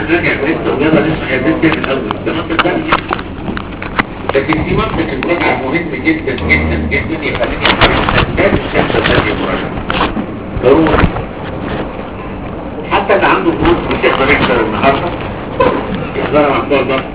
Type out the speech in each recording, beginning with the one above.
راجع لسه ويلا لسه عايزين من الاول ده منطق ثاني لكن في منطق المراجعه مهم جدا جدا جدا يخليني اعمل اسباب الشمس الثانيه المراجعه ضروري حتى اللي عنده دروس مش يقدر يحضر النهارده يحضرها مع بتوع الضغط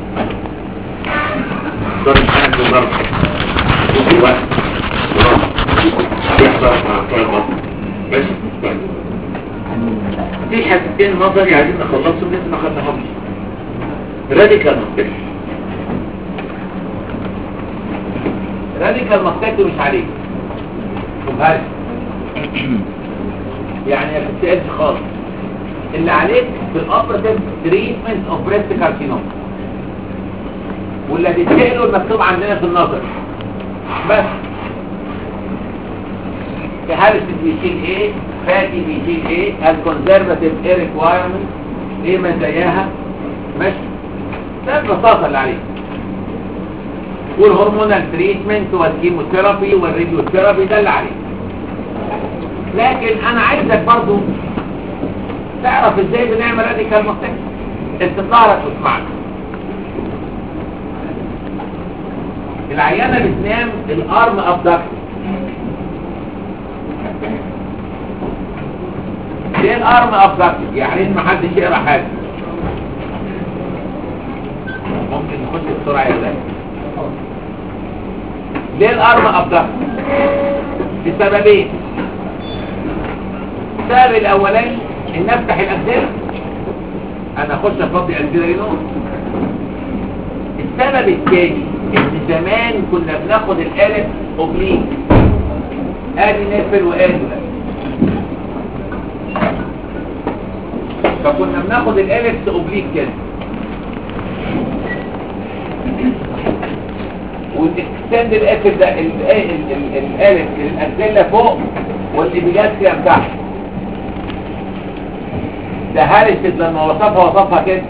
يحضر الحاجة بالضبط يجي وقت وراحة يحضر مع بتوع الضغط بس طيب في حاجتين نظري عايزين نخلصهم لسه ما خدناهمش راديكال مختلف راديكال مختلف مش عليك شوفهاش يعني ما بتسألش خالص اللي عليك في الاوبراتيف تريتمنت اوف بريست كارسينوم واللي هتتسأله المكتوب عندنا في النظر بس في هارس بيشيل ايه فاتي بيشيل ايه الكونزرفاتيف ايه ريكوايرمنت ايه مزاياها ماشي ده البساطه اللي عليك والهرمونال تريتمنت والكيموثيرابي والراديوثيرابي ده اللي عليك لكن انا عايزك برضو تعرف ازاي بنعمل راديكال مختلف استطارك واسمعك العيانة بتنام الارم ابدكت ليه الارم ابدكت يعني ان محدش يقرا حاجه ممكن نخش بسرعه يا ولاد ليه الارم ابدكت لسببين السبب الاولاني ان افتح الاجزاء انا اخش افضي اجزاء نور السبب الثاني ان زمان كنا بناخد الالف اوبليك ادي نفل وادي لا فكنا بناخد الالف اوبليك كده ونكستند الالف ده ال- ال- ال- الالف الازله فوق والابيجات كده تحت ده هارست لما وصفها وصفها كده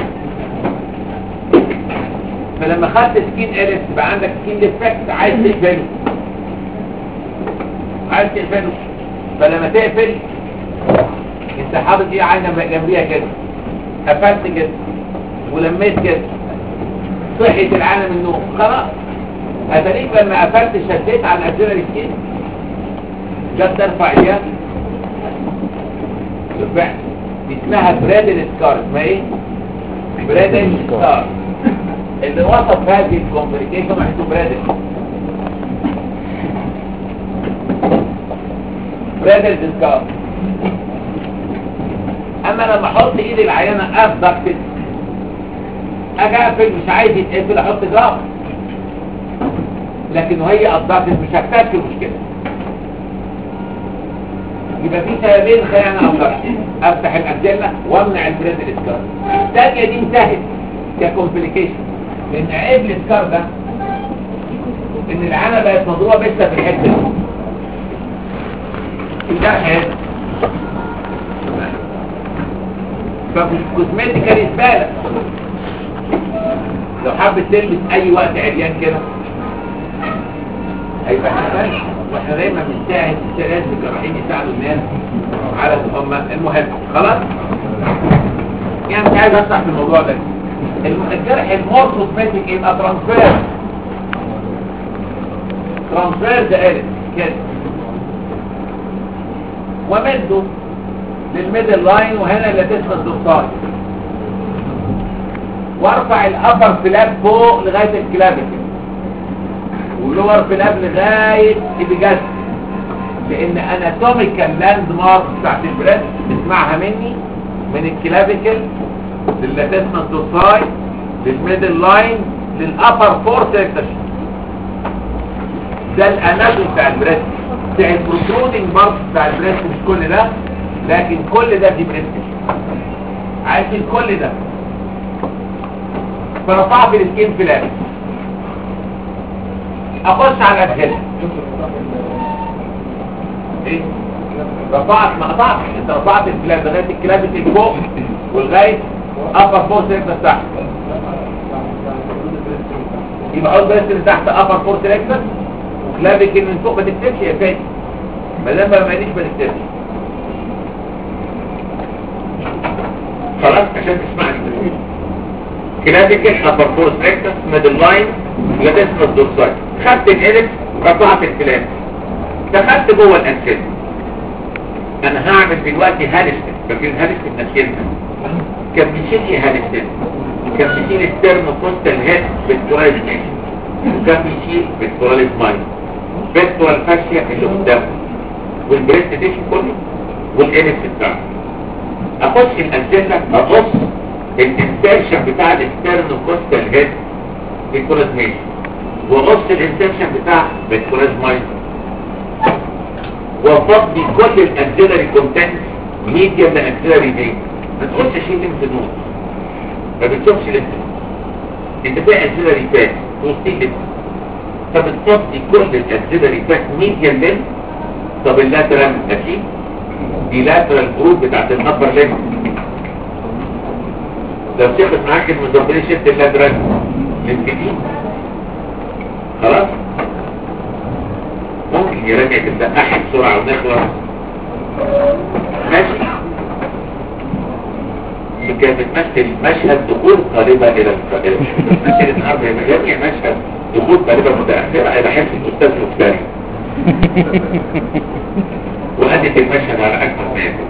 فلما خدت سكين الف بقى عندك سكين ديفكت عايز تقفله عايز تقفله فلما تقفل انت حاطط ايه عينه جنبيها كده قفلت كده ولميت كده صحيت العالم من النوم خلاص اتاريك لما قفلت شديت على الازرار السكين جت ترفع ايديها بالفعل دي اسمها برادل سكار اسمها ايه برادل سكار اللي وصف هذه الكومبليكيشن محسوب برادل برادل سكار اما لما احط ايدي العيانه ابدكتد اجي اقفل مش عايز يتقفل احط جراب لكن وهي ابدكتد مش هفتك المشكله يبقى في سببين خلينا افكر افتح الاجزله وامنع البريد الاسكار الثانيه دي انتهت ككومبليكيشن لان عيب الاسكار ده ان العانه بقت مضروبه بس في الحته دي الجرح هنا فمش كوزمتيكالي زباله لو حبت تلبس اي وقت عريان كده هيبقى حسن واحنا دايما بنساعد الناس الجراحين يساعدوا الناس على هم المهم خلاص يعني مش عايز افتح في الموضوع ده الم- الجرح المور كوزمتيك يبقى ترانسفير ترانسفير ده قالت كده ومده للميدل لاين وهنا اللي تسمى الدكتور وارفع الابر فلاب فوق لغايه الكلابيكل ولور فلاب لغايه الجسد لان اناتوميكال لاند مارك بتاعت البريد اسمعها مني من الكلابيكل للاتسمنت دوساي للميدل لاين للابر فور سيكشن ده الاناتومي بتاع البريد بتاع البروترودنج مارك بتاع البريد مش كل ده لكن كل ده دي بريد عايزين كل ده فرفعت السكين فلاب اخش على الادخله ايه رفعت ما قطعتش انت رفعت الكلاب لغايه الكلاب اللي فوق ولغايه ابر فور سيركس تحت يبقى اقول بس اللي تحت ابر فور سيركس وكلابك اللي من فوق ما تكتبش يا فادي ما دام ما ماليش ما تكتبش خلاص عشان تسمعني كلاسيكال ابر فورس ريكتس ميدل لاين لاتسمس دورساي خدت الاليكس رفعت الفلان دخلت جوه الانسيل انا هعمل دلوقتي هالستن فاكرين هالستن نسيتها كان بيشيل ايه هالستن كان بيشيل ستيرنو كوستال هيد بالتواليز ماشي وكان بيشيل بالتواليز ماين بالتوال فاشيا اللي قدامه والبريست تيشن كله والانكس بتاعه اخش الانسيلا اقص الانسيرشن بتاع الستيرنو كوستال هيد بالتواليز ماشي واقص الانسيرشن بتاع بالتواليز ماين وفضي كل الاكسلري كونتنت ميديا لاكسلري دي ما تقولش شيء في النص ما بتشوفش لسه انت فيها اكسلري فات وسطين لسه فبتفضي كل الاكسلري فات ميديا لين طب اللاترال اكيد دي لاترال جروب بتاعت النبر لين لو شافت معاك المزمبري شفت اللاترال للكتين خلاص ممكن يراجع تتلقحي بسرعة ونخلص ماشي كانت بتمثل مشهد دخول طالبة إلى القاهرة مشهد النهاردة يراجع مشهد دخول طالبة متأخرة إلى حفظ الأستاذ مفتري وأدت المشهد على أكمل ما يكون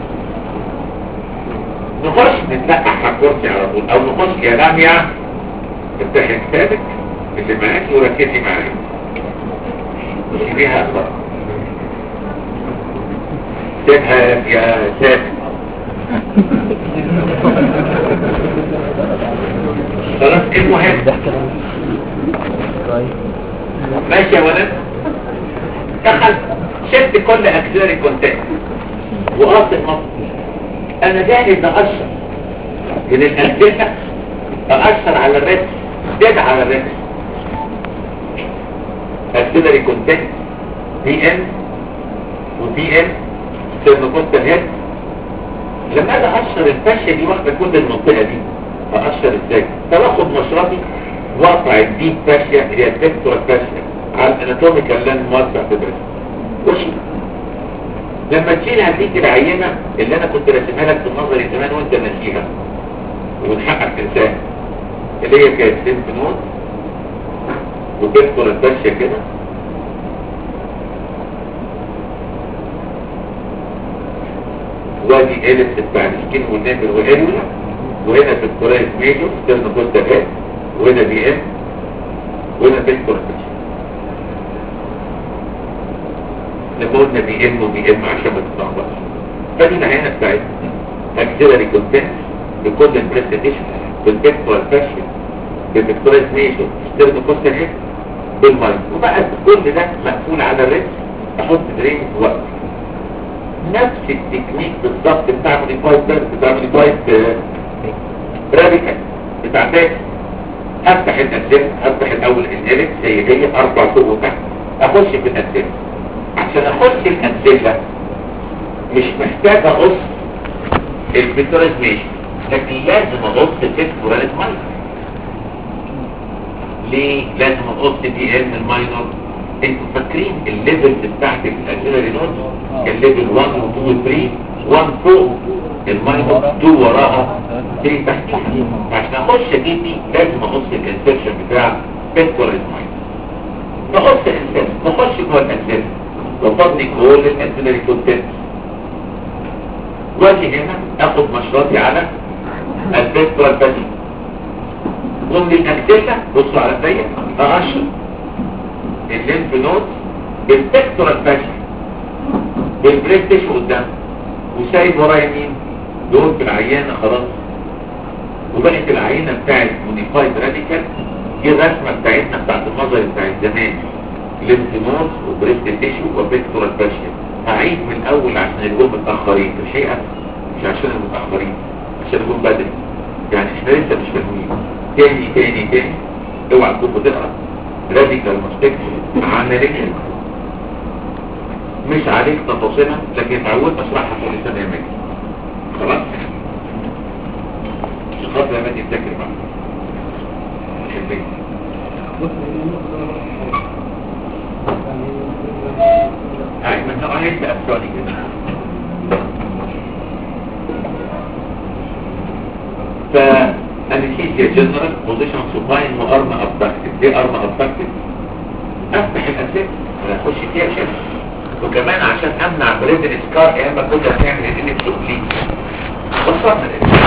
نخش نتلقح على الكرسي على طول أو نخش يا لاميا افتحي كتابك اللي معاكي وركزي معايا مش بيها أصلا سيبها يا سيد خلاص المهم ماشي يا ولد دخل شفت كل اكسيري كونتاكت وقاطع مصر انا جاهز اقشر من الاكسيري اقشر على الرسم زاد على الرسم اكسيري كونتاكت دي ان ودي ان سيرنوكوستال هيد لما اجي اقشر الفشه دي واخده كل المنطقه دي اقشر ازاي فباخد مشرطي واقطع الديب فاشيا اللي هي التكتورال فاشيا على الاناتوميكال لاند مارك بتاعت البريست وشي لما تشيل هديك العينه اللي انا كنت راسمها لك في النظري زمان وانت ناسيها ومن حقك تنساها اللي هي كانت سيمف نود وتكتورال فاشيا كده وادي اليس بتاع السكين والنابل والاريولا وهنا في الكولايت ميجور ستيرن كوستا هيد وهنا بي ام وهنا بيكتور لما قلنا بي ام وبي ام عشان ما تتلخبطش فدي العينه بتاعتنا اكسلري كونتنت بكل البريستيشن بالبيكتور فاشن بالبيكتوريس ميجور ستيرن كوستا هيد بالمايند وبقى كل ده مقفول على الريس احط درين في وقت نفس التكنيك بالظبط بتاع موديفايد بتاع موديفايد راديكال بتاع تاني افتح الاسير افتح الاول الاليك زي هي اربع فوق وتحت اخش في الاسير عشان اخش الاسير مش محتاج اقص البيتوريز ماشي لكن لازم اقص البيتوريز ماينر ليه لازم اقص دي ان الماينر انتوا فاكرين الليفلز بتاعت الاكسلري نود كان ليفل 1 و 2 و 3 1 فوق الماينر 2 وراها 3 تحتها عشان اخش اجيب دي لازم اخش الانسرشن بتاع بيكتوريز ماينر نخش الانسرشن نخش جوه الانسرشن وفضلي كل الانسلري كونتنت واجي هنا اخد مشرطي على البيكتورال باسي ومن الاكسلة بصوا على الضيق اقشر الليمف نود بالبيكتورال باسي بالبريستيش قدام وسايب ورايا مين دول في العيانة خلاص وبقت العينة بتاعت مونيفايد راديكال دي الرسمة بتاعتنا بتاعت المظهر بتاعت زمان ليمف نود وبريست تيشو وبيكتورال باشيا هعيد من الاول عشان الجون متأخرين الحقيقة مش عشان المتأخرين عشان الجون بدري يعني احنا لسه مش فاهمين تاني تاني تاني اوعى تكون بتقرا راديكال مستكشف عمليا مش عليك تفاصيلها لكن اتعودت اشرحها في لسان يمين خلاص مش خاطر لما تفتكر بقى شايفين هاي ما انت قاعد بأفكاري كده ف انستيزيا جنرال بوزيشن سوباين وارم ابدكتد ليه ارم ابدكتد افتح الاساس انا اخش فيها شمس وكمان عشان امنع بريزن سكار يا اما كنت هتعمل الالكتروبليك وصلنا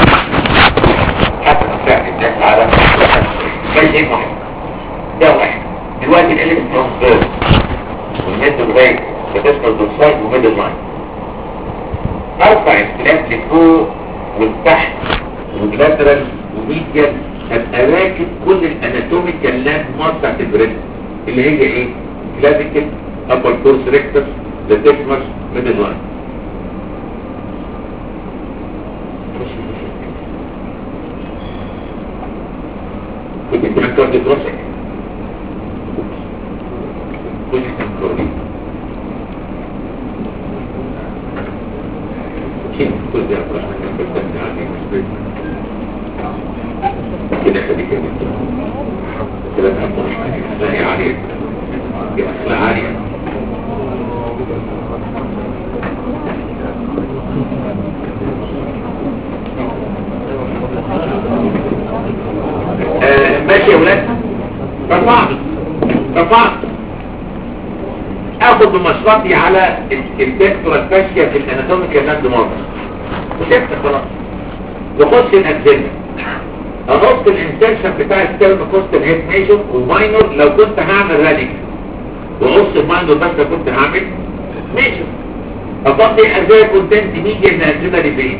حتى نساعد الناس على ده شيء مهم ده واحد دلوقتي الالكترون بيرد والميد بريك بتشمل دوسايد وميدل لاين ارفع اختلاف لفوق والتحت واللاترال وميديال هبقى راكب كل الاناتوميكال لاند مارك بتاعت البريد اللي هي ايه؟ كلاسيكال ابر كورس ريكتس لاتيكمس ميدل لاين كنت بتعمل كارد دراسة كنت بتعمل كارد شيء كل ده أفرح من كان بستمتع عليه مش كده خلي كده كده أفرح عليه أخلاقي عليه أخلاق عالية آه، ماشي يا ولاد رفعت رفعت اخد بمشرطي على الفيكتور الفاشية في الاناتوميكال لاند مارك وشفت خلاص وخش الاجزمة احط الانسرشن بتاع الستيرن كوستال هيد ميجور وماينور لو كنت هعمل راديكال وقص الماينور بس لو كنت هعمل ميجور احط ايه ازاي كونتنت ميجي من اجزمة لفين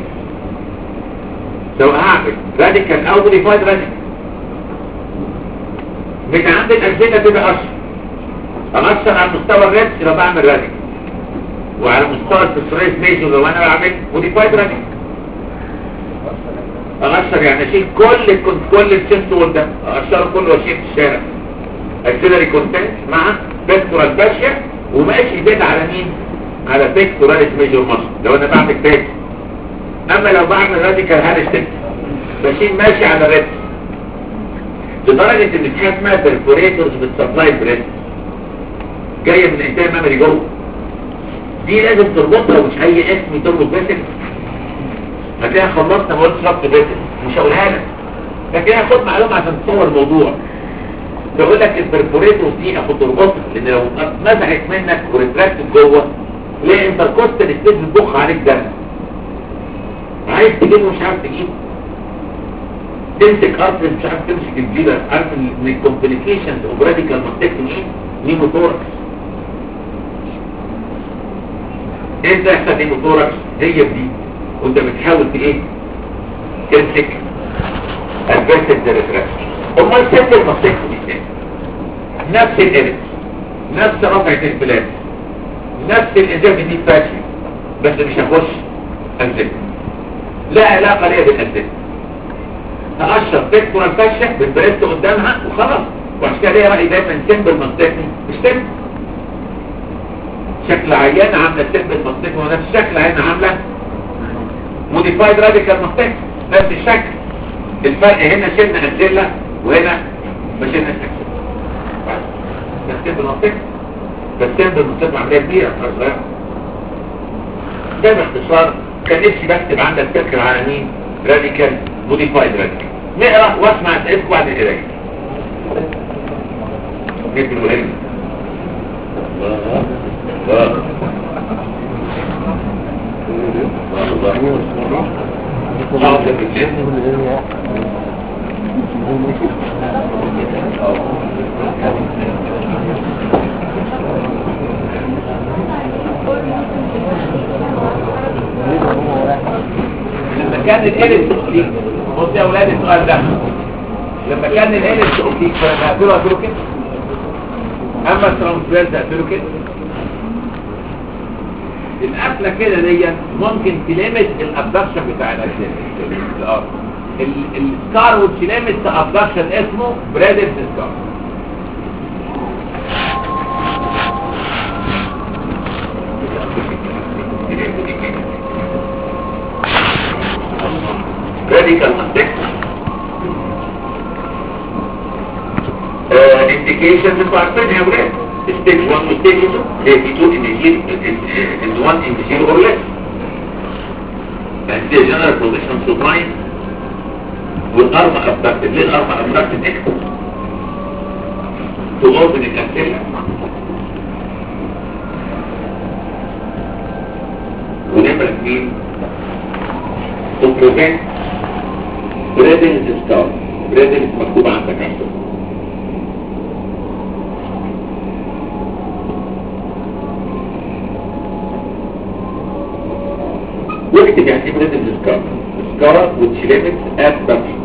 لو هعمل راديكال او موديفايد راديكال من عند الأجزمة تبقى أشهر أشهر على مستوى الريبس لو بعمل راديك وعلى مستوى التسريس ميجو لو أنا بعمل موديفايد راديك أشهر يعني أشيل كل كنت كل السنتور ده أشهر كله وأشيل في الشارع أكسلري كونتنت مع بيكتورال باشيا وماشي زيت على مين؟ على بيكتوراليس ميجور مصر لو أنا بعمل بيك أما لو بعمل راديكال هارستك بشيل ماشي على ريبس لدرجة ان في حاجه اسمها برفوريتورز بتسبلاي بريد جاية من انتهى ميموري جوه دي لازم تربطها ومش اي اسم تربط بيتك هتلاقيها خلصنا ما قلتش ربط بيتك مش هقولها لك لكن هاخد معلومة عشان تصور الموضوع بقول لك البرفوريتورز دي اخد تربطها لان لو نزعت منك وريتراكتد جوه تلاقي انتركوستال ستيت بتضخ عليك دم عايز تجيبه مش عارف تجيبه تمسك ارتر مش عارف تمسك الجيبه عارف ان الكومبليكيشنز اوف راديكال ماستكتومي ايه نيموثوركس انت يحصل نيموثوركس هي دي وانت بتحاول ت ايه تمسك الفيسل ريتراكشن امال ست الماستكتومي ازاي نفس الارث نفس رفعه البلاد نفس الانزيم دي فاشل بس مش هخش انزل لا علاقه ليها بالانزل تقشر تكتر الفشة بالبريست قدامها وخلاص وعشان كده ليه رأي دايما سيمبل منطقي مش سيمبل شكل عيان عاملة سيمبل منطقي ونفس شكل عيان عاملة موديفايد راديكال منطقي نفس الشكل الفرق هنا شلنا أنزلة وهنا ما شلنا أنزلة بس سيمبل منطقي بس سيمبل منطقي عملية كبيرة مش صغيرة ده باختصار كان نفسي بكتب عندك فكرة على مين راديكال موديفايد راديكال نقرا واسمع اسئلتكم بعد القرايه جبت الوهن لما كان الالس اوبليك بص يا اولاد السؤال ده لما كان الالس اوبليك كنا نقفله قفله كده اما الترانسفيرز قفله كده القفله كده دي ممكن تلمس الابدكشن بتاع الارض السكار والتلمس ابدكشن اسمه برادرز سكار radical mastectomy. Uh, indication is عارفين يا ولاد stage 1 و stage 2 there be two in the zero is one in the zero or less and the general position supine والارما ابدكتد ليه الارما ابدكتد اكتب تؤمن الاسئله ونمرة اثنين to prevent breathing scar breathing مكتوب عندك عشان واكتب يعني ايه breathing scar scar which limits abduction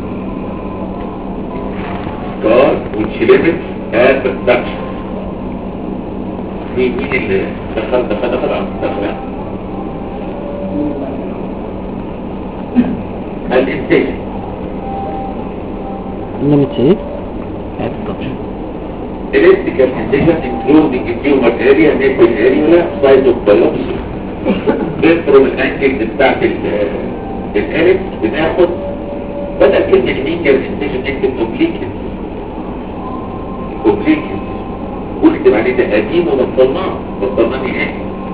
scar which limits abduction مين مين اللي دخل دخل دخل عن دخل الانتاج ليميت ايه؟ التاتش electrical incision including tumor area nipple area site of biopsy بنفرم الانجل بتاعت الالف بناخد بدل كلمة ميجر incision نكتب oblique oblique واكتب عليه ده قديم وبطلناه بطلناه نهائي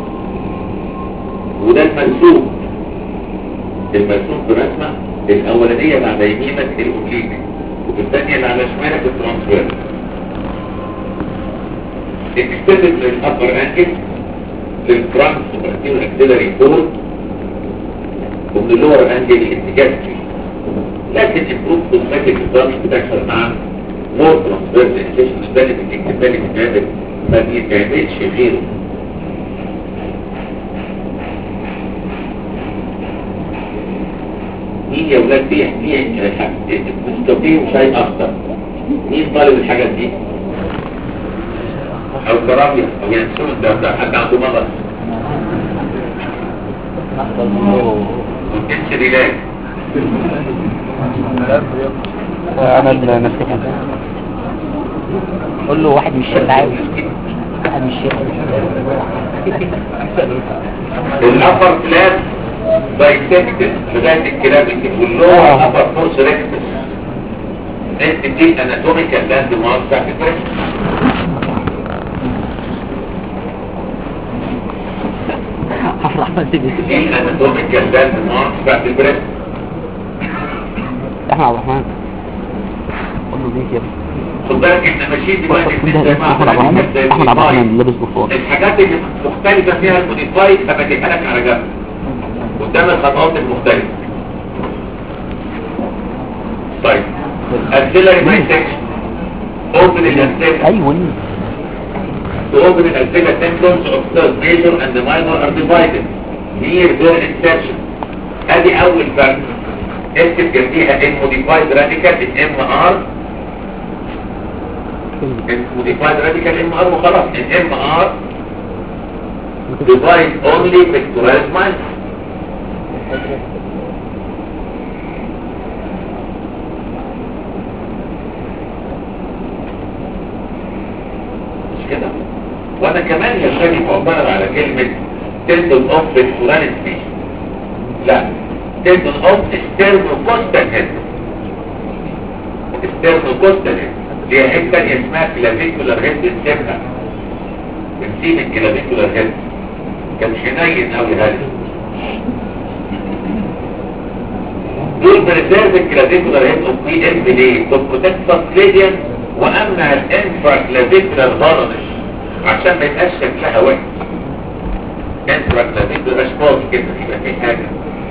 وده المرسوم المرسوم في رسمة الأولانية اللي على يمينك الأوبليك وفي الثانية اللي على شمالك الترانسفير اكستندد للأبر أنجل للفرنت سوبرتيو اكسلري فور ومن اللور أنجل الاتجاه لكن المفروض كوزماتيك الضغط بتحصل مع مور ترانسفيرس انسيشن ده اللي بتكتب بالي من هذا ما بيتعملش غيره مين يا ولاد بيحكي مستقيم شيء اخطر مين طالب الحاجات دي او كرامية او ينسون ده ده حد عنده مرض وكنش ريلاك انا اللي ماسكها قول له واحد مش شايف عاوز واحد مش شايف الابر فلات بايسكتد لغاية الكلام اللي واللور ابر فورس ريكتس انت دي اناتوميكال لاند مارك بتاعت البريست هفرح بس دي اناتوميكال لاند مارك بتاعت البريست احمد عبد الرحمن قول له ليه كده خد بالك احنا ماشيين دلوقتي في ده الجامعة احمد عبد الرحمن احمد عبد الرحمن لابس بفور الحاجات اللي مختلفة فيها الموديفايد هبجيبها لك على جنب قدام الخطوات المختلفة طيب السيلري بايسكشن open الانسيلة ايوه to open الانسيلة symptoms of third major and the minor are divided near their insertion ادي اول فرق اكتب جنبيها الموديفايد راديكال الام ار الموديفايد راديكال ام ار وخلاص الام ار divide only pectoralis minor مش كده وانا كمان يا شاكي معترض على كلمة tendon of pectoralis major لا tendon of sternocostal head sternocostal head دي حته تانية اسمها clavicular head بنسيبها بنسيب الكلافيكولار head كان حنين قوي هذا دول بريزيرف الكلافيكولار هيد اوف بي ام ليه؟ تو بروتكت سبكليديان وامنع الانفرا كلافيكولار فارنش عشان ما يبقاش شكلها وحش انفرا كلافيكولار مش فاضي كده يبقى في حاجه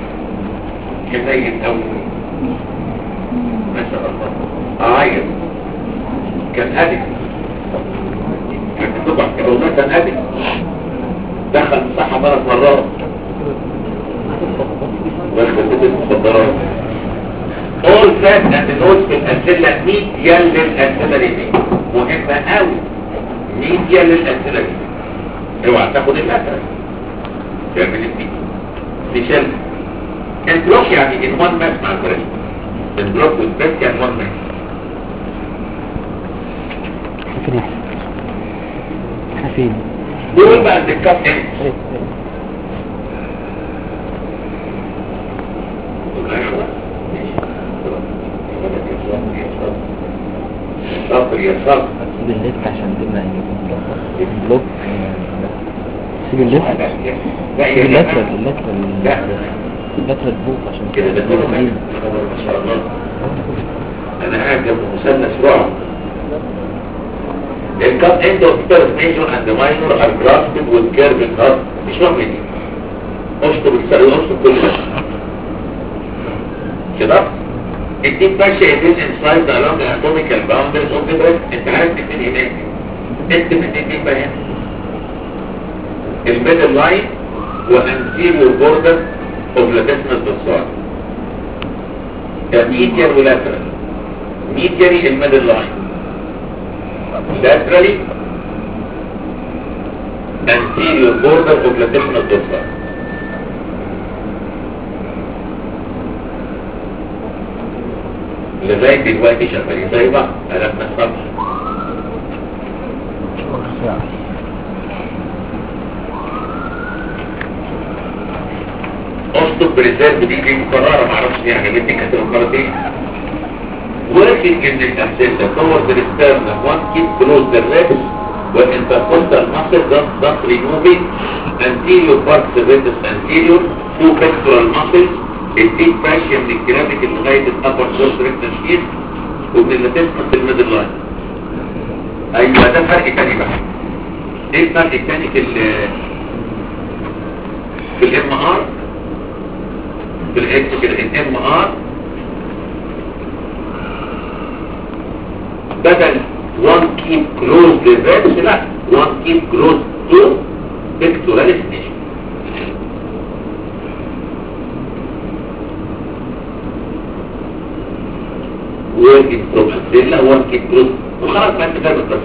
حنين قوي ما شاء الله عايز كان ادك كان طبعا كان كان ادك دخل الصحة ثلاث مرات واخدت المخدرات all fat and notes في الأسئلة ميديال للأسئلة دي مهمة قوي ميديال للأسئلة دي اوعى تاخد الأسئلة تعمل الدي ميشيل البلوك يعني in one mass مع البريد البلوك والبريد يعني one mass احنا فين احنا احنا فين دول بقى الدكات ايه صبر يا صبر سيب الليفت عشان تبقى بلوك سيب الليفت لا سيب يا الليفت جماعة. الليفت لا بتر بوك عشان كده ده كله حاجة ما شاء الله انا قاعد جنب مثلث رعب الكاب اند اوف بيتر ميجور اند ماينور ار جرافتد وذ كيرف كاب مش مهم دي اشطب السري اشطب كل ده كده الديب ماشي يبين انسايد along the anatomical boundaries of the breast انت عارف تكتب هناك اكتب الاثنين بقى هنا الميدل لاين وانتيريور بوردر اوف لاتسمس بالصار ميديال ولاترال ميديالي الميدل لاين laterally anterior border of latissimus dorsal لغاية دلوقتي شغالين زي بعض ألم نصبح أسطب بريزيرف دي دي مقررة معرفش دي عجبتني كانت المقررة دي working in the axilla towards the sternum one keep close the ribs when intercostal muscle does not removing anterior parts of it is anterior two pectoral muscles الديب فاشيا من الكرافيك لغاية الأبر شورت ريكتال شيت ومن اللي تسقط الميدل لاين أيوة ده فرق تاني بقى ايه الفرق التاني في ال في الام ار في الاكس كده الام ار بدل one keep close the ribs لا one keep close to pectoral station working from axilla one keep close وخلاص ما انت فاهم بس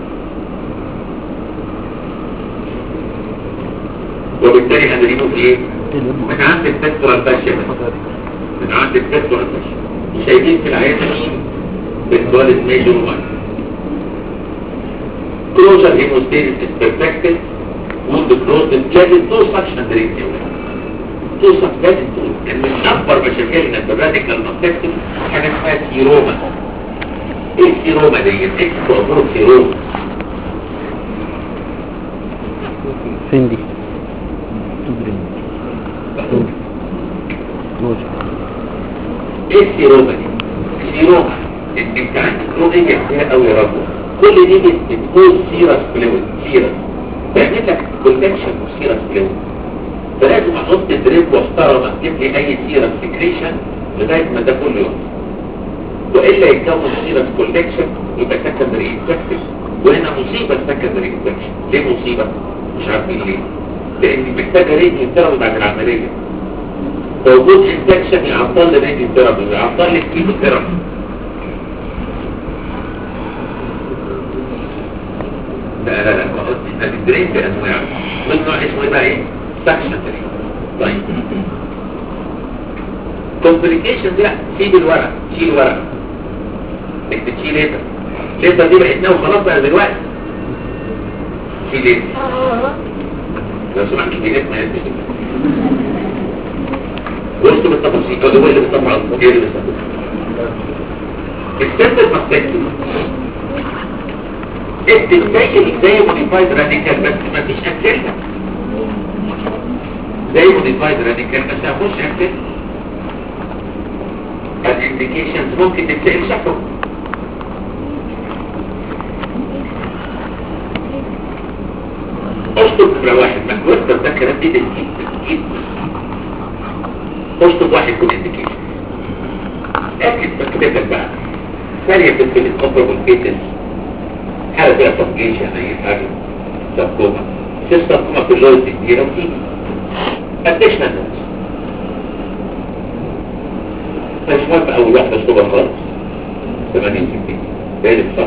وبالتالي هنريموف ايه؟ من عند البكتورال فاشيا من عند البكتورال فاشيا شايفين في العيادة مين؟ بالدوالد ميجر وان closer hemostasis is perfected wound closed لازم توصل شندرين توصل لازم توصل ان من اكبر مشاكلنا في الراديكال ماستكتوم حاجه اسمها سيروما ايه السيروما دي؟ ايه تعتبر سيروما؟ فين دي؟ تدرين لوجه ايه السيروما دي؟ السيروما انت انت عندك رؤية كتير قوي يا رب كل دي بت- بتكون سيرس فلويد سيرس بيعمل لك كولكشن وسيرس فلويد فلازم احط دريب محترم اكتب لي اي سيرس سكريشن لغايه ما ده كله يوم والا يتكون سيرس كولكشن يبقى سكندري انفكشن وهنا مصيبه سكندري انفكشن ليه مصيبه؟ مش عارفين ليه لان محتاجه راديو ثيرابي بعد العمليه فوجود انفكشن يعطل لي راديو ثيرابي ويعطل لي الكيمو ثيرابي لا لا لا ما قلت احنا بندرين بانواع من نوع اسمه ايه بقى ايه سكشن درين طيب كومبليكيشن دي لا سيب الورق شيل الورق انك بتشيل ايه ده لسه دي بقيتنا وخلاص بقى دلوقتي شيل ايه لو سمحت شيل ايه ما يلبس وسط بالتفاصيل هو اللي بالتفاصيل ايه اللي بالتفاصيل extended mastectomy اكتب زي زي موديفايد راديكال بس ما فيش اكلها زي موديفايد راديكال بس ما فيش اكل الانديكيشنز ممكن تتسأل شكله اشطب نمرة واحد مكوستر ده كلام دي تنكيد تنكيد اشطب واحد كل انديكيشن اكد مكتبتك بقى ثانية بتكتب الكومبربل كيسز حالة فيها سبجيشن اي حاجة سبكوما في السبكوما في اللوز كتيرة وتيجي additional notes مش مهم اول واحدة اشتغل خالص 80 60 ده صح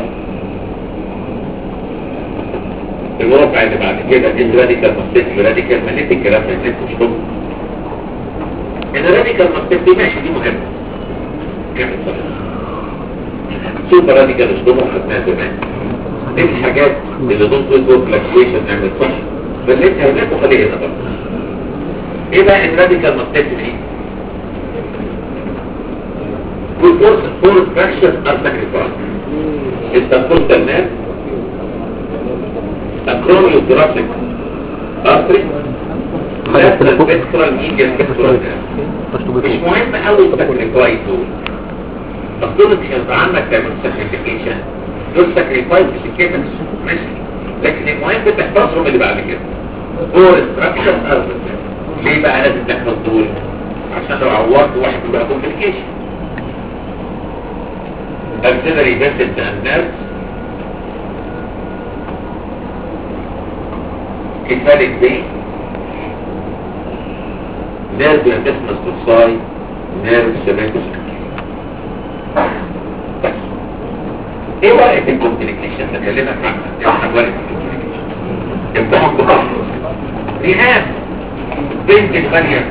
المربع اللي بعد كده دي راديكال ماستيك راديكال ماليتيك الكلام ده اللي مش مهم ان راديكال ماستيك دي ماشي دي مهمة جامد صح سوبر راديكال اسلوبها خدناها زمان دي الحاجات اللي ضد ويزور فلاكشيشن نعمل صح بلتها هناك وخليها هنا برضه ايه بقى الراديكال ماستكتومي كل فورس فورس فراكشن ار ساكريفايس التنفس الناس acromiothoracic artery lateral pectoral medial pectoral مش مهم قوي الساكريفايس دول طب دول مش هيبقى عندك تعمل ساكريفيكيشن دول ساكريفايس مش كده ماشي لكن المهم تحفظهم اللي بعد كده فور ستراكشر ارض ليه بقى لازم تحفظ دول عشان لو عورت واحد يبقى كومبليكيشن auxiliary vessels and nerves cephalic vein nerve intestinal dorsai nerve cerebellus بس ايه ورقة الكومبليكيشن نكلمك عنها ايه ورقة الكومبليكيشن امتحان بقى رهان بنت الغالية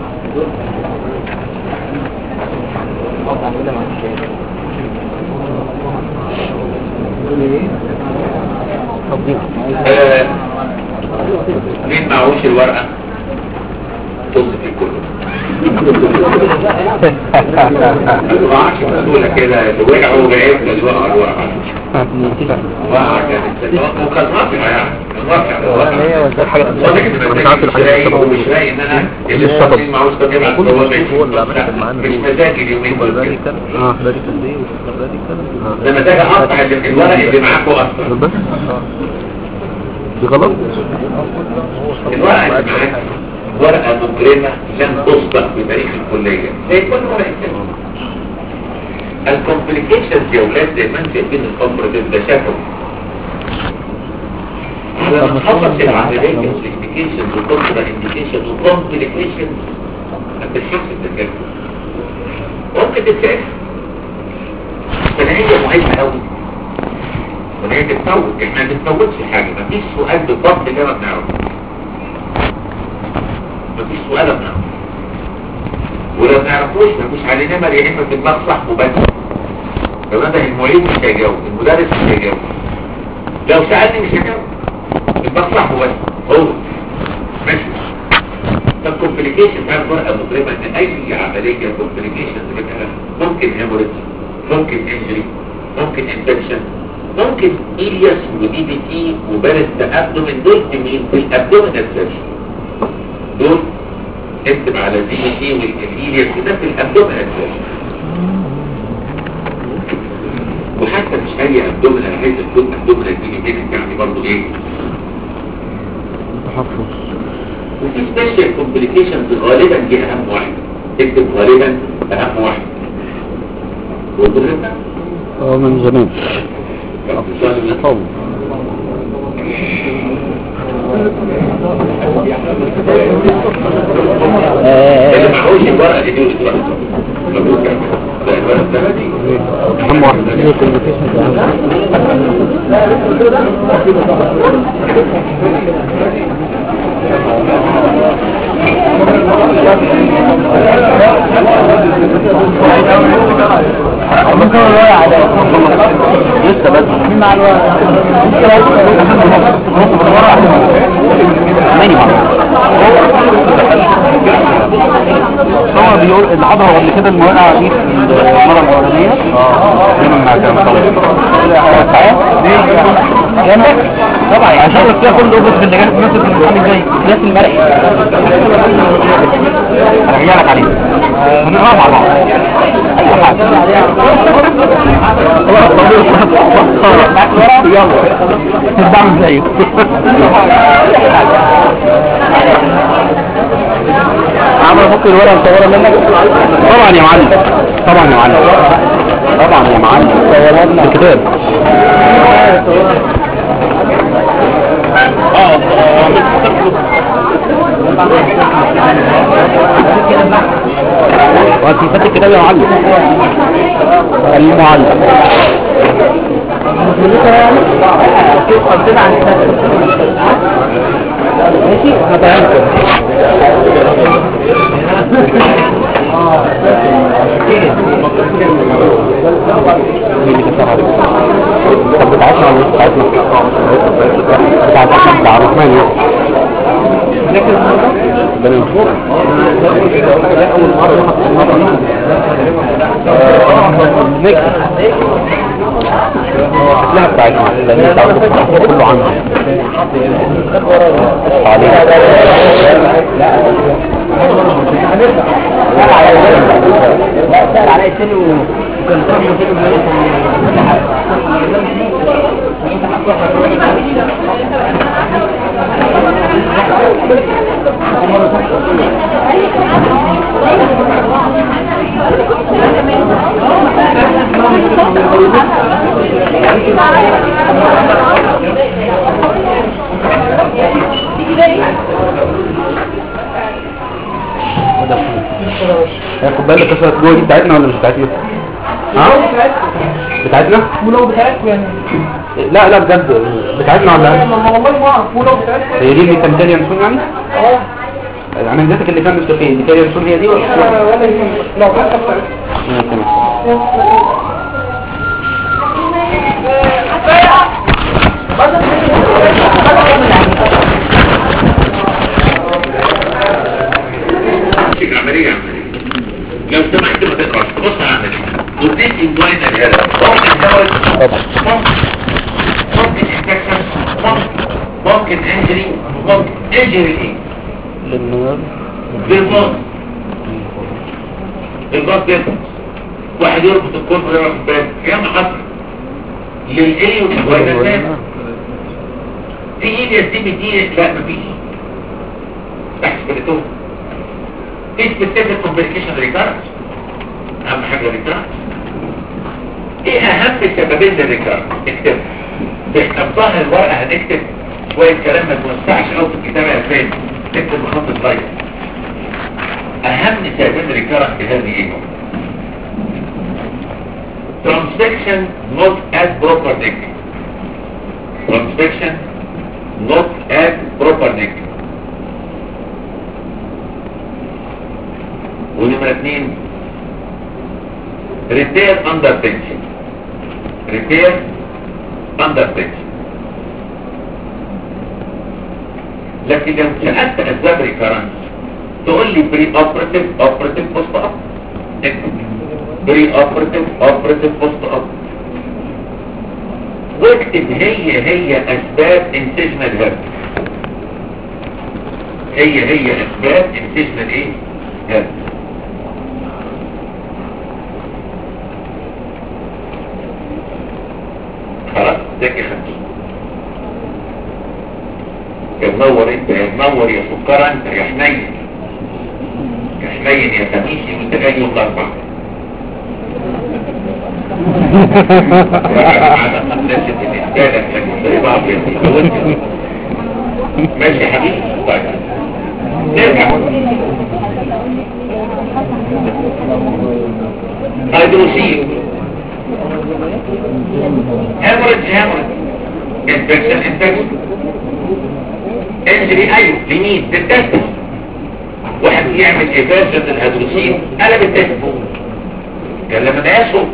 آه، مين معهوش الورقة طز في كله ما وقعش مسؤولة كده اللي وقعوا وقعت اللي وقعوا الورقة وقع كانت وكان رافع يعني كان رافع مش رايق ان انا اللي الشطب. مين معهوش طب يبعت جواب مش مزاجي اليومين دول كده اه ده مزاج اقطع اللي- الورق اللي معاكوا اصلا بس دي غلط الورقة اللي معاك ورقة مجرمة لم تسبق في تاريخ الكلية زي كل ورقة كده الكومبليكيشنز يا ولاد زي ما انتم شايفين الامر ده شافوا لما تخلص العملية كومبليكيشنز وكونترا انديكيشنز وكومبليكيشنز هتتحس بالكلام ممكن تتسأل فهي مهمة قوي وهي تتفوت احنا ما بنتفوتش حاجة مفيش سؤال بالضبط اللي ما بنعرفه مفيش سؤال بنعرفه ولو ما نعرفوش مفيش عليه نمر يا اما في دماغ صاحبه بس لو ده المعيد مش هيجاوب المدرس مش هيجاوب لو سألني مش هيجاوب في دماغ صاحبه بس هو ماشي فالكومبليكيشن هي فرقة مضربة ان اي عملية كومبليكيشن ممكن هيموريج ممكن انجري ممكن انفكشن ممكن إلياس ودي بي تي وبارست ابدومين دول في مين في الابدومينال سيرجن دول اكتب على دي بي تي والإلياس ده في الابدومينال سيرجن وحتى مش اي ابدومينال عايز تكون ابدومينال دي بي تي يعني برضه ايه تحفظ وفي سبيشال كومبليكيشنز غالبا دي اهم واحد اكتب غالبا اهم واحد وضربنا اه من زمان طول اللي معهوش الورقه دي دول الورقه مبروك يا عم. ده الورقه ده اهم واحد هي كومبليكيشن لسه بس مع الورق ماني هو بيقول اللي حضر قبل كده المواقعة دي في المرة الأولانية اه دايما مع كلام جنبك طبعا عشان لك فيها كل اوبس في اللي جاي نفس الامتحان الجاي نفس المرئي هرجع لك عليه هنقرا مع بعض اي حاجه يلا بعمل زيك عمل ممكن الورقه مصوره منك طبعا يا معلم طبعا يا معلم طبعا يا معلم صورها لنا الكتاب وانت فاتك الكتاب يا معلم المعلم ماشي احنا طيب طب بتاعتنا ولا بتاعتنا بتاعت احمد بتاع الرحمن يعني ربنا ينصرك ده اول مره حط المره شكلها بتاعتنا لان انت عندك كله عنده لا سأل على السن وكان صاحبه سن خد بالك كسرت جوه دي بتاعتنا ولا مش بتاعتنا؟ ها؟ بتاعتنا؟ ولو بتاعتكم يعني لا لا بجد بتاعتنا ولا ما والله ما اعرف ولو بتاعتكم هي دي اللي كان تاني ينسون يعني؟ اه انا اديتك اللي كان نفسه فيه اللي تاني ينسون هي دي ولا ولا يهمك لو حتى بتاعتكم مم، تمام في عملية عملية لو سمحت ما تقراش بص على العملية وديت انجوين الهرم ممكن دواء ممكن ممكن انفكشن ممكن ممكن انجري ممكن انجري ايه للنار بالباص بالباص بيفرق واحد يربط الكرب ويربط الباب كام حصل للايه والانجوين الهرم في ايد يا سيدي دي لا مفيش تحت سبريتون ايه سبيسيفيك كومبليكيشن ريكارنس اهم حاجه ريكارنس ايه اهم سببين للريكارنس اكتب احنا في ظهر الورقه هنكتب شويه كلام ما توسعش قوي في الكتابه يا فندم نكتب بخط صغير اهم سببين للريكارنس هذه ايه transfection not as proper necking transfection not as proper necking ونمرة اتنين repair under tension repair under tension لكن لو سألت أسباب ريكارنس تقول لي بري اوبراتيف اوبراتيف بوست اب بري اوبراتيف اوبراتيف بوست اب واكتب هي هي اسباب انسجنال هيرت هي هي اسباب انسجنال ايه هيرت خلاص ذكي خمسة يا منور انت يا منور يا سكرة انت يا حنين يا حنين يا خميسي وانت جاي يوم الاربعاء ماشي يا حبيبي طيب نرجع هيدروسين هيموريدج هيموريدج انفكشن انفكشن انجري ايوه لمين للتستس واحد يعمل ايفاجن للهيدروسين قلب التست كان لما نقاسه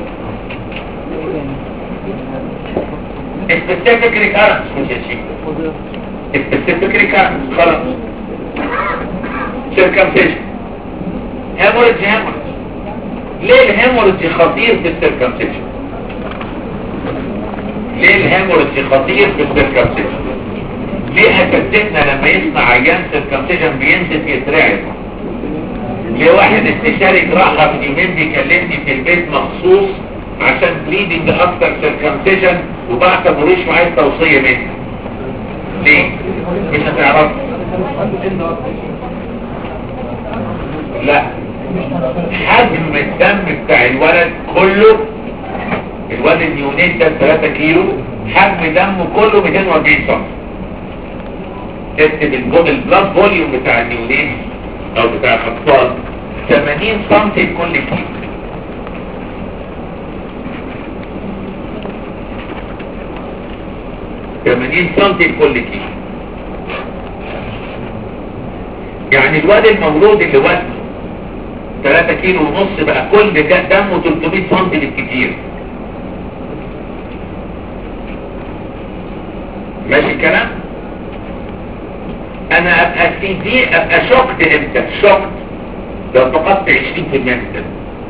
specific recurrence مش الشيء specific recurrence خلاص circumcision hemorrhage hemorrhage ليه الهيموريدج خطير في السيركمسيشن ليه الهيموريدج خطير في السيركمسيشن ليه اساتذتنا لما يسمع عيان سيركمسيشن بينزل يترعب ليه واحد استشاري جراحة من يومين بيكلمني في البيت مخصوص عشان بليدنج اكتر سيركمسيشن وبعت بروش وعايز توصية مني ليه مش هتعرف لا حجم الدم بتاع الولد كله الولد النيونيت ده 3 كيلو حجم دمه كله 240 سم اكتب البو- البلاد فوليوم بتاع النيونيت او بتاع الاطفال 80 سم لكل كيلو ثمانين سم لكل كيلو يعني الواد المولود اللي وزنه 3 كيلو ونص بقى كل ده دمه 300 سم بالكتير ماشي الكلام انا ابقى سيفير ابقى شوكت امتى شوكت لو فقدت 20% من الدم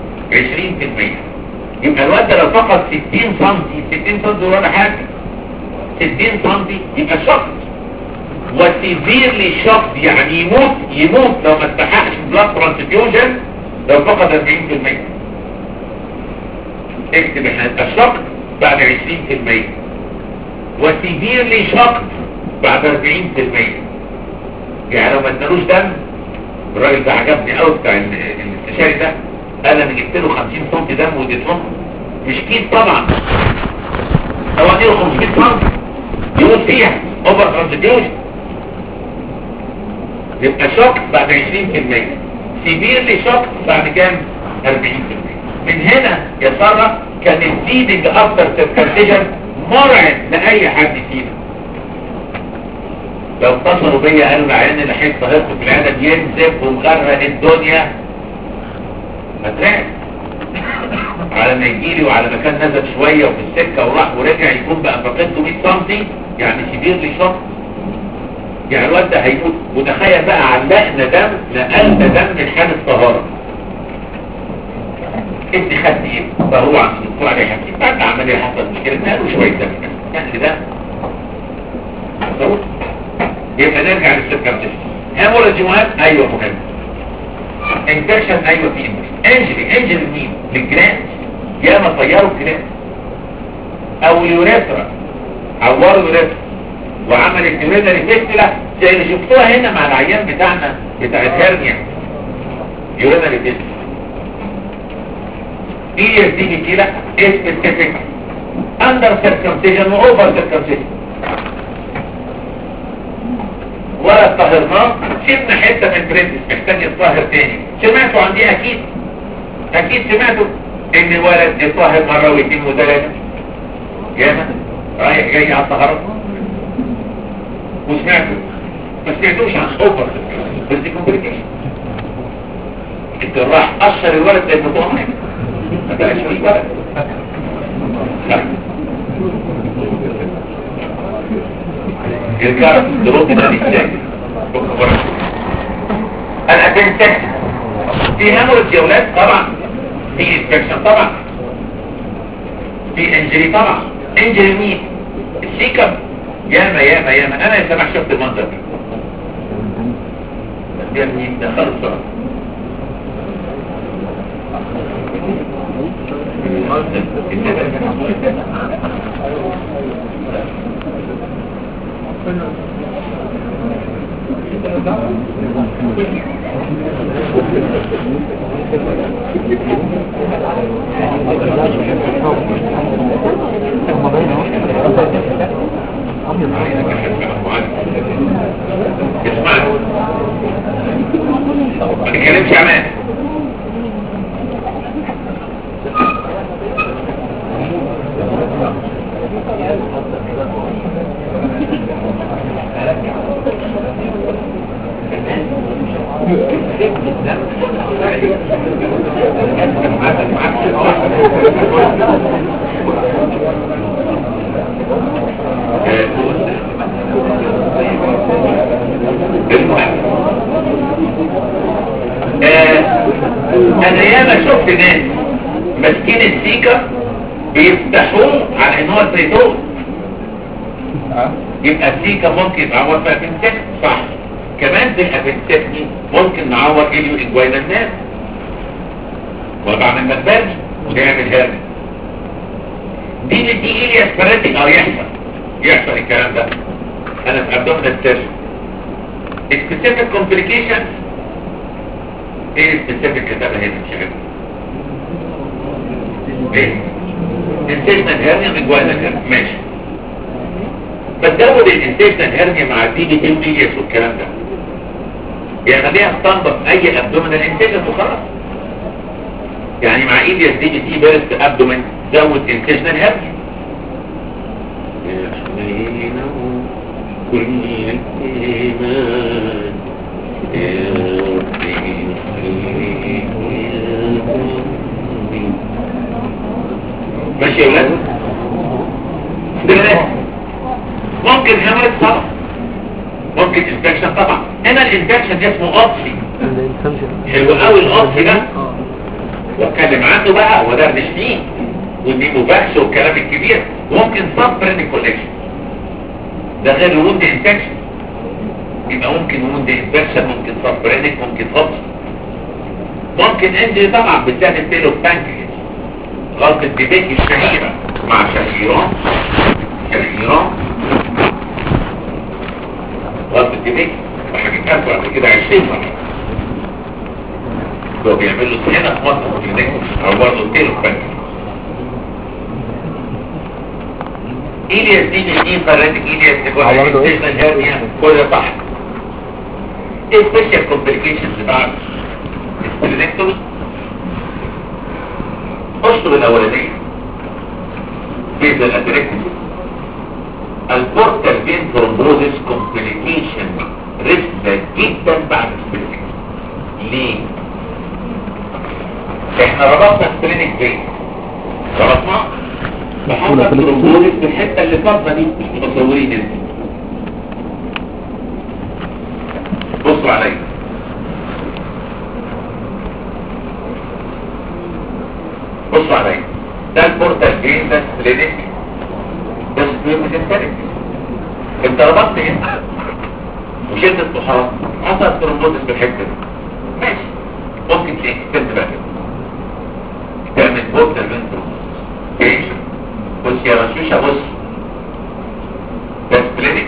20% يبقى الواد ده لو فقد 60 سم 60 سم ولا حاجه 60 سم يبقى شوكت وسيفيرلي شوكت يعني يموت يموت لو ما استحقش بلاد ترانسفيوجن لو فقد 40% اكتب احنا هنبقى شوكت بعد 20% وسيفيرلي شوكت بعد 40% يعني لو ما ادالوش دم الراجل ده عجبني قوي بتاع ال- الاستشاري ده قال انا جبت له 50 سم دم واديتهم مش كيس طبعا هو اديله 500 سم يموت فيها اوفر ترانسفيوجن يبقى شوك بعد 20% سيفيرلي شوك بعد كام 40% من هنا يا ساره كان الفيدنج افتر سيركمسيجن مرعب لاي حد فينا لو اتصلوا بيا قالوا العيان اللي حته هرب في العياده بينزف ومغرق الدنيا مترعب على ما يجيلي وعلى ما كان نزل شويه وفي السكه وراح ورجع يكون بقى فقدته 100 سم يعني سيفيرلي شوك يعني الواد ده هيموت وتخيل بقى علقنا دم نقلنا دم لحالة طهارة ابني خد ايه فهو عند الدكتور عليه حكيم بعد عملية حصل مشكلة نقلوا شوية دم نقل دم مظبوط؟ يبقى نرجع للسيركمسيشن هيموريدج مهم ايوه مهم انفكشن ايوه في انفكشن انجري انجري مين للجراند ياما طيروا الجراند او اليوريثرا عوروا اليوريثرا وعملت يورينري فيستولا زي اللي شفتوها هنا مع العيان بتاعنا بتاع الهرنيا يورينري فيستولا دي دي دي كده سبيسيفيك اندر سيركمسيشن واوفر سيركمسيشن ولا طهرناه شفنا حته من بريدس محتاج يتطهر تاني سمعتوا عن دي اكيد اكيد سمعتوا ان ولد يتطهر مره واثنين وثلاثه ياما رايح جاي على الطهاره وسمعتوا ما سمعتوش عن اوفر بس دي كومبليكيشن الجراح قشر الولد زي البطوح ما بقاش فيه ولد لا. الجرس دروب ده ازاي الاتنسك في هامورج يا ولاد طبعا في انفكشن طبعا في انجري طبعا انجري مين السيكم ياما ياما ياما انا يا سماح شفت المنظر ده بس يا ابني ده خلص بقى اسمعني ما تتكلمش عمان المهم آه، انا ياما شفت ناس ماسكين السيكر بيفتحوه على ان هو زيتون يبقى السيكا ممكن يتعور في ابنتك صح كمان في الابنتكني ممكن نعور اليو اجوينا الناس وضع من مدبرج ويعمل هرم دي اللي دي الياس فراتي اه يحصل يحصل الكلام ده انا في ابدومينال سيرجن specific complications ايه specific كتابة هنا مش عارف ايه انتشنال هرنيا من جوانا هرنيا ماشي بتزود الانتشنال هرنيا مع الدي بي تي وبيجيس والكلام ده يعني خليها اسطمبة في اي ابدومينال انتشن وخلاص يعني مع ايديس دي بي تي بيرست ابدومين زود انتشنال هرنيا كل الإيمان ماشي يا ولاد دلوقتي ممكن هامرك طبعا ممكن انفكشن طبعا هنا الانفكشن اسمه اوبسي حلو قوي الاوبسي ده واتكلم عنه بقى ودردش فيه والنيموفاكس والكلام الكبير وممكن سب برينيك كوليكشن ده غير الوند انفكشن يبقى ممكن وند انفكشن ممكن سب برينيك ممكن اوبسي ممكن انجري طبعا بالذات التيلو بانكرياس غلطة ديبيك الشهيرة مع شهيران شهيران غلطة ديبيك وحكيتها لكم قبل كده 20 مرة لو بيعمل له هنا في مصر في هناك او برضه التيلو بانكرياس إلياس دي مش دي فراتك إلياس تكون عملوا إيه؟ استيشنال هيرنيا كل ده صح ايه سبيشال كومبليكيشنز بتاعت السبلينكتومي اشطب الاولانية بيزا الاتريكتومي البورتال فين ثرومبوزيس كومبليكيشن رسمة جدا بعد السبلينكتومي ليه؟ احنا ربطنا السبلينك فين ربطنا بحصل ثرومبوزيس في الحتة اللي فاضلة دي مش متصورين انت بصوا عليا بصوا عليا ده البورتال جين ده سبلينك ده سبلينك ميزنتريك انت ربطت هنا وشلت الطحال حصل ثرومبوزيس في الحته دي ماشي ممكن تكتب بقى كده تعمل بورتال جين ثرومبوزيس بص يا رشوشة بص ده سبلينك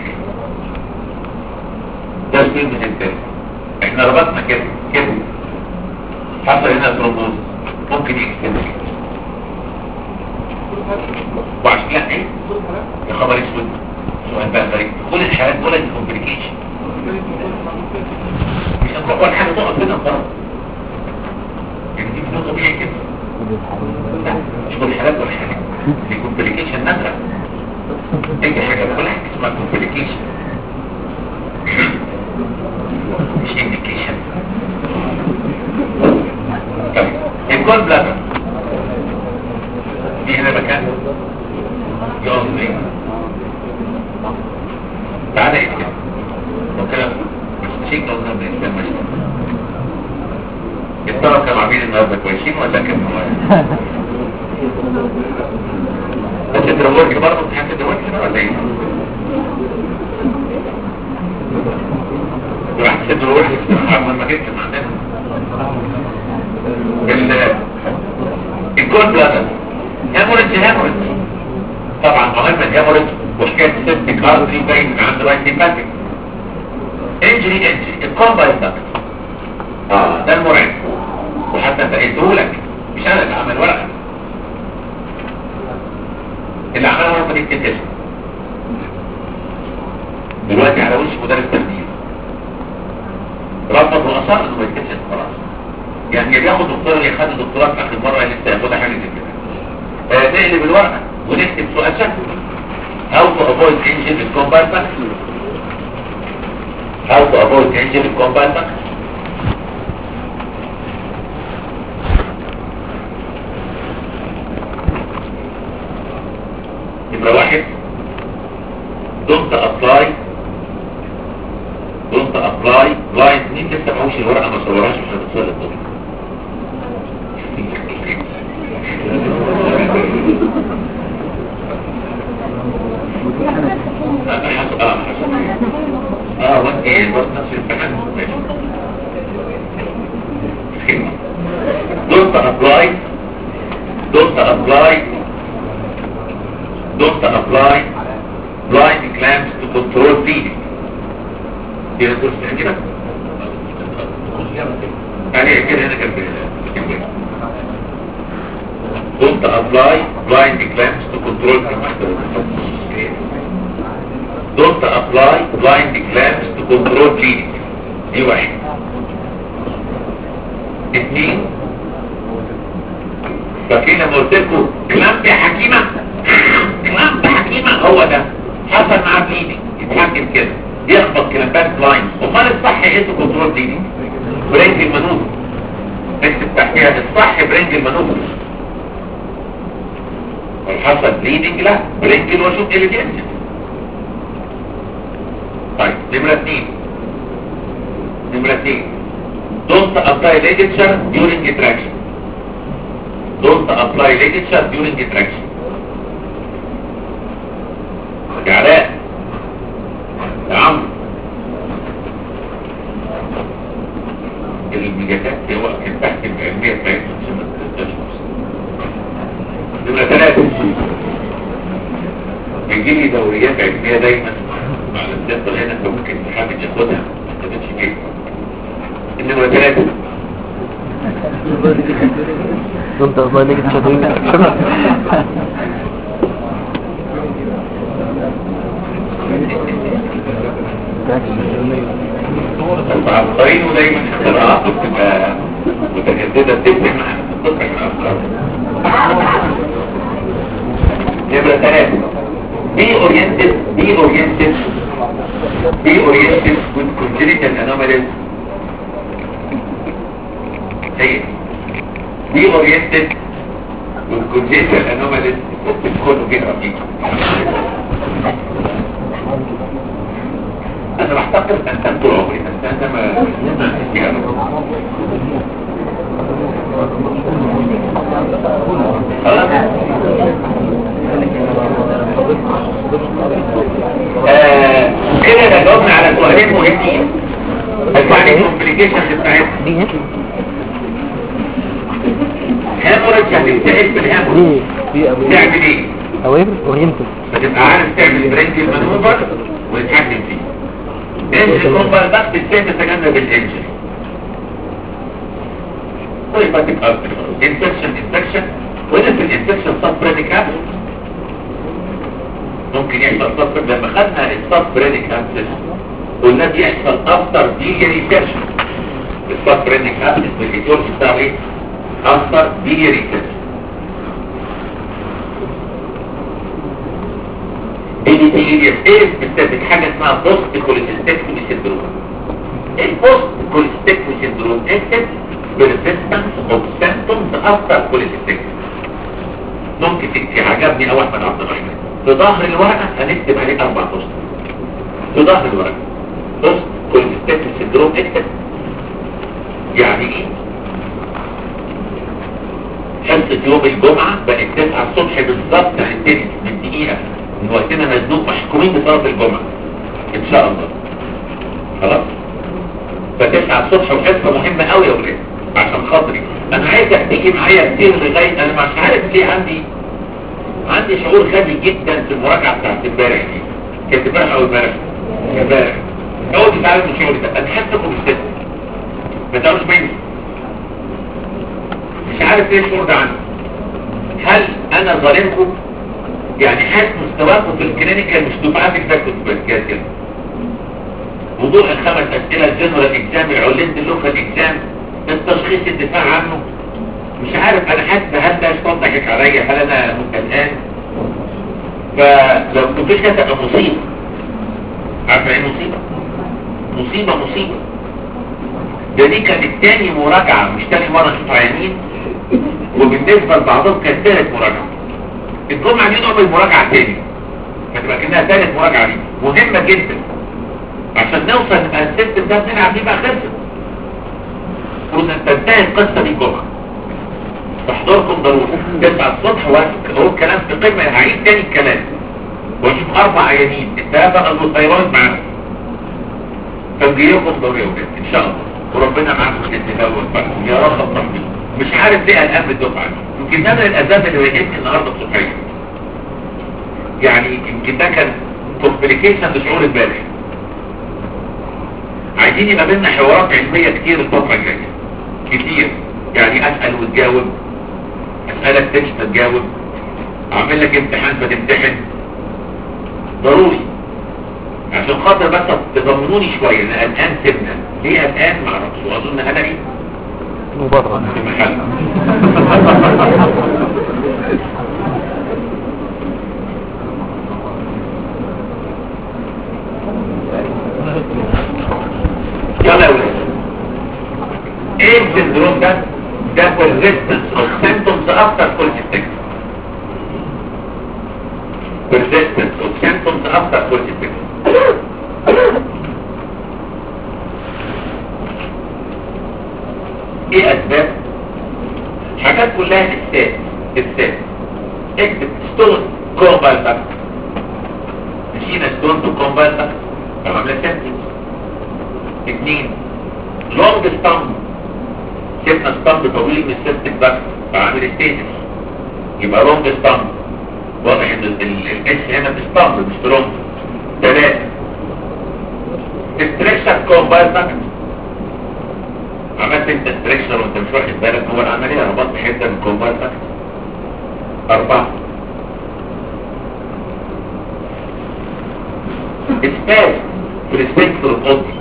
ده سبلين ميزنتريك احنا ربطنا كده كده حصل هنا ثرومبوزيس ممكن يكتب وعشان لا ايه يا خبر اسود سؤال بقى غريب كل الحالات دول كومبليكيشن مش هتروح ولا حاجه تقعد هنا بره يعني دي بدون طبيعي كده لا مش كل الحالات ولا حاجه دي كومبليكيشن نادره اي حاجه كل حاجه اسمها كومبليكيشن مش انديكيشن طيب الكول بلادر دي هنا مكان يقعد ليه تعالى اكتب وكده مش شيء قلنا بالنسبه للمشي الطرف كانوا عاملين النهارده كويسين ولا كانوا بس الدرجات برضه امتحان الدرجات ولا ايه؟ راح تسد الروح لما جيت كان عندنا ال الجول بلادر هيموريج هيموريج طبعا مهم الهيموريج وحكايه سيبتك ارضي باين من عند رايت سيمباتيك انجري انجري الكومبايت دكت اه ده المرعب وحتى انت قلته لك مش انا اللي عمل ورقه اللي عملها ورقه دي بتتكتب دلوقتي على وش مدرس تربيه رفض واصر انه ما يتكتبش خلاص يعني اللي ياخد دكتوراه اللي خد دكتوراه في اخر مره لسه ياخدها حاجه زي كده آه، نقلب الورقه ونكتب سؤال شكل how to avoid injury with combined factors how to avoid injury with combined factors يبقى واحد don't apply don't apply blind مين لسه معهوش الورقه ما صورهاش مش هتتصل الطبيب حسب اه حسب اه وانت ايه الوقت نفس الامتحان ماشي خدمة don't apply don't apply don't apply blind clamps to control bleeding دي نقول كده يعني كده هنا جنب جنب don't apply blind clamps to control don't apply blind clamps to control bleeding دي واحد اثنين فاكرين لما قلت لكم كلام يا حكيمة كلام يا حكيمة هو ده حصل معاه بليدنج يتحكم كده يخبط كلامبات بلايند امال الصح ايه تو كنترول بليدنج برينج المانوفر اكتب تحتيها الصح برينج المانوفر حصل بليدنج لا برينج الوشوط اللي بينزل طيب نمرة اتنين نمرة اتنين don't apply ligature during traction don't apply ligature during traction يا علاء يا عمرو الميجاتات هو كان تحت العلمية بتاعتهم عشان ما تتقلقش نمرة ثلاثة بيجي لي دوريات علمية دايما على الدكتور هنا ممكن حابب ياخدها ما تبقاش فيه النمرة ثلاثة كنت أصلا ليك تشتري فعبقرين ودايما اختراعاته بتبقى متجددة بتبقى معانا بتطلع من الأفكار نمرة ثلاثة be oriented be oriented be oriented with congenital anomalies هي be oriented with congenital anomalies ممكن تكونوا كده رقيق انا بعتقد ان انت طول عمري بس انا ما يعني خلاص آه، كده ده جاوبنا على سؤالين مهمين يعني الكومبليكيشنز بتاعتنا هامورج هتنتهي بالهامورج دي في تعمل ايه؟ اوير اورينتد فتبقى عارف تعمل برينج المانوفر وتتحكم فيه انجل كومبر بس ازاي تتجنب الانجل طيب هتبقى انفكشن انفكشن وهنا في الانفكشن سب بريديك ممكن يحصل سب لما خدنا السب بريديك ابسس قلنا بيحصل افتر بيلياري سيرشن السب بريديك ابسس بالايديولوجي بتاعه ايه؟ افتر بيلياري سيرشن دي دي ايه ايه بتثبت حاجه اسمها بوست كوليستيكتومي سيندروم البوست كوليستيكتومي سيندروم اكتب persistence of symptoms after cholecystectomy ممكن تكتب عجبني او احمد عبد الرحمن في ظهر الورقه هنكتب عليه اربع بوست في ظهر الورقه بوست كوليستيكتومي سيندروم اكتب يعني ايه حصة يوم الجمعة بقت 9 الصبح بالظبط هنبتدي من دقيقة من وقتنا مزنوق محكومين بصلاة الجمعة ان شاء الله خلاص فتسعة الصبح وحصة مهمة قوي يا ولاد عشان خاطري انا عايزك تيجي معايا كتير لغاية انا مش عارف ليه عندي عندي شعور غبي جدا في المراجعة بتاعت امبارح دي كانت امبارح او امبارح امبارح اول تتعلم الشعور ده انا حاسس انكم مش ما تعرفش مني مش عارف ايه الشعور ده عندي هل انا ظالمكم يعني حاسس مستواكم في الكلينيكال مش دفعات اكتاكتوا كده كده وضوح الخمس اسئله الجنرال اكزام العلين اللوكال اكزام التشخيص الدفاع عنه مش عارف انا حاسس هل ده اشطان ضحك عليا هل انا قلقان فلو كنتش كده تبقى مصيبه عارفه ايه مصيبه مصيبه مصيبه ده دي كانت تاني مراجعه مش تاني مره اشوف عيانين وبالنسبه لبعضهم كانت ثالث مراجعه الجمعه دي نعمل مراجعه تاني فتبقى كانها ثالث مراجعه دي مهمه جدا عشان نوصل نبقى السيستم ده بنلعب فيه بقى خلصت المفروض ان تنتهي القصه دي الجمعه تحضركم ضروري 9 الصبح واقول الكلام في قمه هعيد تاني الكلام واشوف اربع عيانين الثلاثه قالوا الثيرويد معاهم فنجيلكم ضروري يا ولاد ان شاء الله وربنا معاكم باذن الله ويوفقكم يا رب الرحمن مش عارف ليه قلقان بالدفعه دي يمكن ده من الاسباب اللي واجهتني النهارده الصبحيه يعني يمكن ده كان كومبليكيشن لشعور امبارح عايزين يبقى بينا حوارات علمية كتير الفترة الجاية كتير يعني اسأل وتجاوب اسألك تكشف تجاوب اعمل لك امتحان فتمتحن ضروري عشان خاطر بس تضمنوني شوية انا قلقان سنة ليه قلقان معرفش واظن انا ايه مبادرة في محل يلا يا ولاد ايه السندروم ده ده persistence of symptoms after cholecystectomy persistence of symptoms after cholecystectomy حاجات كلها استاذ استاذ اكتب ستون كومبايل فاكتور نسينا ستون تو كومبايل فاكتور طبعا عامله سنتنس اثنين لونج ستامب سيبنا ستامب طويل من السيستك باكتور فعامل ستيتس يبقى لونج ستامب واضح ان الاس هنا في ستامب مش في لونج ثلاثة استريكشن كومبايل فاكتور عملت انت استريكشن وانت مش واخد بالك هو العملية ربطت حتة من كومبايل فاكتور أربعة اسباس في السبيكتر القطبي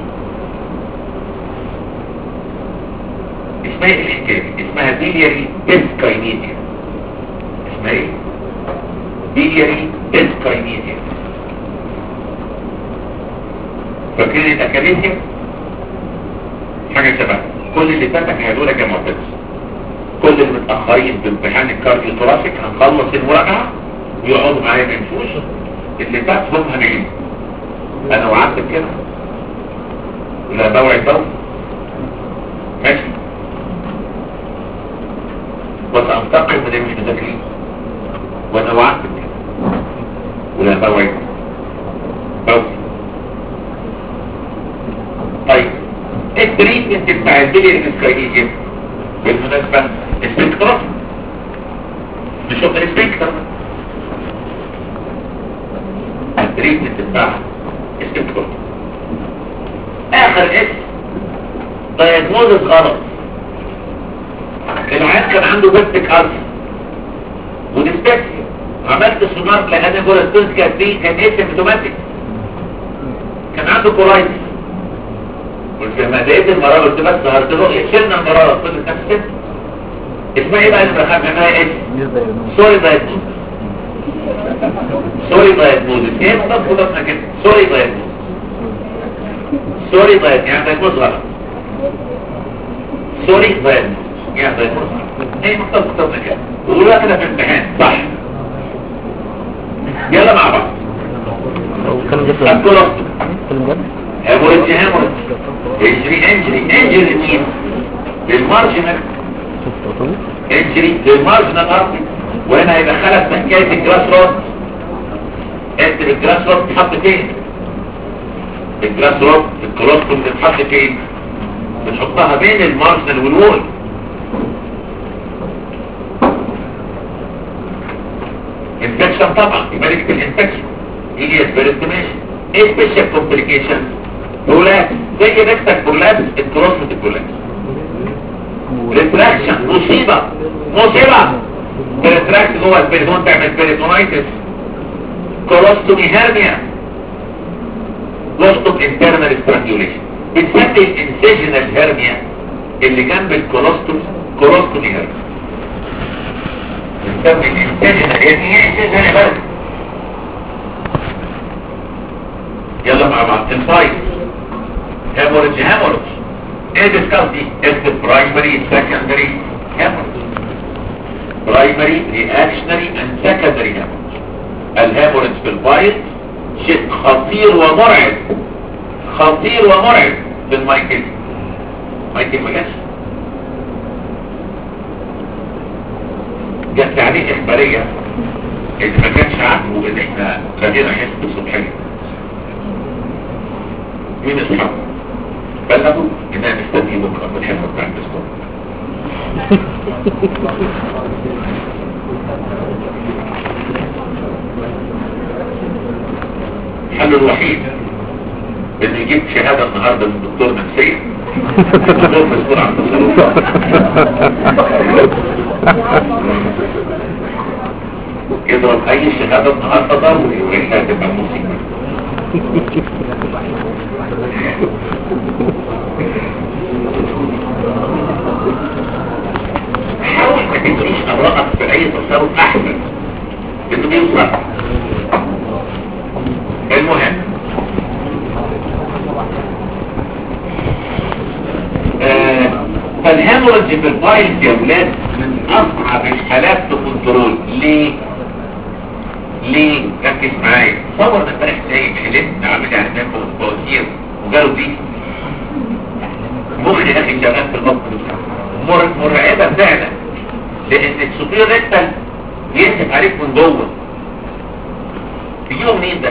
اسمها ايه الحكاية دي؟ اسمها بيلياري ديسكاينيزيا اسمها ايه؟ بيلياري ديسكاينيزيا فاكرين الاكاديميا؟ حاجة شبه كل اللي فاتك هيدولك يا معتز كل اللي متأخرين بامتحان الكارديو ثوراسيك هنخلص المراجعة ويقعدوا معايا ما يمشوش اللي فات هم هنعيد انا وعدت كده لا بوعد بوعد ماشي وسأنتقل من اللي مش مذاكرين وانا وعدت كده ولا بوعد بوعد طيب التريتمنت بتاع البيلير اسكاينيزيا بالمناسبة السبكترا مش شغل السبكترا التريتمنت بتاع السبكترا اخر اسم دايجنوزس غلط العيان كان عنده بيبتيك ألسر وديسبكسيا عملت سونار لان جولاستوز كانت دي كان اسيمتوماتيك كان عنده كولايتس قلت لما لقيت المرارة قلت بس ظهرت له شلنا المرارة فضلت نفس الست اسمها ايه بقى اللي بخاف منها ايه سوري دايجنوز سوري دايجنوز ايه مضاف مضافنا كده سوري دايجنوز سوري دايجنوز يعني دايجنوز غلط سوري دايجنوز يعني دايجنوز غلط ايه مضاف مضافنا كده وقولوا كده في الامتحان صح يلا مع بعض كلام جد الكولوستوم كلام جد هيموريدج هيموريدج انجري انجري انجري مين للمارجنال انجري للمارجنال ارتي وهنا هيدخلك في حكايه الجراس رود انت الجراس رود بتحط فين الجراس رود الكولوستوم بتتحط فين بنحطها بين المارجنال والوول انفكشن طبعا يبقى لك الانفكشن يجي سبيرستيميشن ايه سبيشال كومبليكيشن بولات زي نفسك بولات الكروسمت البولات ريتراكشن مصيبة مصيبة ريتراكت جوه البريتون تعمل بيريتونايتس كولوستومي هيرنيا لوستوم انترنال سترانجوليشن بتسمي الانسيجنال هيرنيا اللي جنب الكولوستوم كولوستومي هيرنيا بتسمي الانسيجنال هيرنيا انسيجنال بس يلا مع بعض الفايت هيموريدج هيموريدج ايه ديسكاس دي اكتب برايمري سكندري هيموريدج برايمري رياكشنري اند سكندري هيموريدج الهيموريدج في الفايت شيء خطير ومرعب خطير ومرعب في المايكل مايكل ما جاش جت عليه اخباريه اللي ما كانش عارفه ان احنا خلينا حزب الصبحيه مين اصحابه بلغوا انها مستنيه بكره في الحصه بتاع الدستور الحل الوحيد ان يجيب شهاده النهارده من دكتور نفسيه دكتور مسؤول عن التصرف يضرب اي شهاده النهارده ضروري والا تبقى مصيبه حاول ما تجريش أراءك في أي تصرف أحسن إنه بيوصل المهم آه، فالهيموريدج في الفايلز يا ولاد من أصعب الحالات في كنترول ليه؟ ليه؟ ركز معايا تصور ان امبارح سايب حلمت عامل اعلانات بواسير وجاله دي مخي يا اخي شغال في البطن مر مرعبه فعلا لان السوبير ريكتال بينزف عليك من جوه تجيبه منين ده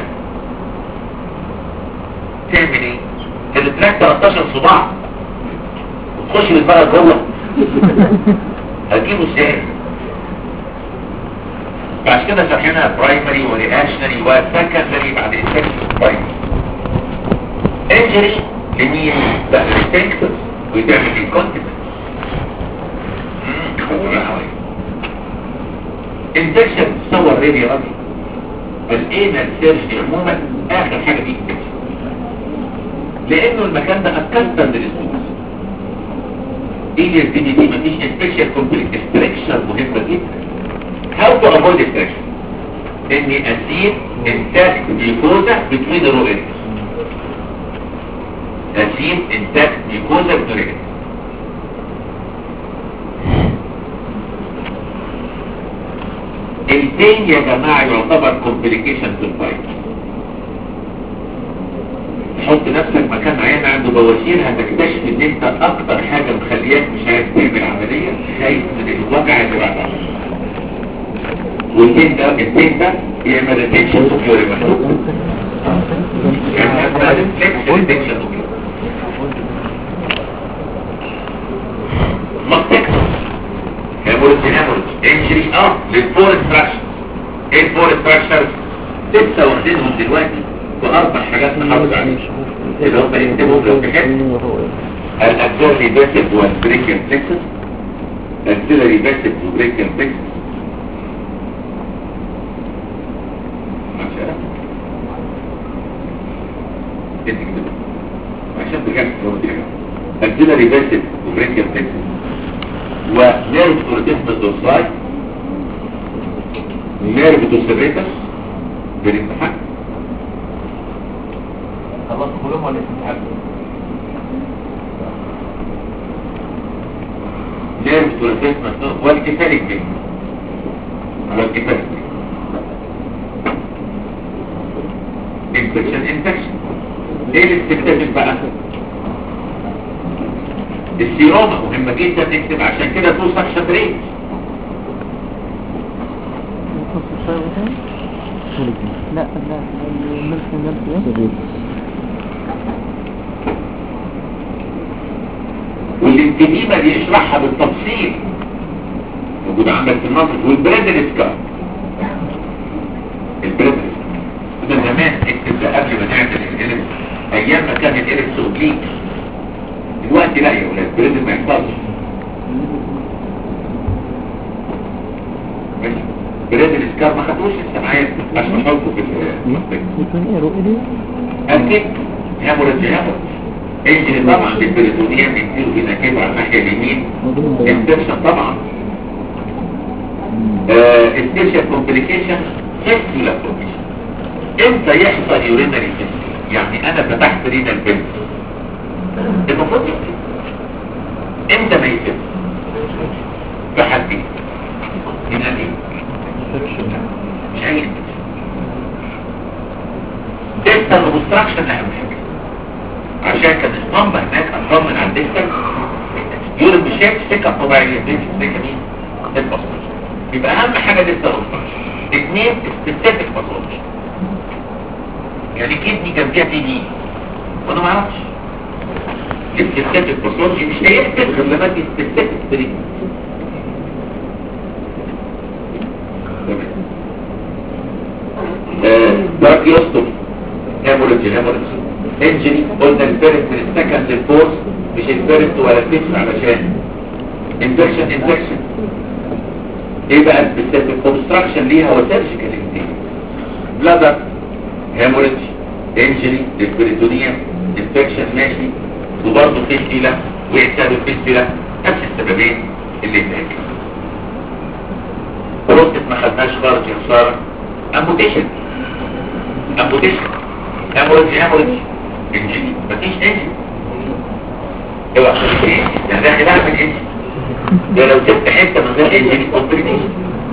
تعمل ايه التراك 13 صباع وتخش بالبلد جوه هتجيبه ازاي بعد كده شرحنا برايمري ورياكشنري وسكندري بعد انفكشن برايمري انجري لمين بقى الريستنكتورز ويتعمل الكونتيننس انفكشن تصور ريدي راجل فالانال سيرجري عموما اخر حاجه دي انفكشن لانه المكان ده اتكسر للسوس ايه دي دي دي مفيش انفكشن كومبليت استركشر مهمه جدا how to avoid extraction اني اسيب intact mucosa between the raw areas اسيب intact mucosa between the areas البين يا جماعة يعتبر complication في الفايت تحط نفسك مكان عيان عنده بواسير هتكتشف ان انت اكتر حاجة مخلياك مش عايز تعمل عملية خايف من الوجع اللي بعدها والبين ده البين ده يعمل ريتنشن سكيوري مكتوب يعني اسمها ريفلكس ريتنشن سكيوري ماستكتوس هيموريج هيموريج انجري اه للفور ستراكشر ايه الفور ستراكشر لسه واخدينهم دلوقتي واربع حاجات نحافظ عليهم اللي هم يكتبهم لو تحب الاكسلري باسيف والبريكن فليكسس الاكسلري باسيف وبريكن فليكسس عشان بجد لو تحب اكسلري باسيف وبريكن فليكسس ونيرف كورتيسمس دوساي نيرف دوسيريتس بالامتحان خلاص كلهم ولا تتحبوا نيرف كورتيسمس والكفالك بين والكفالك بين انفكشن انفكشن ايه الاستكتاف بقى السيروما مهمة جدا نكتب عشان كده تو سكشن ريت لا لا الملك والانتديمة دي يشرحها بالتفصيل موجود عندك في النصر والبريدل سكار البريدل كنا زمان اكتب ده قبل ما نعمل الالم ايام ما كان الالم سوبليك دلوقتي لا يا ولاد بريدل ما يحصلش ماشي بريدل سكار ما خدوش لسه معايا عشان احطه في ال اكيد هيموريدج هيموريدج انجل طبعا بالبريتونيا بيديله هنا كده على الناحيه اليمين انفكشن طبعا سبيشال كومبليكيشن فيستولا كومبليكيشن امتى يحصل يورينري فيستولا يعني انا فتحت رينا البنت المفروض يحصل امتى ما يتم بحدين هنا ليه مش اي ديستال اوبستراكشن اهم حاجه عشان كان الصمبة هناك اطمن على الديستال يقول مش شايف سكة طبيعية دي سكة مين؟ الباسورد يبقى اهم حاجة ديستال اوبستراكشن اثنين سبيسيفيك باسورد يعني كدني كان فيها تي دي وانا ما اعرفش السبيسيفيك باسورد مش هيكتب غير لما دي سبيسيفيك بريد باراكيوستوم هيموريدج هيموريدج انجري قلنا الفيرست من السكند للفورس مش الفيرست ولا الفيفث علشان انفكشن انفكشن ايه بقى السبيسيفيك اوبستراكشن ليها هو سيرجيكال انتيك بلادر هيموريدج انجري للبريتونيوم انفكشن ماشي وبرضه فيستيلا ويحساب الفيستيلا نفس السببين اللي هناك بروستت ما خدناش خالص يا خساره امبوتيشن امبوتيشن هيموريدج هيموريدج انجلي مفيش انجلي اوعى تقول ايه يعني داخل اعمل انجلي ده لو سبت حته من غير انجلي كومبليكيشن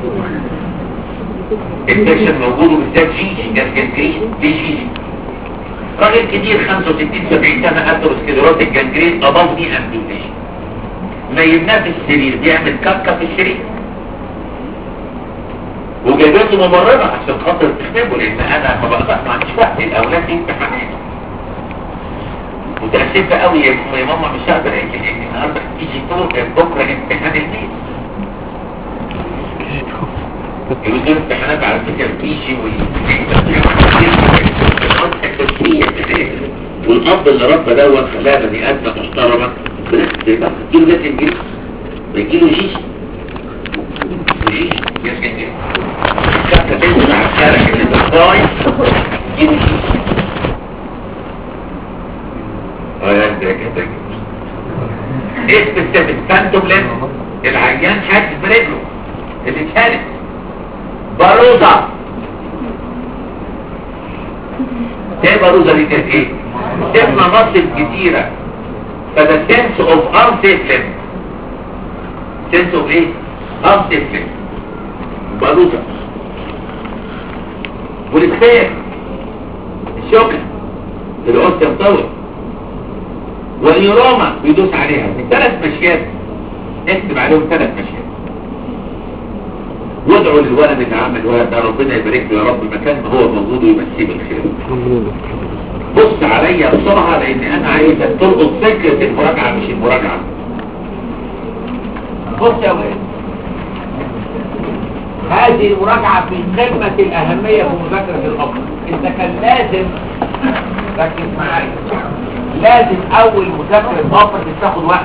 الانفكشن موجود وبالذات جيجي جاز جنجرين ليه جيجي راجل كبير 65 70 سنه اثيروسكليروتيك جنجرين اباف ني امبيوتيشن نيمناه في السرير بيعمل كاكا في السرير وجايبته مبررة عشان خاطر تكتبه لان انا ما بقدر ما عنديش وقت الاولاد دي امتحانات وتأسفة قوي يا يا ماما مش هقدر اجي لان النهارده تيجي طول بكره امتحان البيت يوزن امتحانات على فكرة بيجي والاب اللي ربى دوت خلاها بني ادم محترمه بنفس تجيله ده تنجيل بيجيله جيش جيش يسكن جيش كانت تنزل على الشارع اللي بالضاي تجيله جيش اه يا ده كده اسم السبب فانتوم لين العيان حاسس برجله اللي اتشالت باروزة ايه باروزة دي كانت ايه اسمها نصب كتيرة فده sense of unsafe sense of ايه unsafe باروزة والكفاية الشوكة اللي قلت يمطور واليوروما بيدوس عليها ثلاث مشيات اكتب عليهم ثلاث مشيات وادعوا للولد اللي عمل الولد ده ربنا يبارك له يا رب مكان ما هو موجود ويمسيه بالخير بص عليا بسرعة لان انا عايزك تلقط فكرة المراجعة مش المراجعة بص يا ولد هذه المراجعة في قمة الأهمية في مذاكرة الأمر انت كان لازم ركز معايا لازم أول مذاكرة الأمر تاخد وقت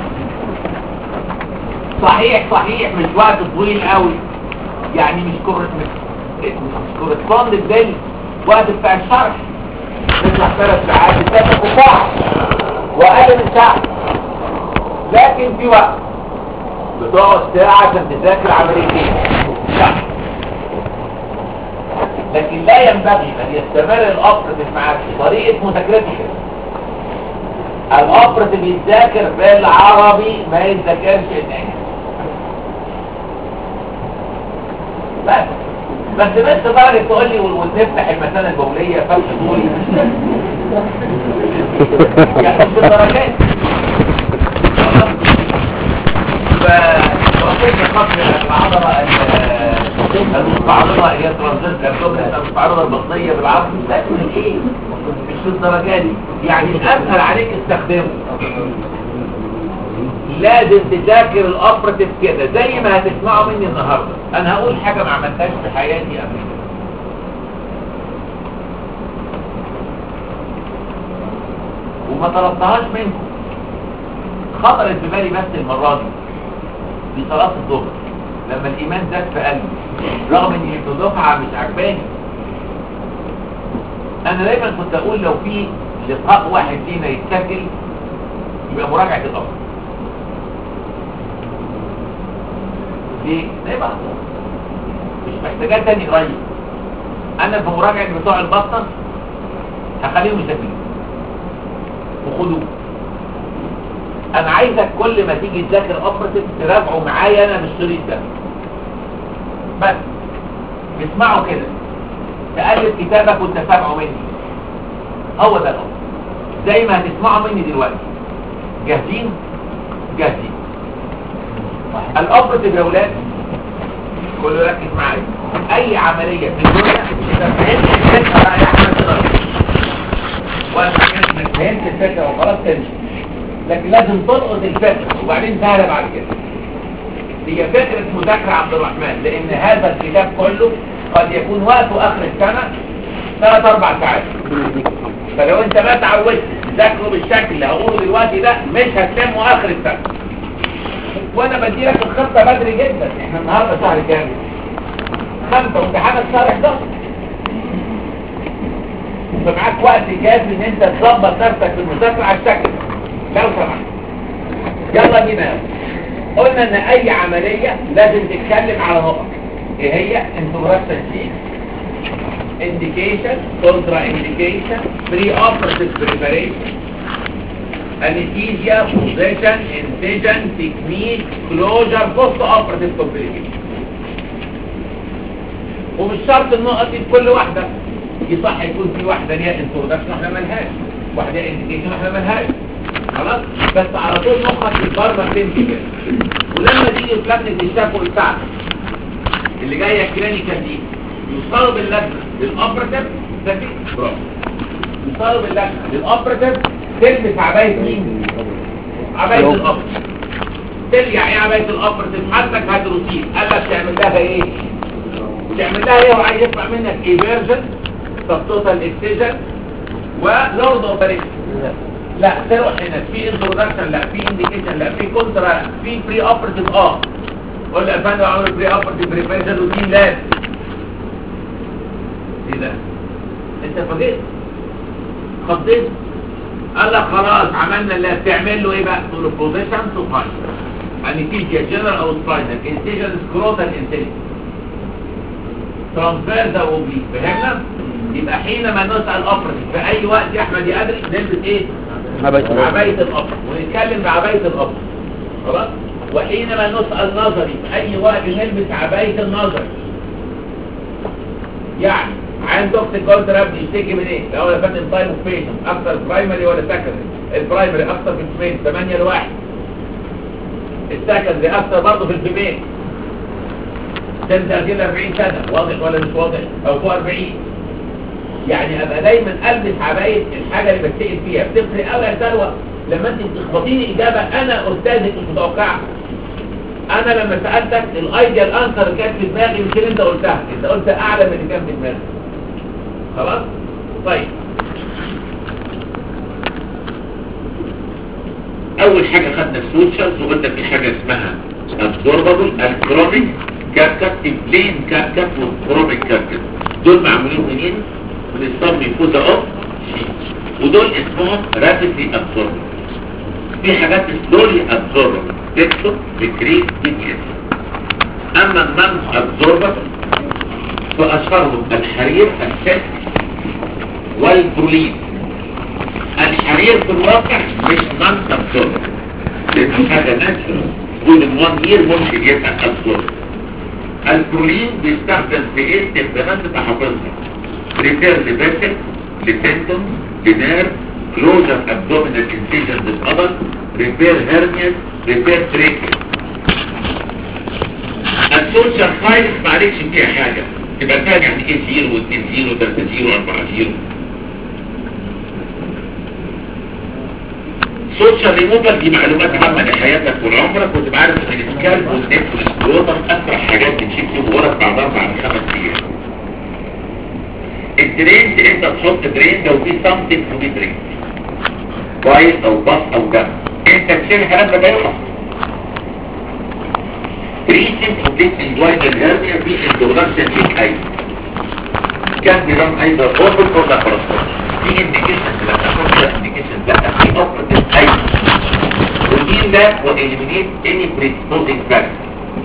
صحيح صحيح مش وقت طويل قوي يعني مش كورت مش كورسبوند بال وقت بتاع الشرح تطلع ثلاث ساعات تتفق ساعة وأقل من ساعة لكن في وقت بتقعد ساعة عشان تذاكر عمليتين ساعة لكن لا ينبغي أن يستمر الأوبرتيف معاك في طريقة مذاكرتك الأوبرتيف يتذاكر بالعربي ما يتذاكرش الإنجليزي بس بس بس درجة تقول لي ونفتح المثانة البولية فتح تقول يعني مش بالدرجات فوصلنا خطر العضلة المستعرضة هي ترانزيت الابدومين المستعرضة البطنية بالعرض لا من ايه مش في الدرجات دي يعني الاسهل عليك استخدمه لازم تذاكر الاوبراتيف كده زي ما هتسمعوا مني النهارده انا هقول حاجه ما عملتهاش في حياتي قبل كده وما طلبتهاش منكم خطرت في بالي بس المره دي في صلاه الظهر لما الايمان زاد في قلبي رغم ان الدفعه مش عجباني انا دايما كنت اقول لو في لقاء واحد فينا يتسجل يبقى مراجعه الامر ليه؟ ليه بقى مش محتاجات تاني قريب انا في مراجعة بتوع البطن هخليهم يسجلوا وخدوه انا عايزك كل ما تيجي تذاكر اوبرتيف تراجعوا معايا انا بالشريط ده بس اسمعوا كده تقلب كتابك وانت سامعه مني هو ده الامر زي ما هتسمعوا مني دلوقتي جاهزين جاهزين الاوبرتيف يا اولاد كله ركز معايا اي عملية في الدنيا اذا فهمت الفكرة بقى يا احمد تقدر وانا انك فهمت الفكرة وخلاص تمشي لكن لازم تلقط الفكرة وبعدين سهلة بعد كده هي فكرة مذاكرة عبد الرحمن لان هذا الكتاب كله قد يكون وقته اخر السنة ثلاث اربع ساعات فلو انت ما تعودت تذاكره بالشكل اللي هقوله دلوقتي ده مش هتلمه اخر السنة وانا بدي لك الخطة بدري جدا احنا النهاردة شهر كام خمسة وامتحانك شهر 11 فمعاك وقت كافي ان انت تظبط نفسك في المذاكرة على الشكل لو سمحت يلا بينا قلنا ان اي عملية لازم تتكلم على نقط ايه هي انتروجكشن شيت indication contra indication pre-operative preparation anesthesia position incision technique closure post operative complication ومش شرط النقط دي في كل واحدة يصح يكون في واحدة ليها انترودكشن احنا ملهاش واحدة انديكيشن احنا ملهاش خلاص بس على طول مخك البرمة تمشي كده ولما تيجي تلمس الشكوى بتاعتك اللي جايه كلينيكال دي يوصلوا باللجنه للاوبراتيف ده في برافو يوصلوا باللجنه للاوبراتيف تلبس عبايه مين؟ عبايه الاوبراتيف ترجع ايه عبايه الاوبراتيف حالتك هتروتين قال لك تعمل لها ايه؟ تعمل لها ايه وعايز يسمع منك ايفيرجن طب توتال اكسجن ولورد اوبريشن لا تروح هنا في انترودكشن لا في انديكيشن لا في كونترا في بري اوبرتيف اه قول يا فندم عملوا بري اوبرتيف بريبريشن روتين لازم ايه ده انت فاجئت خضيت قال لك خلاص عملنا اللي بتعمل له ايه بقى تقول له بوزيشن تو فاين انستيجيا جنرال او سباينال انستيجيا سكروتال انتليجنس ترانسفيرز او اوبليك فهمنا يبقى حينما نسال اوبرتيف في اي وقت يا احمد يا ادري نلبس ايه عباية الأب ونتكلم بعباية الأب خلاص وحينما نسأل نظري في أي وقت نلبس عباية النظري يعني عين دكتور جولد راب يشتكي من ايه؟ لو يا فندم تايم اوف بيشن اكتر برايمري ولا سكندري؟ البرايمري اكتر في الفيميل 8 لواحد السكندري اكتر برضه في الفيميل سن 30 ل 40 سنه واضح ولا مش واضح؟ او فوق 40 يعني ابقى دايما البس عبايه الحاجه اللي بتسال فيها بتفرق قوي يا سلوى لما انت بتخبطيني اجابه انا استاذك مش متوقعها انا لما سالتك الايديال انسر اللي كانت في دماغي يمكن انت قلتها انت قلت اعلى من اللي كان في دماغي خلاص طيب اول حاجة خدنا السوتشرز وقلنا في حاجة اسمها absorbable الكترونيك كابكت بلين كابكت والكترونيك كابكت دول معمولين منين؟ من الصم فوزا اوف ودول اسمهم رابيدلي absorbable في حاجات سلولي absorbable تكتب بكريت دي اس اما النون absorbable فاشهرهم الحرير السلك والبرولين الحرير في الواقع مش نون absorbable لان حاجه ناتشورال ومن 1 يير ممكن يبقى absorbable البرولين بيستخدم في ايه استخدامات تحافظها ريفير لباسل لسنتم لنير كلوجر ابدومينال انسيجن للقبل ريفير هيرنيا ريفير تريكل السوشيال فايلز ما عليكش فيها حاجة تبقى فاهم يعني ايه زيرو واثنين زيرو وثلاثة زيرو واربعة زيرو سوشيال ريموفال دي معلومات عامة لحياتك والعمرك وتبقى عارف ان السكالب والنت والسكروتر اسرع حاجات بتشيل فيهم ورق بعد اربع من خمس ايام الدرينز انت تحط درين لو في سامثينج تو بي درين كويس او باص او دم انت تشيل الكلام ده يخلص treatment of this inguinal hernia في introduction in اي كان بيرام ايضا اوبن اور لابراسكوبي في indication لا تاخد indication لا في operative اي routine ده eliminate any predisposing factor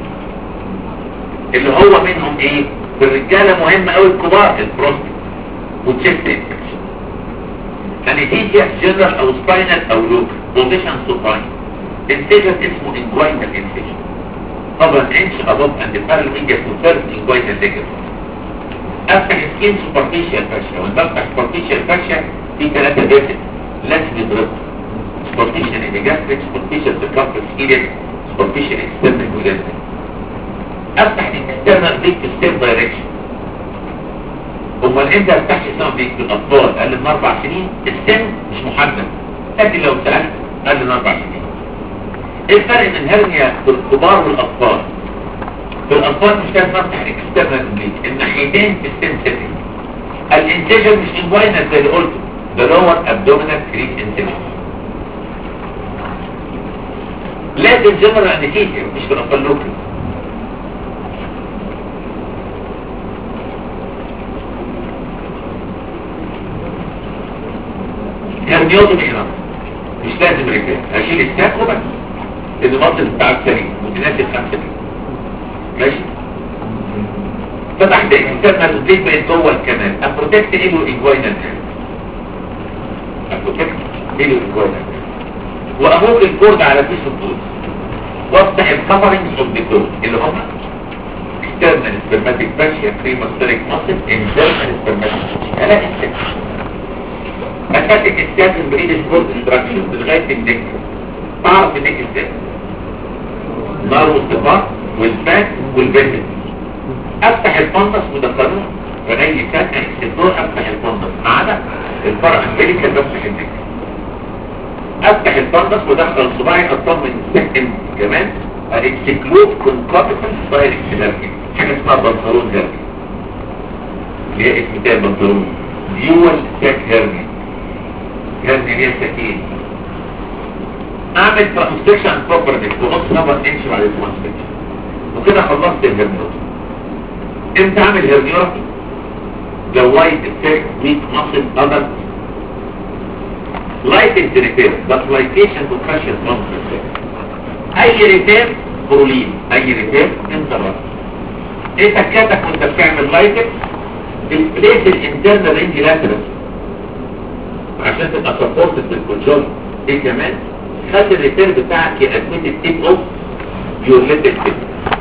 اللي هو منهم ايه في الرجاله مهم قوي الكبار البروستات وتشيست انفكشن انستيزيا جنرال او سباينال او لوك بوزيشن سوباين انسيجن اسمه انجوينال انسيجن طبعا انش ابوف اند بارل ميديا تو ثيرد انجوينال ليجر افتح سكين سوبرفيشال فاشيا وانت بفتح سوبرفيشال فاشيا في ثلاثه ديفت لازم يضربوا سوبرفيشال انجاستريك سوبرفيشال سيركمفرنس ايدك سوبرفيشال اكسترنال ميديا افتح الاكسترنال بيك في ستيب دايركشن امال انت افتحش سنة بيك في الاطفال اقل من اربع سنين السن مش محدد لكن لو سألت اقل من اربع سنين ايه الفرق بين الهرنيا في الكبار والاطفال في الاطفال مش لازم افتح الاكسترنال بيك الناحيتين في السن سيتنج الانتجن مش انفاينال زي اللي قلته ده لور ابدومينال كريس انتجن لازم جنرال انستيزيا مش في الاطفال لوكال كارديوتومي هنا مش لازم رجال هشيل الساك وبس المنطق بتاعك سليم متناسب خمسة دي ماشي فتح ده اكسترنال وزيت بقت جوه الكنال ابروتكت ايلو ايجوينال ابروتكت ايلو ايجوينال وامور الكورد على فيس الطول وافتح الكفرنج اوف ذا كورد اللي هم اكسترنال سبرماتيك فاشيا بريماستريك ماسل انترنال سبرماتيك فاشيا الاقي السكر اتاتك السياسة بعيد الفورد انتراكشن لغاية النك تعرف النك ازاي نار والصفات والفات والبنت افتح الفندس مدخلوه فجاي فتح الدور افتح الفندس ما عدا الفرع امريكا بفتح الدكة افتح الفندس ودخل صباعي اطمن سكن كمان الاكسكلود كونكوبيتنت دايركت هيرني حاجه اسمها بنطلون هيرني اللي هي اسم تاني بنطلون ديول ساك هيرني هيرني ليها ساكين اعمل ترانسكشن بروبر ديك ونص نمبر انش بعد الترانسكشن وكده خلصت الهرنيوز امتى اعمل هرنيورا لو لايت افكت ويك ماسل اذر لايت از ريبير بس لايتيشن تو فاشل اي ريبير برولين اي ريبير انترا ايه تكاتك وانت بتعمل لايتك البليس الانترنال رينج لاترال عشان تبقى سبورتد بالكونجول ايه كمان خلي الريبير بتاعك يأدمت التيب اوف يور ليتل تيب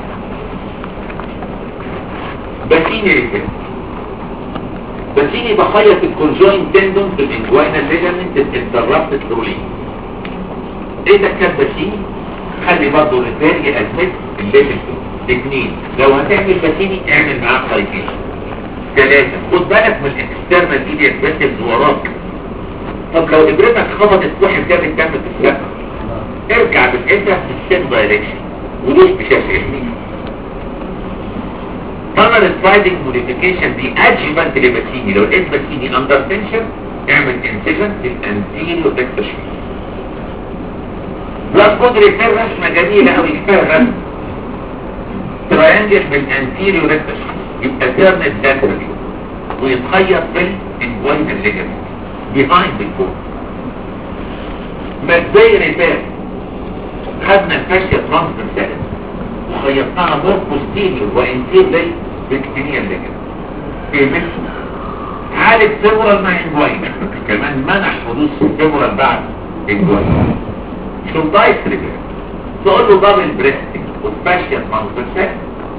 بسيني ريبير بسيني بخيط الكونجوين تندون في الانجوينال ليجامنت الانترابتد رولين ايه ده كان بسيني خلي برضه الريبير يأدمت الليتل تيب اثنين لو هتعمل بسيني اعمل معاه خيطين ثلاثة خد بالك من الاكسترنال ايديك بس وراك طب لو ابرتك خبطت واحد جاب الدم في السقف ارجع بالابره في السين دايركشن ودوس بشاشه يمين طبعا السلايدنج موديفيكيشن دي ادجيفنت لبسيني لو لقيت بسيني اندر تنشن اعمل انسجن للانتيريو دكتور بلاس كود ريفير رسمه جميله قوي كفايه الرسم تراينجل بالانتيريو دكتور يبقى تيرنت داكتوري ويتخيط بالانجوينال ليجمنت behind the core مجدي ريبير خدنا الفاشية ترانسفيرسال وخيطناها دور بوستيريور وانتير للبكتيريا ليجن بيمس عالج فيبرال مع انجوين كمان منع حدوث فيبرال بعد انجوين شو دايس ريبير تقول له دبل بريستنج والفاشية ترانسفيرسال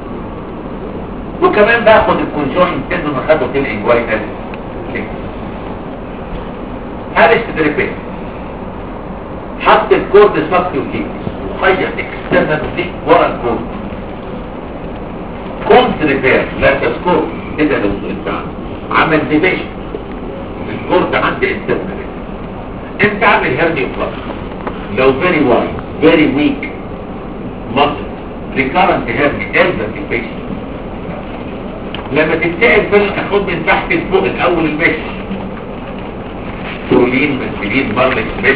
وكمان باخد الكونجوين تندون اخده في الانجوين ليجن هذا استدريبين حط الكورد صفي وليك وخيط اكسترنال وليك ورا الكورد كونت ريبير لا تذكر كده لو انت عمل ديبيشن الكورد عندي انترنال انت عامل هيردي وفلاس لو فيري وايد فيري ويك مصر ريكارنت هيردي ارزا في البيشن لما تتسأل فجأة خد من تحت لفوق الاول المشي تولين مسلين برلك مش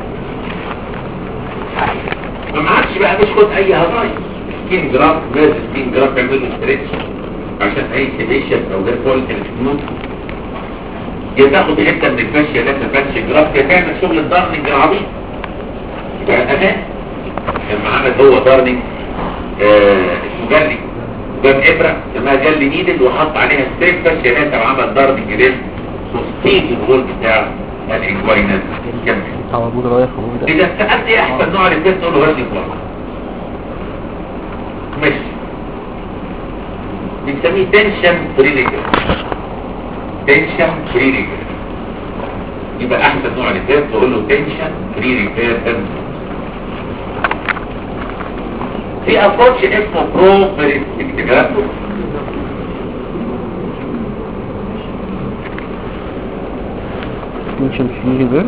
ما عادش بقى مش خد اي هضايا سكين جرام لازم سكين جرام تعمل له ستريتش عشان اي سيديشن او غير فولت الفنون يا تاخد حته من الفاشيه لا تفتش جراف يا تعمل شغل الدارنينج العبيط يبقى امان كان معانا هو دارنينج آه اسمه جلي جاب ابره اسمها جلي نيدل وحط عليها ستريك فاشيه لا وعمل دارنينج ليه وستيج الغول بتاع الانجوينال كمل على طول رايح خروج ده اذا سألت ايه احسن نوع للبيت تقول له غير فلاح مش بنسميه تنشن فريليجر تنشن فريليجر يبقى احسن نوع للبيت تقول له تنشن فريليجر في ابروتش اسمه برو اكتجرافه مش فيه ده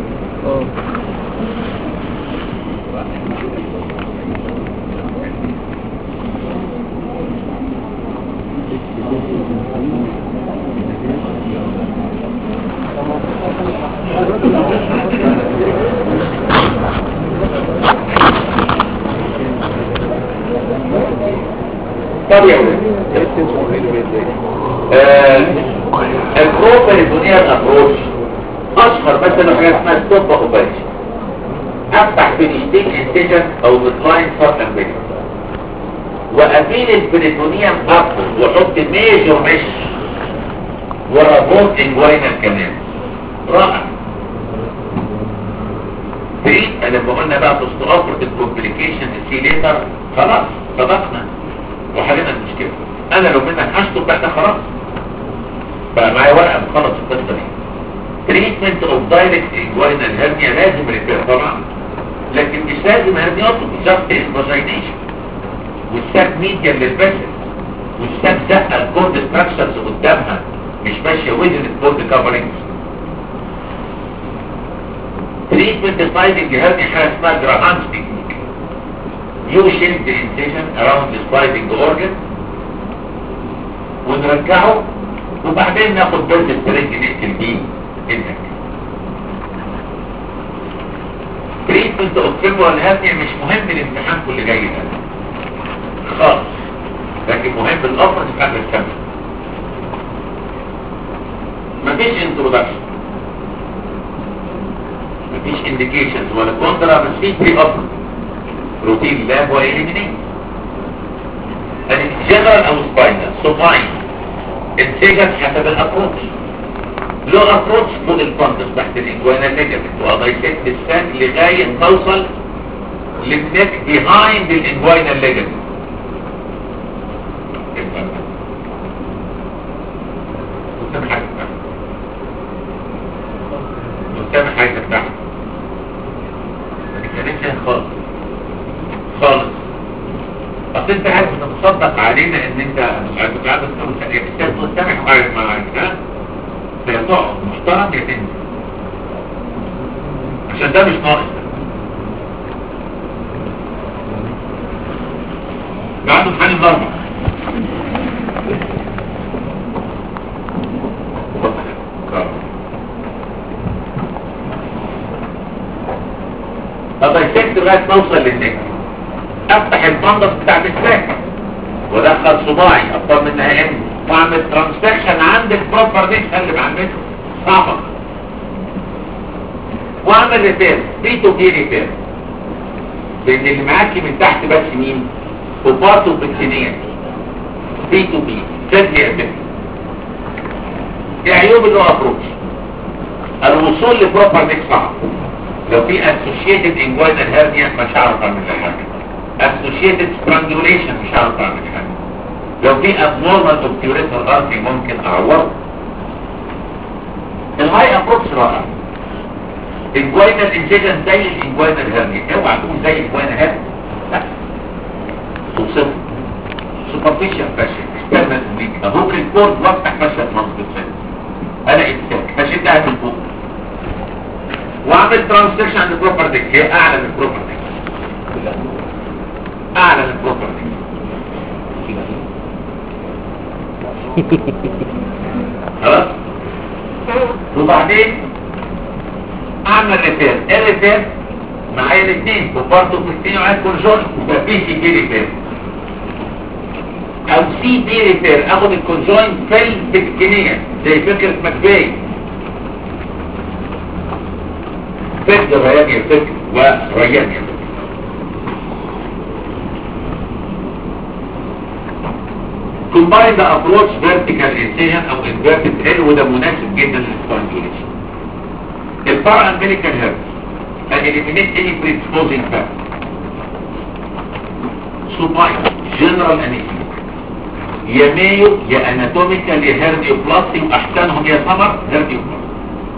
طب يا ولد البروبر الدنيا الابروش اشهر مثلا حاجه اسمها ستوب اوبريشن افتح بنشتين انتجن او بتلاين فار امبيد وافيل البريتونيوم ابطل واحط ميجر مش ورا بوت انجوينال كمان رائع بعيد لما قلنا بقى تستغفر الكومبليكيشن السي ليتر خلاص صدقنا وحلينا المشكله انا لو منك هشطب بقى ده خلاص بقى معايا ورقه مخلص القصه دي تريتمنت اوف دايركت انجوينال هيرنيا لازم ريبير طبعا لكن مش لازم هيرنيوتومي جاست انفاجينيشن والساك ميديا للبشر والساب زقه الكورد ستراكشرز قدامها مش ماشيه وزن الكورد كفرنج تريتمنت سلايدنج هيرني حاجه اسمها جراهام تكنيك يو شيلد ذا انسيشن اراوند ذا سلايدنج اورجن ونرجعه وبعدين ناخد بيرد سترينج نقتل بيه انك تريتمنت اوف فيبرال هيرنيا مش مهم الامتحان كل جاي ده خالص لكن مهم الامر في اخر السنه مفيش انترودكشن مفيش انديكيشنز ولا كونترا بس في بري اوبر روتين لاب واليمينيت جنرال او سباينال سوباين انسجت حسب الابروتش له ابروتش فوق الفندس تحت الانجوانا ليجامنت وضيفت الساك لغايه توصل للنك بيهايند الانجوانا ليجامنت قدام حاجه تحت قدام حاجه تحت ما تتكلمش خالص خالص اصل انت عارف تتصدق علينا ان انت مش عارف مش عارف تسامح معاك ها يا تقعد محترم يا تنزل عشان ده مش ناقص بعد امتحان الضربة طب السكت لغايه ما اوصل للنجم افتح البندس بتاعت الساك وادخل صباعي ابطل منها ام واعمل ترانسكشن عند البروبر دي اللي بعمله صعبه واعمل ريبير بي تو بي ريبير لان اللي معاكي من تحت بس مين وبارتو بكتينيا بي تو بي تدري يا ايه عيوب اللي هو ابروتش الوصول لبروبر ديك صعب لو في اسوشيتد انجوينال هيرنيا مش هعرف اعمل حاجه associated strangulation مش عارف اعمل حاجه لو في abnormal obturator artery ممكن اعوره الهاي ابروتش رائع الجوينال انسيجن زي الانجوينال هيرنيا اوعى تقول زي الجوينال هيرنيا لا توصف سوبرفيشال فاشل اكسترنال ويك ابوك الكورد وافتح فاشل منصب السن انا اتساك فشدها من فوق واعمل ترانسكشن عند البروبر ديك هي اعلى من البروبر ديك اعلى من البروبر ديك خلاص وبعدين اعمل ريبير الريبير معايا الاثنين وبرضه كريستينو عايز كونجون وبي سي بي ريبير او سي بي ريبير اخد الكونجوين في البكتينية زي فكرة مكباي فكر ريان يفكر وريان يفكر combine the approach vertical incision او inverted L وده مناسب جدا للسبانجوليشن البارا امريكان هيرت eliminate any predisposing factor supine general anesthesia يا مايو يا اناتوميكال يا هيرديو بلاستي واحسنهم يا سمر هيرديو بلاستي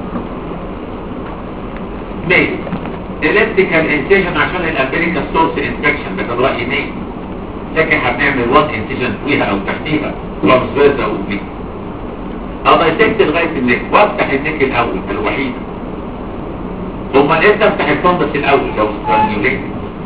مايو الكتريكال انسيجن عشان الامريكا سورس انفكشن ده كان رايي مايو لكن هنعمل وان انسيجن فيها او تحتيها ترانسفيرز او بليك ادايسكت لغايه النك وافتح النك الاول الوحيد ثم انت افتح الفندس الاول لو سترانيوليت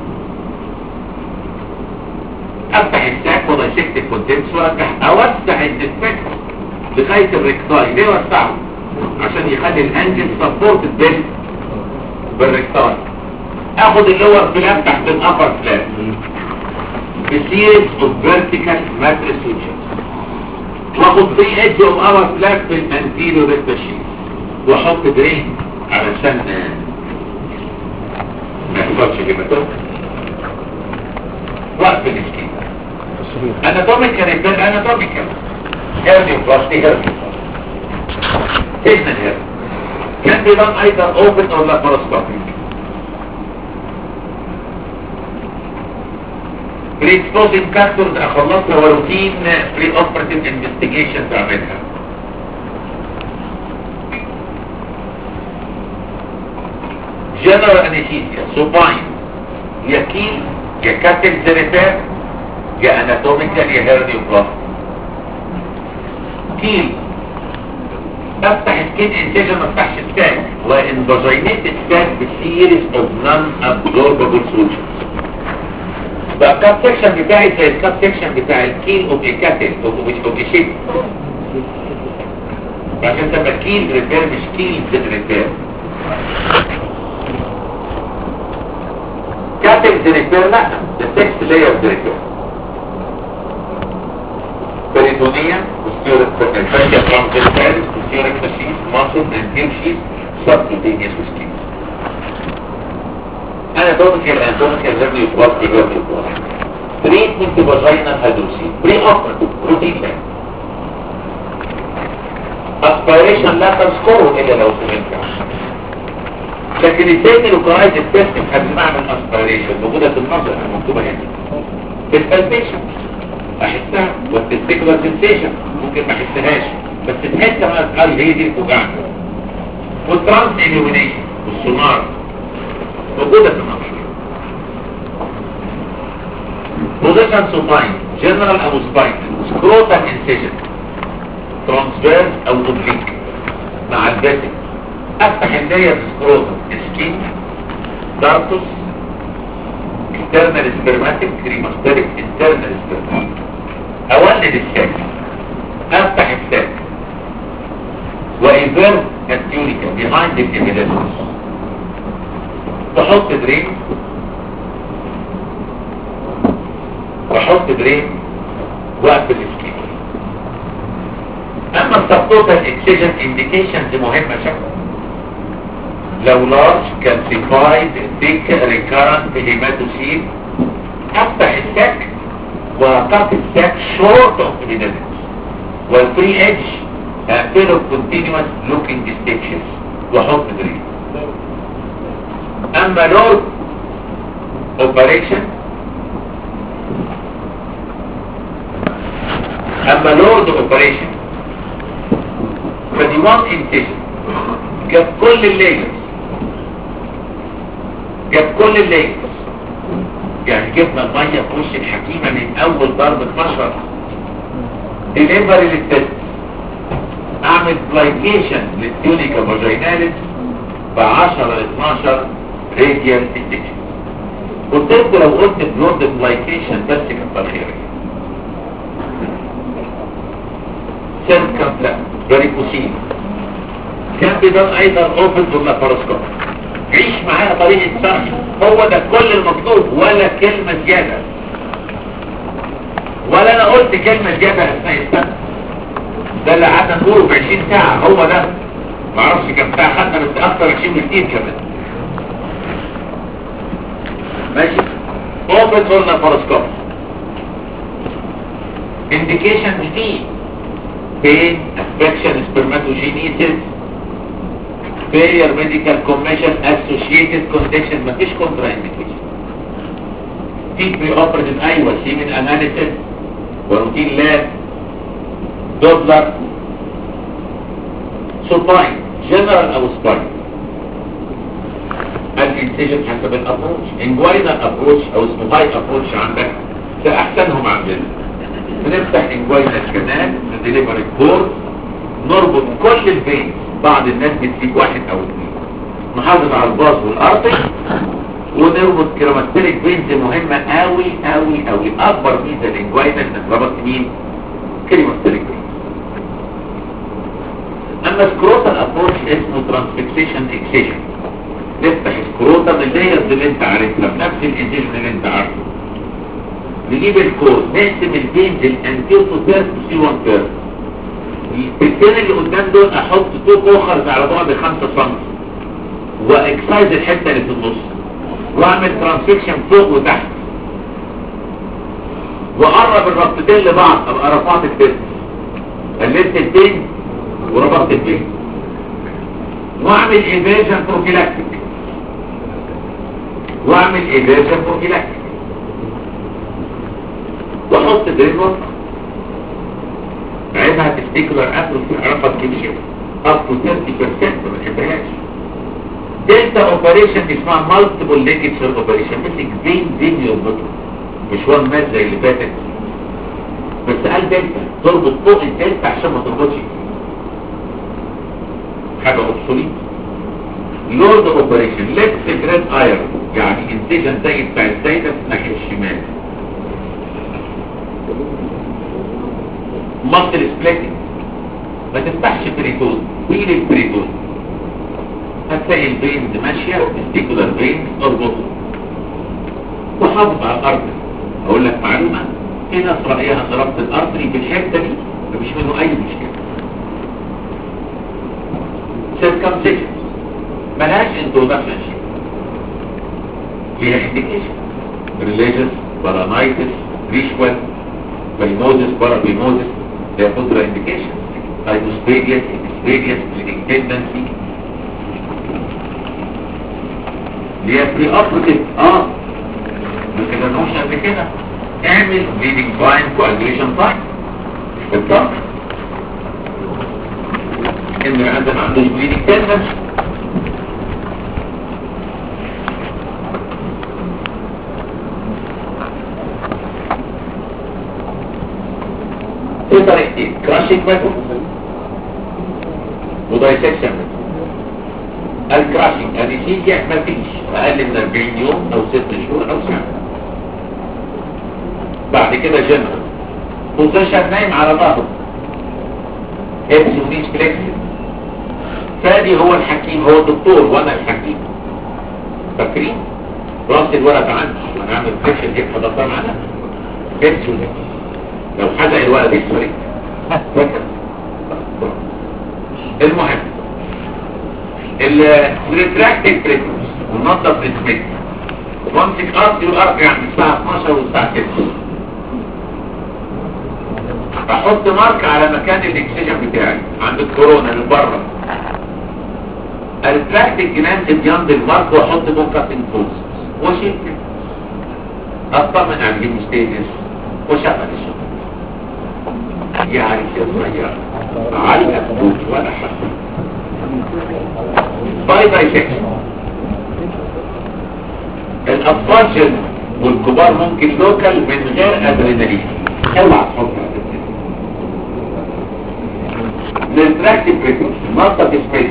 افتح الساك ودايسكت الكونتنتس وارجع اوسع الديسبكت لغايه الريكتاي ليه وسعه عشان يخلي الانجل سبورت بال بالريكتاي اخد اللور فلاب تحت الابر فلاب بسيريز اوف فيرتيكال ماتريس سويتشرز واخد فري ايدج اوف ابر فلاب في الانتيريور ريكتاشين واحط درين علشان ما يحصلش هيماتوم وقف الاسكين اناتوميكال ريبير اناتوميكال هيرني بلاستي هيرني تجنن هيرني can be done either open or laparoscopic predisposing factors اخلصها وروتين pre-operative investigation تعملها general anesthesia supine يا كيل يا كاتل زريفات يا اناتوميكال يا هيرنيوبلاست كيل افتح سكين انسيجن ما افتحش ستاك وان فاجينيت ستاك بسيريز اوف نون ابزوربابل سولوشنز بقى الكاب سيكشن بتاعي زي الكاب سيكشن بتاع الكيل اوف ايكاتل اوف اوف شيب عشان تبقى كيل ريبير مش كيل ريبير كاتل ريبير لا ده سكس لاير ريبير بريتونيا وستيورك فاشيا ترانزيستاليس وستيورك ماشيز ماسل برينتير شيز سبكوتينيوس وسكين انا دونكر and دونكر لازم يتوصل في جوه الكورة تريتمنت فاجينال هيدروسين بري اوبر روتين لاين اسبيريشن لا تذكره الا لو سمعت لكن ازاي نلوكرايز التست قبل ما اعمل اسبيريشن موجوده في النظر مكتوبه هنا بالبالبيشن احسها والتستيكولار سنسيشن ممكن ما احسهاش بس تحس ما قال هي دي الفجعه والترانس اليومينيشن والسونار موجوده في النظر بوزيشن سوباين جنرال او سباين سكروتال انسيجن ترانسفيرس او اوبليك مع الباسك افتح اللاير سكروتال سكين دارتوس internal spermatic ريماستريك internal spermatic اولد الساك افتح الساك وانفيرت التيونيكا behind the epidermis تحط درين واحط درين واقفل السكين اما السبتوتال اكسجن انديكيشنز مهمة شكرا لو لارج كالسيفايد ثيك ريكارنت هيماتوسيل افتح الساك وقف الساك شورت اوف ايدنس والفري ايدج اقفله كونتينوس لوكينج ستيتشز واحط درين اما لورد اوبريشن اما لورد اوبريشن فدي وان انتشن جاب كل الليلز جاب كل الليلز يعني جبنا المية في وش الحكيمة من اول ضربة مشرط ديليفري للتست اعمل بلايكيشن للتونيكا فاجيناليس ب 10 ل 12 راديال انتكشن كنت انت لو قلت بلورد بلايكيشن بس كتر خيرك سيرف كان لا فاريكوسين كان بيدان ايضا اوفن ولا باراسكوب عيش معايا طريقة شرح هو ده كل المطلوب ولا كلمة زيادة ولا انا قلت كلمة زيادة اثناء السنة ده اللي قعدنا نقوله في 20 ساعة هو ده معرفش كم ساعة خدنا بس اكتر 20 بكتير كمان ماشي اوفن ولا باراسكوب indication جديد pain, affection, spermatogenesis, failure medical commission, associated condition, مفيش contra indication. في pre operative ايوه semen analysis وروتين لاب دوبلر سوباين جنرال او سباين الانسيجن حسب الابروش انجوينال ابروش او اسمه هاي ابروش عندك ده احسنهم عندنا بنفتح انجوينال كانال نديليفر الكور نربط كل الفين بعض الناس بتسيب واحد او اثنين نحافظ على الباص والارضي ونربط كراماتيريك فينز مهمة قوي قوي قوي اكبر ميزة الانجوينال انك ربطت مين كراماتيريك فينز اما سكروتال ابروش اسمه ترانسفيكسيشن اكسيشن نفتح سكروتال اللايرز اللي انت عارفها بنفس الانسيشن اللي انت عارفه نجيب الكود نقسم البينز الانتير تو تيرف سي 1 تيرف البيتين اللي قدام دول احط تو كوخرز على بعد 5 سم واكسايز الحته اللي في النص واعمل ترانسفيكشن فوق وتحت واقرب الربطتين لبعض ابقى رفعت البيت قللت البين وربطت البين واعمل ايفيجن بروفيلاكتيك واعمل ايفيجن بروفيلاكتيك واحط درين وسط عيبها تفتكر اتروفي عرفت كبير up to 30% ما بحبهاش دلتا اوبريشن اسمها مالتيبل ليجيتشر اوبريشن مسك فين فين يربطه مش وان مات زي اللي فاتت بس قال دلتا تربط فوق الدلتا عشان ما تربطش حاجة اوبسوليت لورد اوبريشن ليفت جريد ايرون يعني انتجن زي بتاع الزايدة في الناحية الشمال مصل سبليتنج ما تفتحش بريتون مين البريتون هتلاقي البينز ماشية الستيكولار بينز اربطه وحافظ على الارض اقول لك معلومة في ناس رأيها ان ربط الارضري بالحتة دي مفيش منه اي مشكلة سيركمسيشن ملهاش انترودكشن شيء فيها انديكيشن ريليجن بارانايتس ريشوال بيموزس بارابيموزس ده قدرة انديكيشن هايبوسبيديس اكسبيديس بليدنج تندنسي اللي هي بري اوبريتيف اه ما كدناهوش قبل كده اعمل بليدنج باين كواجريشن تايم بالضبط ان العدد ما عندوش بليدنج تندنسي في طريقتين كراشنج ميثود ودايسكشن ميثود الكراشنج انستيزيا مفيش اقل من 40 يوم او 6 شهور او سنه بعد كده جنرال بوزيشن نايم على ظهره هيبس ونيس فليكسل فادي هو الحكيم هو الدكتور وانا الحكيم فاكرين راس الولد عندي وانا عامل فليكشن هيك حضرتها معانا هيبس ونيس لو حزق الولد يسوري فاكر المهم الريتراكتيف بريتوس ونظف السميك وامسك ارضي والارض يعني الساعة 12 والساعة 6 احط مارك على مكان الاكسجين بتاعي عند الكورونا اللي بره الريتراكت الجنان بيند المارك واحط بوكاتين فوز وشيك اطمن على الهيموستيزيس وشغل الشغل يعني صغير على الفوت ولا حد باي باي سكشن الاطفال جن والكبار ممكن لوكال من غير ادرينالين اوعى تحط للتراكتيف بريكوش نقطة سبيس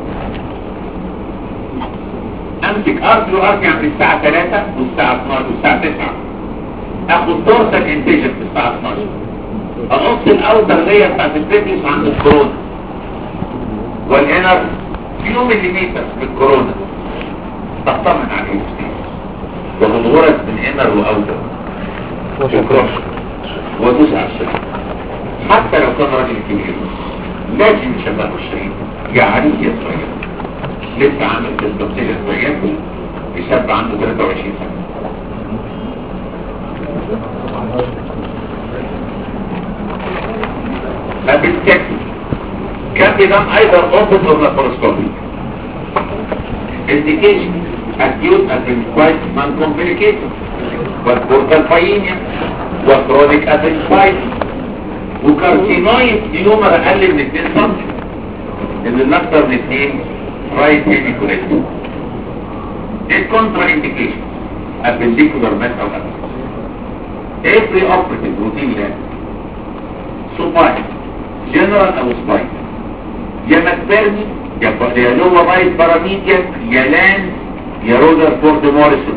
امسك ارض وارجع من الساعة 3 والساعة 12 والساعة 9 اخد دورتك انتجن في الساعة 12 اقص الاوتر لير بتاعت البريكوش عند الكورونا والانر فيو مليمتر في الكورونا تطمن عليه ومنغرز من انر واوتر وكروش ودوس على الشريط حتى لو كان راجل كبير لازم يشبهه الشريط يعني صغير لسه عامل تستوكسيجن صغير يشبه عنده 23 سنة فبالتالي كان بينام ايضا اوبن اور لاباروسكوبي indication acute appendicitis non complicated والبورتال باينيا وكرونيك appendicitis وكارسينويد تيومر اقل من 2 سم اللي الاكثر من 2 رايت هيمي كوليكتور الكونترا انديكيشن appendicular mass او every operative routine lab supine general او spine يا مكبرني يا ب- يا لو رايت باراميديا يا لان يا روجر فورد موريسون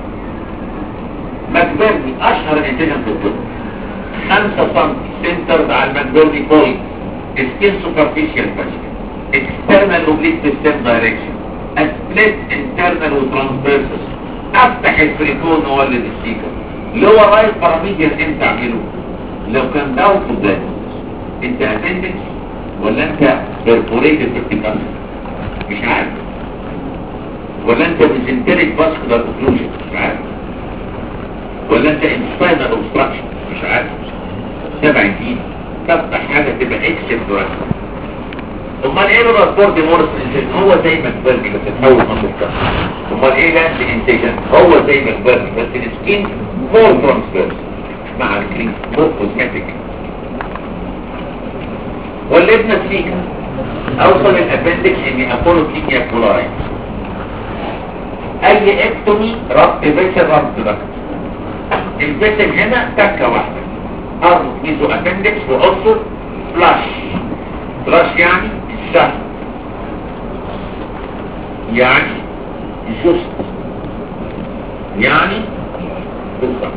مكبرني اشهر انتجن في الطب 5 سم سنترز على المكبرني بوينت سكين سوبرفيشال فاشل اكسترنال اوبليك سيستم دايركشن اسبليت انترنال وترانسفيرسس افتح الفريكون واولد السيكر لو رايت باراميديا امتى اعمله لو كان داون في الدم انت اتندكس ولا انت برفوريتد فيرتيكال مش عارف ولا انت ميزنتريك فاسكولار اوكلوجن مش عارف ولا انت انسباينال اوبستراكشن مش عارف سبع جين تفتح حاجه تبقى اكسل دلوقتي امال ايه الرابورت مورس هو زي مكبرني بس تحول مصر كده امال ايه لاند انتجن هو زي مكبرني بس السكين مور ترانسفيرس مع الكريم مور كوزمتيك واللبنة فيها اوصل الابندكس اني اقوله كيميا كولاي اي اكتومي ربط بيسل ربط ده البيسل هنا تكة واحدة ارمز ميزو ابندكس واوسو فلاش فلاش يعني سهل يعني جست يعني بالظبط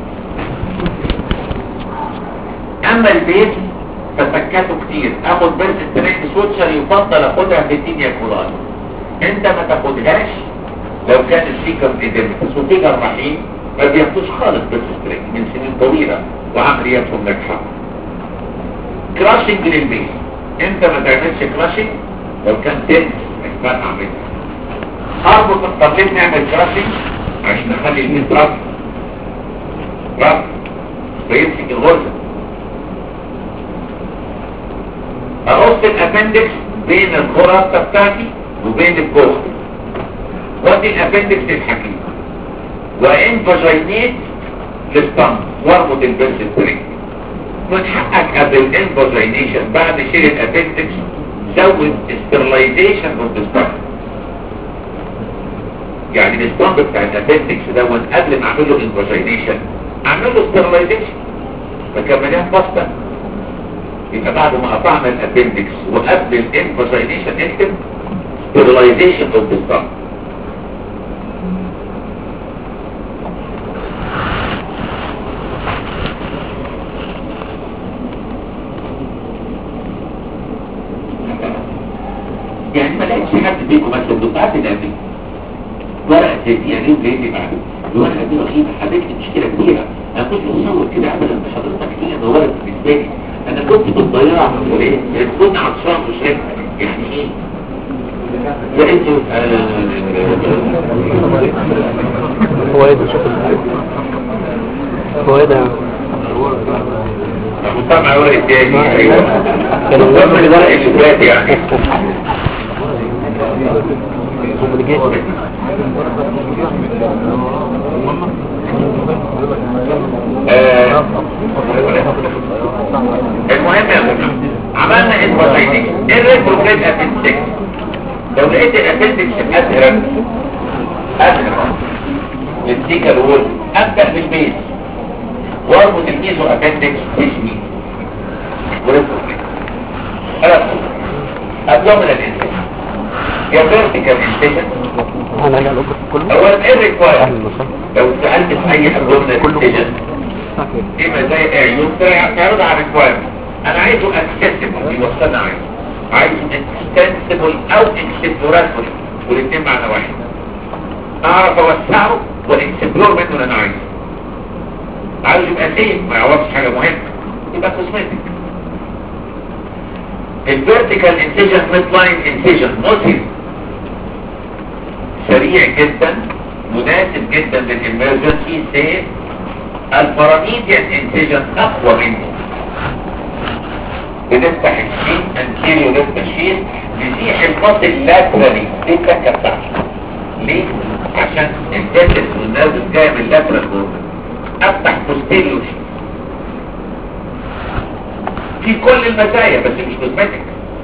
اما البيت فتكاته كتير اخد بيرس التريك سويتشر يفضل اخدها في الدنيا كلها انت ما تاخدهاش لو كان السيكر ايديمتس وفيجر رحيم ما بياخدوش خالص بيرس التريك من سنين طويلة وعملياتهم ناجحة كراشنج للبيت انت ما تعملش كراشنج لو كان تنس ما تعملها اربط طب ليه نعمل كراشنج عشان نخلي البيت رف رف ويمسك الغرزة اقص الابندكس بين الغرزة بتاعتي وبين الجوه ودي الابندكس الحكيم وان فاجينيت للطن واربط البرس سترينج من حقك قبل الانفاجينيشن بعد شيل الابندكس زود استرلايزيشن اوف ذا يعني الاسطمب بتاع الابندكس دون قبل ما اعمل له انفاجينيشن اعمل له استرلايزيشن فكملها فاستا يبقى بعد ما قطعنا الابندكس وقبل الانفاجينيشن اكتب sterilization of the stomach يعني ما لقيتش حد فيكم مثلا دفعات الامن ورقه زي دي يعني جاي لي بعد الورقه دي رهيبه حبيبتي مشكله كبيره انا كنت بصور كده ابدا بحضرتك هي نورت بالنسبه لي انا كنت بالضياع وليه كنت عطشان وشربت يعني ايه لقيت هو ايه ده شوف هو ايه ده مطمع ورق التاني ايوه كان الورق الورق اللي فات يعني آه، المهم يا جماعه عملنا انفاجينيشن ايه الريتروجريد ابندكس لو لقيت الابندكس ازرق ازرق للسيكال وول ابدا بالبيز واربط الميزو ابندكس باسمي وريتروجريد خلاص ابدومينال انسيشن يا فيرتيكال انسيشن انا هرجع لكم كله هو ايه ريكواير اهلا وسهلا لو سالت في اي ابدومينال انسيشن ايه مزايا ايه عيوب تعرض على الريكوايرمنت انا عايزه اكسسبل يوصلنا عايزه عايزه اكستنسبل او اكسبلوراتوري والاثنين معنى واحد اعرف اوسعه واكسبلور منه اللي انا عايزه عايز يبقى سيف ما يعوضش حاجه مهمه يبقى كوزمتيك الفيرتيكال انسيجن ميد لاين انسيجن مذهل سريع جدا مناسب جدا للامرجنسي سيف الباراميديان انسيجن اقوى منه بنفتح الشيت انتيريو نفتح الشيت نزيح الفصل لاترالي دي التكه بتاعته ليه؟ عشان الجسد والنرفز جايه من اللاترال جورنال افتح بوستيريو شيت في كل المزايا بس مش كوزمتيك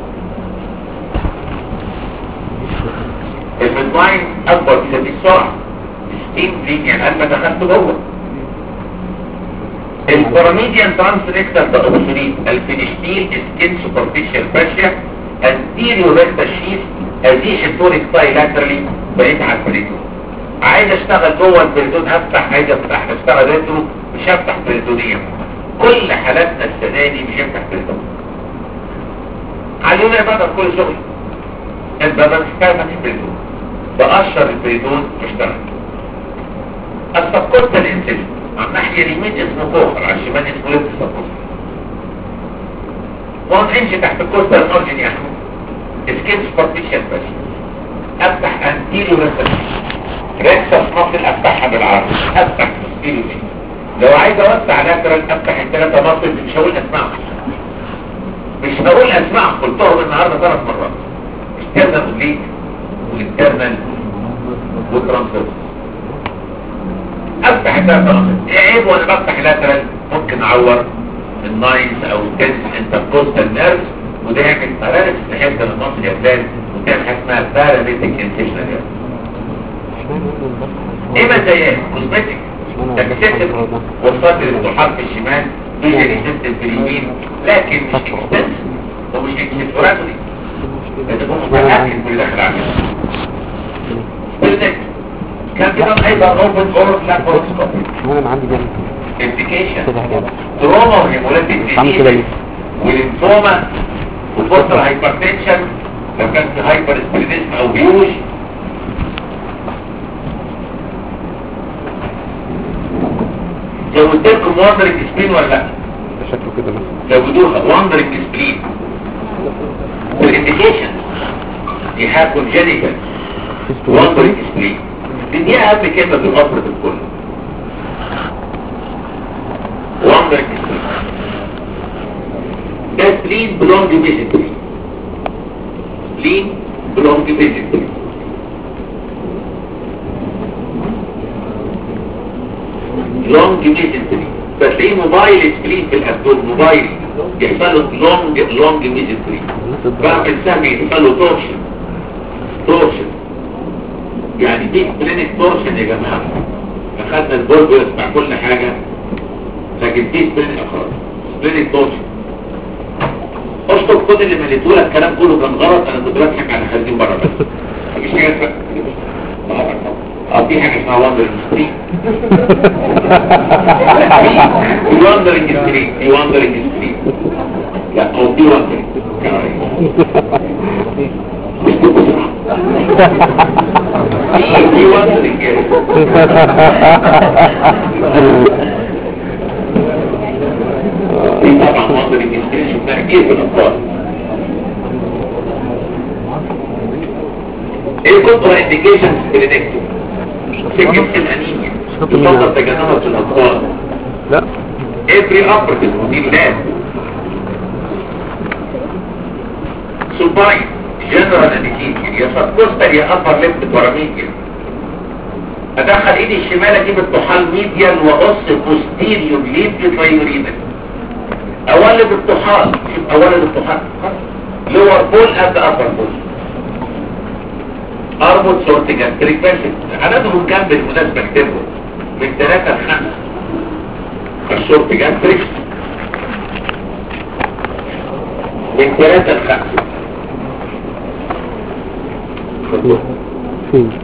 الميدلاين اكبر بسبب السرعه ستيم فين يعني انا دخلت جوه البراميديان ترانسريكتر ده اوبسوليت الفينشتيل سكين سوبرفيشال فاشيا انتيريو ريكتا شيت ازيح التوريك تاي لاترالي بقيت على البريتون عايز اشتغل جوه البريتون افتح عايز افتح اشتغل ريترو مش هفتح بريتونيوم كل حالاتنا السنه دي مش هفتح بريتون علينا بدل كل شغل البدل فتح البريتون بقشر البريتون واشتغل السبكوت الانسجن على الناحية اليمين اسمه كوخر على الشمال اسمه لبس السبكوت وان انش تحت الكوستا المارجن يا احمد سكين سبارتيشن بس افتح انتيريو ريكتس ريكتس مصل افتحها بالعرض افتح انتيريو لو عايز اوسع لاترال افتح الثلاثة مصل مش هقول اسمعهم مش هقول اسمعهم قلتهم النهاردة ثلاث مرات اكترنال اوبليك والانترنال والترانسفيرس افتح الثلاثة ايه عيب وانا بفتح لاترال ممكن اعور الناينز او التنس انتركوستال نيرفز وده يعمل باراليس لحفظ المصري يا فلان وتعمل حاجه اسمها باراليتيك انتشنال ايه مزاياه كوزمتيك تكسسب وصلت للضحار في الشمال فيجن سيستم في اليمين لكن مش اكستنس ومش اكسبلوراتوري انت تكون متاكد من اللي داخل عليه بالنسبه كان كده هيبقى اوبن اور لاباروسكوبي وانا عندي جنب انديكيشن كده جنب تروما وهيمولاتيك مش عامل كده ليه؟ ولينفوما وبوستر هايبرتنشن لو كان في هايبر سبلينيزم او بيوش زودت لكم واندرنج سبلين ولا لا؟ شكله كده مثلا زودوها واندرنج سبلين والانديكيشن دي حاجه كونجنيتال واندرنج سبلين دي اهم كلمه في القصر الكل واندرنج سبلين ده سبلين بلونج ميزنتري سبلين بلونج ميزنتري لونج ميزنتري فتلاقيه موبايل سبلين في الابدون موبايل يحصل له لونج لونج ميزنتري بقى في السهم يحصل له تورشن تورشن يعني دي سبلينك تورشن يا جماعه اخدنا البرجر بتاع كل حاجه لكن دي سبلينك خالص سبلينك تورشن اشطب كل اللي مليته لك الكلام كله كان غلط انا كنت بضحك على خارجين بره بس مفيش حاجه اسمها اه في حاجه اسمها وندر ستريت في وندرنج ستريت في وندرنج ستريت لا هو في وندرنج في في وندرنج في طبعا وندرنج ستريت شفناها كتير في الاطفال ايه الكونترا انديكيشنز بريدكتيف سكة الانيميا تفضل تجنبها في الاطفال لا every operative ودي بلاد سوباين جنرال انديكيشن يا سبكوستر يا ابر ليفت باراميديا ادخل ايدي الشمال اجيب الطحال ميديال واقص بوستيريور ليفت فايورينال اولد الطحال شوف اولد الطحال لور بول اند ابر بول اربط صورة جاستريك باشن عددهم كام بالمناسبة اكتبهم من ثلاثة لخمسة الشورت جاستريك من ثلاثة لخمسة فين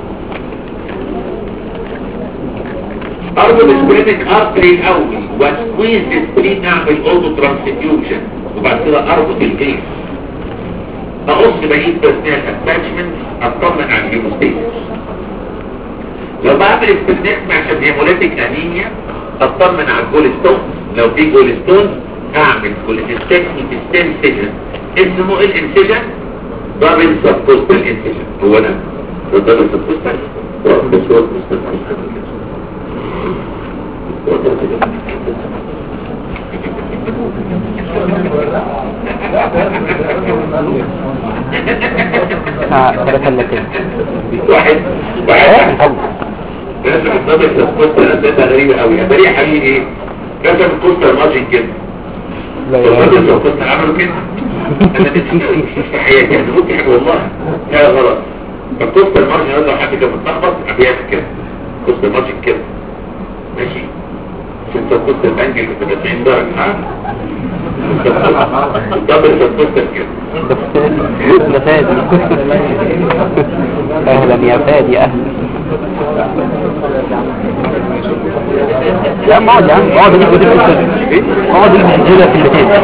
اربط سبرينك ارتري الاول وسكويز السبرين اعمل اوتو ترانسفيوجن وبعد كده اربط البيس اقص بقيه تسنية الاتاتشمنت اطمن على الهيموستيسيس لو بعمل استرنكمي عشان هيموليتيك انيميا اطمن على الجولستون لو في جولستون اعمل كوليستكمي في ستيم سيجن اسمه ايه الانسجن دبل سبكوستال انسجن هو ده ده دبل سبكوستال بس هو اه ثلاثة الا كده واحد اه واحد نفضل رسم الدبل سبكوستال ده غريبة قوي ده ليه يا حبيبي ايه رسم الكوستال ماجيك كده لا والراجل يا لو كنت عملوا كده انا مش في حياتي انا ممكن حاجه والله لا غلط فالكوست المارجن لو حد كان متلخبط بيعمل كده كوست المارجن كده ماشي انت كوست الانجل ب 90 درجه ها الدبل سبكوست كده ده فادي ده فادي اهلا يا فادي اهلا يا عم اقعد يا عم اقعد اجيب وديك اقعد اجيب الجيلة في اللي فات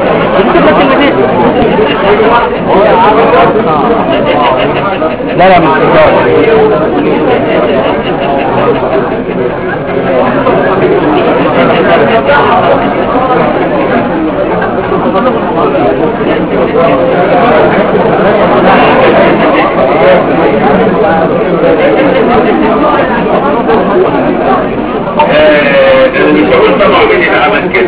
لا لا مش آه، انا مش هقول طبعا مين اللي عمل كده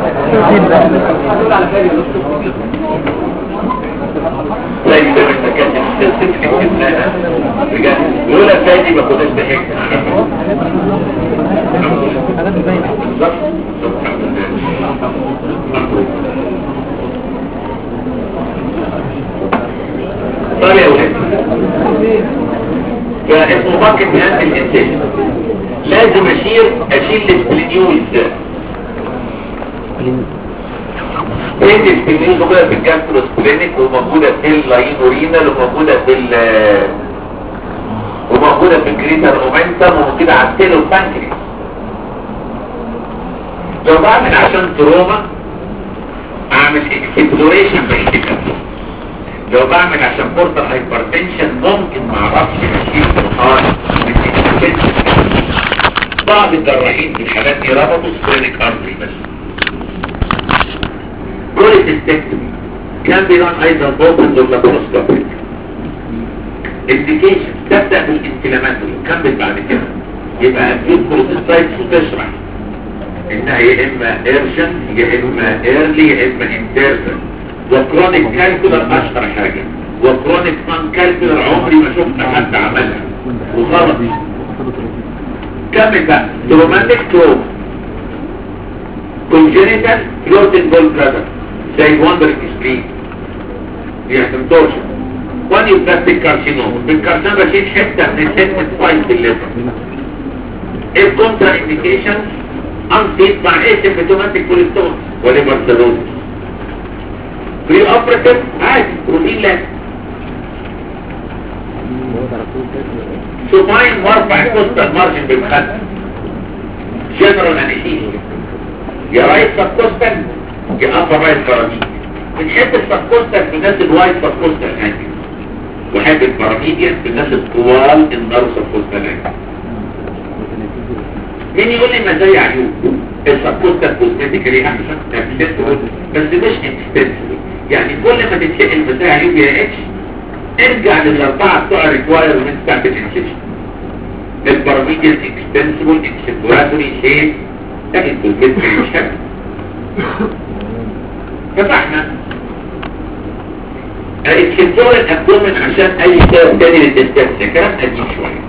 زي ده ما كانش السلسلة اللي كتبناها بجد لولا فادي ما كناش ضحكنا بالظبط الحمد لله طيب يا ولاد فاسمه باكت هاند الانسجن لازم اشيل اشيل السبلينيوز ده هي السبلين موجودة في الجاستروسبلينيك وموجودة في اللاينورينال وموجودة في ال وموجودة في الجريتر اومنتم وموجودة على التيلو البانكرياس لو بعمل عشان تروما اعمل اكسبلوريشن بايديكا لو بعمل عشان بورتال هايبرتنشن ممكن ما اعرفش اشيل نقاط من الإكسبلوريشن. بعض الجراحين في الحالات دي ربطوا سبلينيك ارتري بس كوليسيستكتومي كان بيران ايضا بوبن لابروسكوبيك انديكيشن تبدا بالانفلاماتوري كمل بعد كده يبقى اكيوت كوليسيستايتس وتشرح انها يا اما ايرجن يا اما ايرلي يا اما انترفل وكرونيك كالكولر اشهر حاجه وكرونيك نون كالكولر عمري ما شفت حد عملها وغلط كمل بقى تروماتيك تروما congenital floating ball bladder زي وندر سبرين يحسن توشن وان يبلاستيك كارسينوم بالكارسينوم بشيل حته من السيجمنت فايل في الليفر الكونترا انديكيشن انفيت مع ايه سيمبتوماتيك كوليسترول وليفر سيروزس بري اوبراتيف عادي روتين لا سوباين وارفع الكوستال مارجن بالخد جنرال انستيزيا يا رايت سبكوستال يا ابر رايت باراميد بنحب السبكوستال في الناس الوايت سبكوستال انجل وحب الباراميديان في الناس الطوال النار سبكوستال انجل مين يقول لي مزايا عيوب السبكوستال كوزمتيكالي احسن اكسسبل بس مش اكستنسبل يعني كل ما تتسال مزايا عيوب يا اتش ارجع للاربعه بتوع الريكوايرمنت بتاعت الانسيشن الباراميديان اكستنسبل اكسبلوراتوري سيف لكن كوزمتيكالي مش حلو فتحنا الكنترول الابدومن عشان اي سبب تاني للدستنس كلام قديم شويه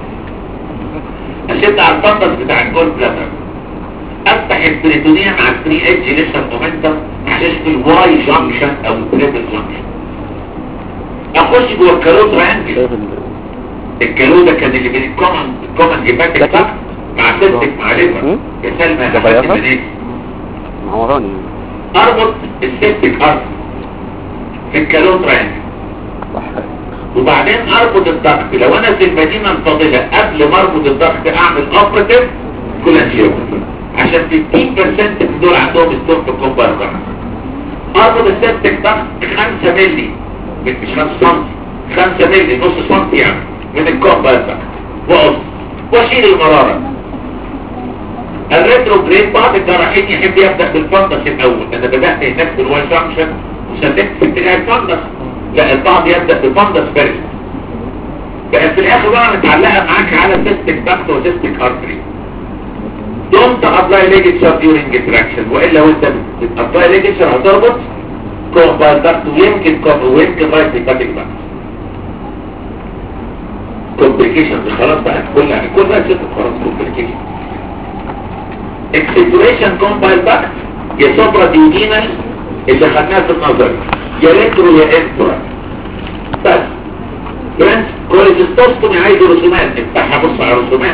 اشد على الفندس بتاع الجول بلاتر افتح البريتونيا مع الفري ايدج لسه مومنتم عشان في الواي جانكشن او التريبل جانكشن اخش جوه الكالوت رانجل الكالو ده كان اللي بين الكومن الكومن هيباتيك صح مع سيستك مع ليفر يا سلمى يا ده حبيبي منين عمراني اربط السيستك ارض في الكالوت رانجل صح وبعدين اربط الضغط لو انا في المدينة الفاضلة قبل ما اربط الضغط اعمل اوبراتيف كولانجيوم عشان 60% من دول عندهم ستون في الكومبار ضغط اربط السبتك ضغط 5 مللي مش 5 سم 5 مللي نص سم يعني من الكومبار ضغط واقص واشيل المرارة الريتروجريد بعض الجراحين يحب يبدأ بالفندس الاول انا بدأت هناك في الواي جانكشن وسلكت في اتجاه الفندس لا البعض يبدأ بالفندس فيرست بقى في الاخر بقى متعلقة معاك على سيستك ضغط وسيستك ارتري دونت ابلاي ليجيتشر ديورنج اتراكشن والا وانت بتابلاي ليجيتشر هتربط كومبايل ضغط ويمكن كوم ويمكن رايت هيباتيك ضغط كومبليكيشن خلاص بقى كل كل ده ست خلاص كومبليكيشن اكسنتويشن كومبايل ضغط يا سوبرا ديودينال اللي خدناها في النظر يا ريترو يا انترا بس فرنس كوليستوستومي عايز رسومات افتحها بص على الرسومات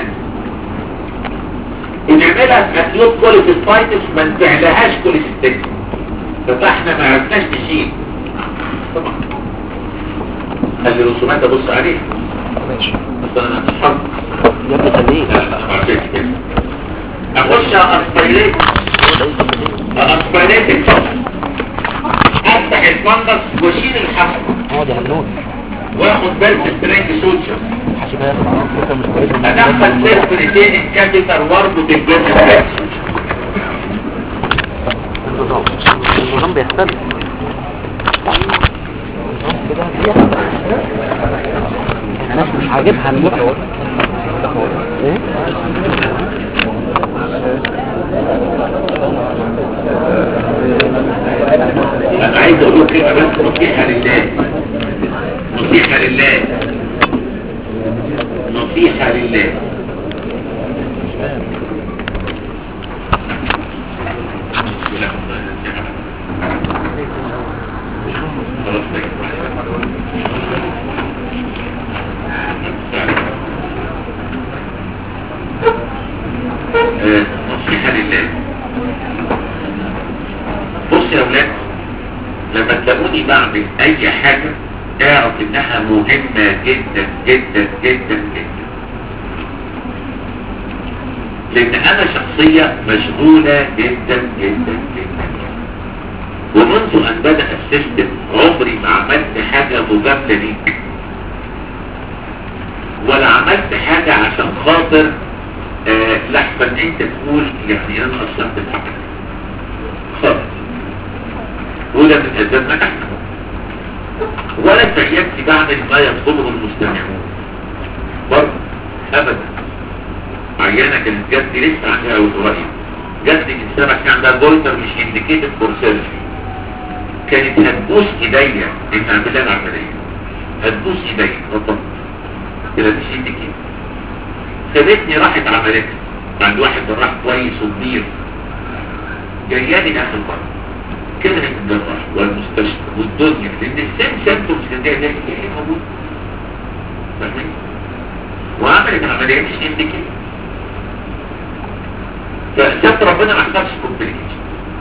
بنعملها في اكيوت كوليستايتس ما نفعلهاش كوليستيك فتحنا ما عرفناش نشيل طبعا خلي الرسومات ابص عليها ماشي بس انا اتحرك يا ابني خليه لا لا ما عرفتش كده اخش اسبيريت اسبيريت الفصل افتح الفندس واشيل الحفل اقعد يا هنون واخد بالي سترينج سوتشر حاسبها فكره مش كويسه ادخل سيرفرتين الكابيتر واربط الجسم النظام النظام بيختلف النظام كده بيختلف الناس مش عاجبها الموضوع ايه انا عايز اقول لك كلمه بس نصيحه لله نصيحه لله نصيحه لله لا، خلاص آه، نصيحه لله تعمل اي حاجة اعرف انها مهمة جدا جدا جدا جدا لان انا شخصية مشغولة جدا جدا جدا ومنذ ان بدأ السيستم عمري ما عملت حاجة مجاملة ليك ولا عملت حاجة عشان خاطر آه لحظة انت تقول يعني انا اصلا بتعمل خالص وده من اسباب نجاحنا ولا تخيلتي بعمل ما يطلبه المستمعون برضه ابدا عيانة كانت جات لي لسه عندها اوتورائية جات لي من سنة كان عندها جولتر مش انديكيتد فور سيرجري كانت هتبوس ايديا ان اعمل لها العملية هتبوس ايديا بالضبط كده مش انديكيتد خدتني راحت عملتها عند واحد جراح كويس وكبير جايالي اخر مرة كده الجراح والمستشفى والدنيا لان السيم سيمتومز كان دي هي موجود فاهمين وعملت عملية مش انديكيتد فسبت ربنا ما حصلش كومبليكيشن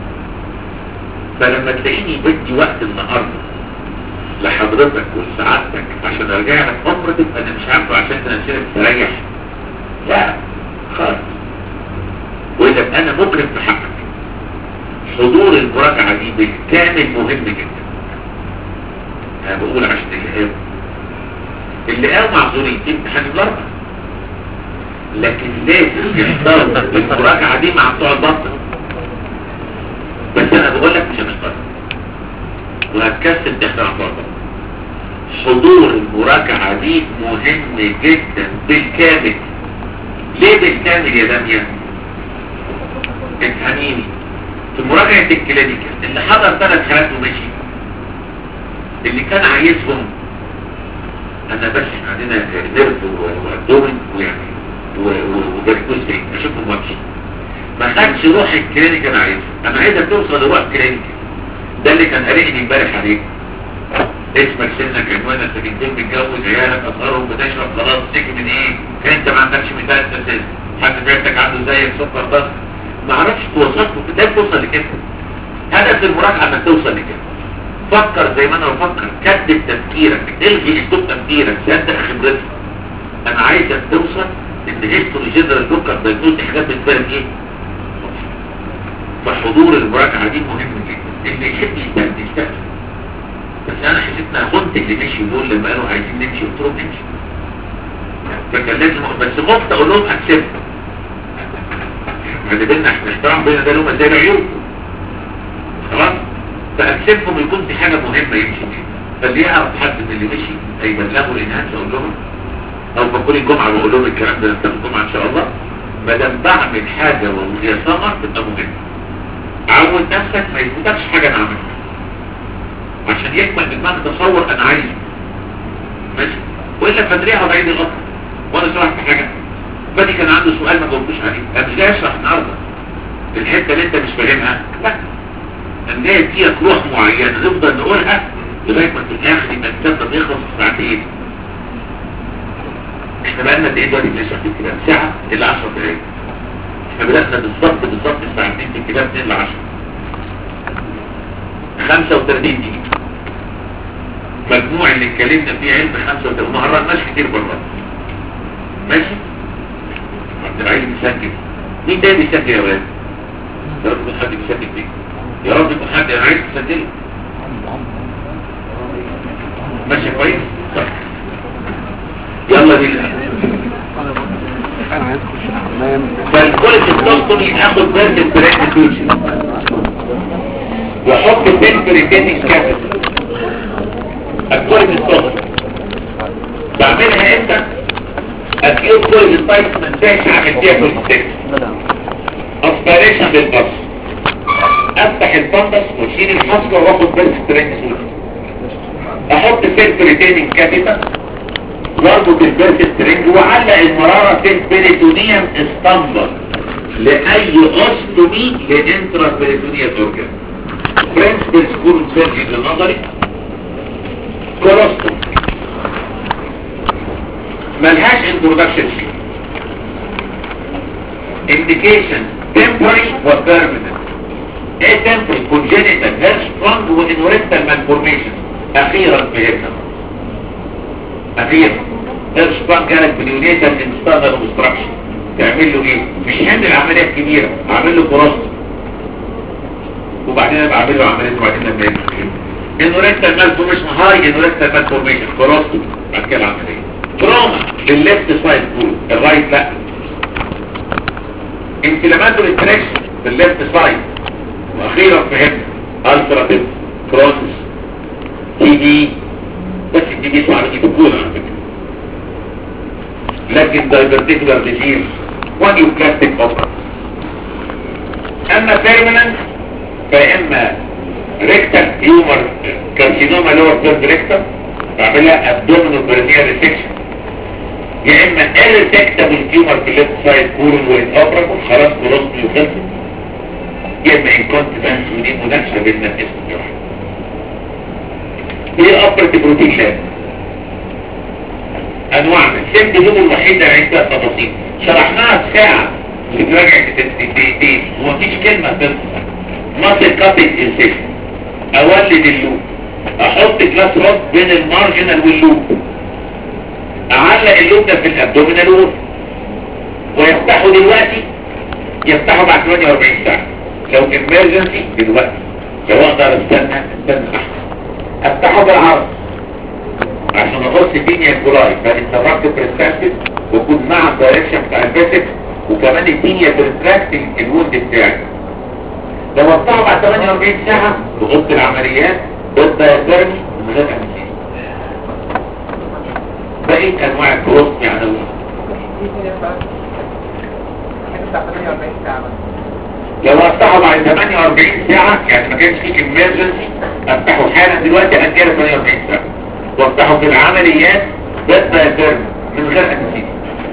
فلما تلاقيني بدي وقت النهارده لحضرتك ولسعادتك عشان ارجع لك عمر تبقى انا مش عارفه عشان تنسيرك تريح لا خالص واذا انا مجرم في حقك حضور المراجعة دي بالكامل مهم جدا انا بقول عشان اللي قام اللي قام معذورين في امتحان الاربع لكن لازم يحضروا المراجعة دي مع بتوع البطن بس انا بقول لك مش هنختار وهتكسل تحضر عن بطن حضور المراجعة دي مهم جدا بالكامل ليه بالكامل يا داميا افهميني في مراجعة الكلينيكال اللي حضر ثلاث حالات ومشي اللي كان عايزهم انا بس عندنا نيرف وابدومن ويعني وبركوز تاني اشوفهم وامشي ما خدش روح الكلينيكال عايزها انا عايزك توصل لروح الكلينيكال ده اللي كان قلقني امبارح عليك اسمك سنك عنوانك سكنتين متجوز عيالك اصغرهم بتشرب خلاص سيك من ايه انت ما عندكش مثال اساسي حد بيتك عنده زيك سكر ضغط ما عرفش توصلت ده توصل لكده هدف المراجعه انك توصل لكده فكر زي ما انا بفكر كدب تفكيرك الغي اسلوب تفكيرك صدق خبرتك انا عايزك توصل ان هيستوري جنرال دوكر دايجنوز حاجات بتبان ايه فحضور المراجعه دي مهم جدا اللي يحب يستخدم يستخدم بس انا حسيت ان اخنت اللي مشي دول لما قالوا عايزين نمشي قلت لهم نمشي فكان لازم بس خفت اقول لهم اكسبت خلي بالنا احنا احترام بينا ده لهم زي العيوب خلاص فاكسبهم يكون في حاجه مهمه يمشي فيها فاللي يعرف حد من اللي مشي هيبلغوا الانهاء اقول لهم او بكل الجمعه بقول لهم الكلام ده نفتح الجمعه ان شاء الله ما دام بعمل حاجه وهي ثمر تبقى مهمه عود نفسك ما يفوتكش حاجه انا عملها عشان يكمل دماغك تصور انا عايزه ماشي والا فادريها بعيد الغلط وانا شرحت حاجه فادي كان عنده سؤال ما جاوبتوش عليه انا مش جاي اشرح النهارده الحته اللي انت مش فاهمها لا انا جاي اديك روح معينه نفضل نقولها لغايه ما في الاخر يبقى الكتاب ده يخلص في ساعتين احنا بقالنا قد ايه دلوقتي بنشرح في الكتاب ساعه الا 10 دقايق احنا بدأنا بالظبط بالظبط الساعتين في الكتاب 2 ل 10 35 دقيقة مجموع اللي اتكلمنا فيه علم 35 ما هرناش كتير بره ماشي عبد العزيز بيسجل مين ده بيسجل يا ولاد يا رب يكون حد بيسجل فيك يا رب يكون حد انا عايز تسجله ماشي كويس طيب يلا بينا انا عايز اخش الحمام فالكل التوصلي اخد بيرد البريد فيوتشر واحط بين بريتينيك كابيتال الكل التوصلي بعملها امتى اديله كل السايت ما انتهش عامل فيها كونستكت اسبيريشن بالبص افتح الفندس واشيل الحصوه واخد بيرد سترينج سوتر احط فين بريتينيك كابيتال واربط البيرت سترينج وعلق المرارة في البريتونيوم اسطمبر لأي أسطمي لإنترا بريتونيا اورجان برنسبل سكول سيرجي النظري كولوستوم ملهاش انترودكشن شيء indication temporary و permanent ايه temporary congenital hair strong و inherital malformation اخيرا فهمنا اخيرا ارشبان كانت بنيونيتا انستانر اوبستراكشن تعمل له ايه مش هعمل عمليات كبيرة اعمل له كراست وبعدين ابقى اعمل له عمليات وبعدين لما يمكن انه ريكتال مالفورميشن هاي انه ريكتال مالفورميشن كراست بعد كده العملية تروما للليفت سايد كول الرايت لا انفلاماتوري تراكشن في الليفت سايد واخيرا فهمت التراتيف كرونس تي دي بس التي دي اسمها دي بكون على فكره لكن دايبرتيكولار ديزيز ونيوبلاستيك اوبرا اما بيرمننت فاما ريكتال تيومر كارسينوما لور ثيرد ريكتال بعملها ابدومينال برينيال ريسكشن يا اما اريتكتابل تيومر في الليفت سايد كورن وين اوبرابل خلاص كولوستمي وخلصت يا اما انكونتيبنس ودي مناقشه بيننا في اسم الجراحه ايه اوبرتيف بروتين لاب انواعنا السم دول الوحيده اللي عندها تفاصيل شرحناها في ساعه وتراجع دقيقتين ومفيش كلمه تنسى ماسل كابينج انسيشن اولد اللوب احط كلاس رود بين المارجنال واللوب اعلق اللوب ده في الابدومينال وول ويفتحه دلوقتي يفتحه بعد 48 ساعه لو امرجنسي دلوقتي لو اقدر استنى استنى احسن افتحه بالعرض عشان اخص الدنيا الجولاي فالانتراكت بريستاكتد ويكون مع الدايركشن بتاع الفيسك وكمان الدنيا بريستراكت الوند بتاعي لو افتحه بعد 48 ساعة بغض العمليات ضد دايركترمي من غير انسيس بقيت انواع الكروس يعني لو افتحه بعد 48 ساعة يعني ما كانش فيه امرجنسي افتحه حالا دلوقتي اجله 48 ساعة وافتحه في العمليات ضد دايركترمي من غير انسيس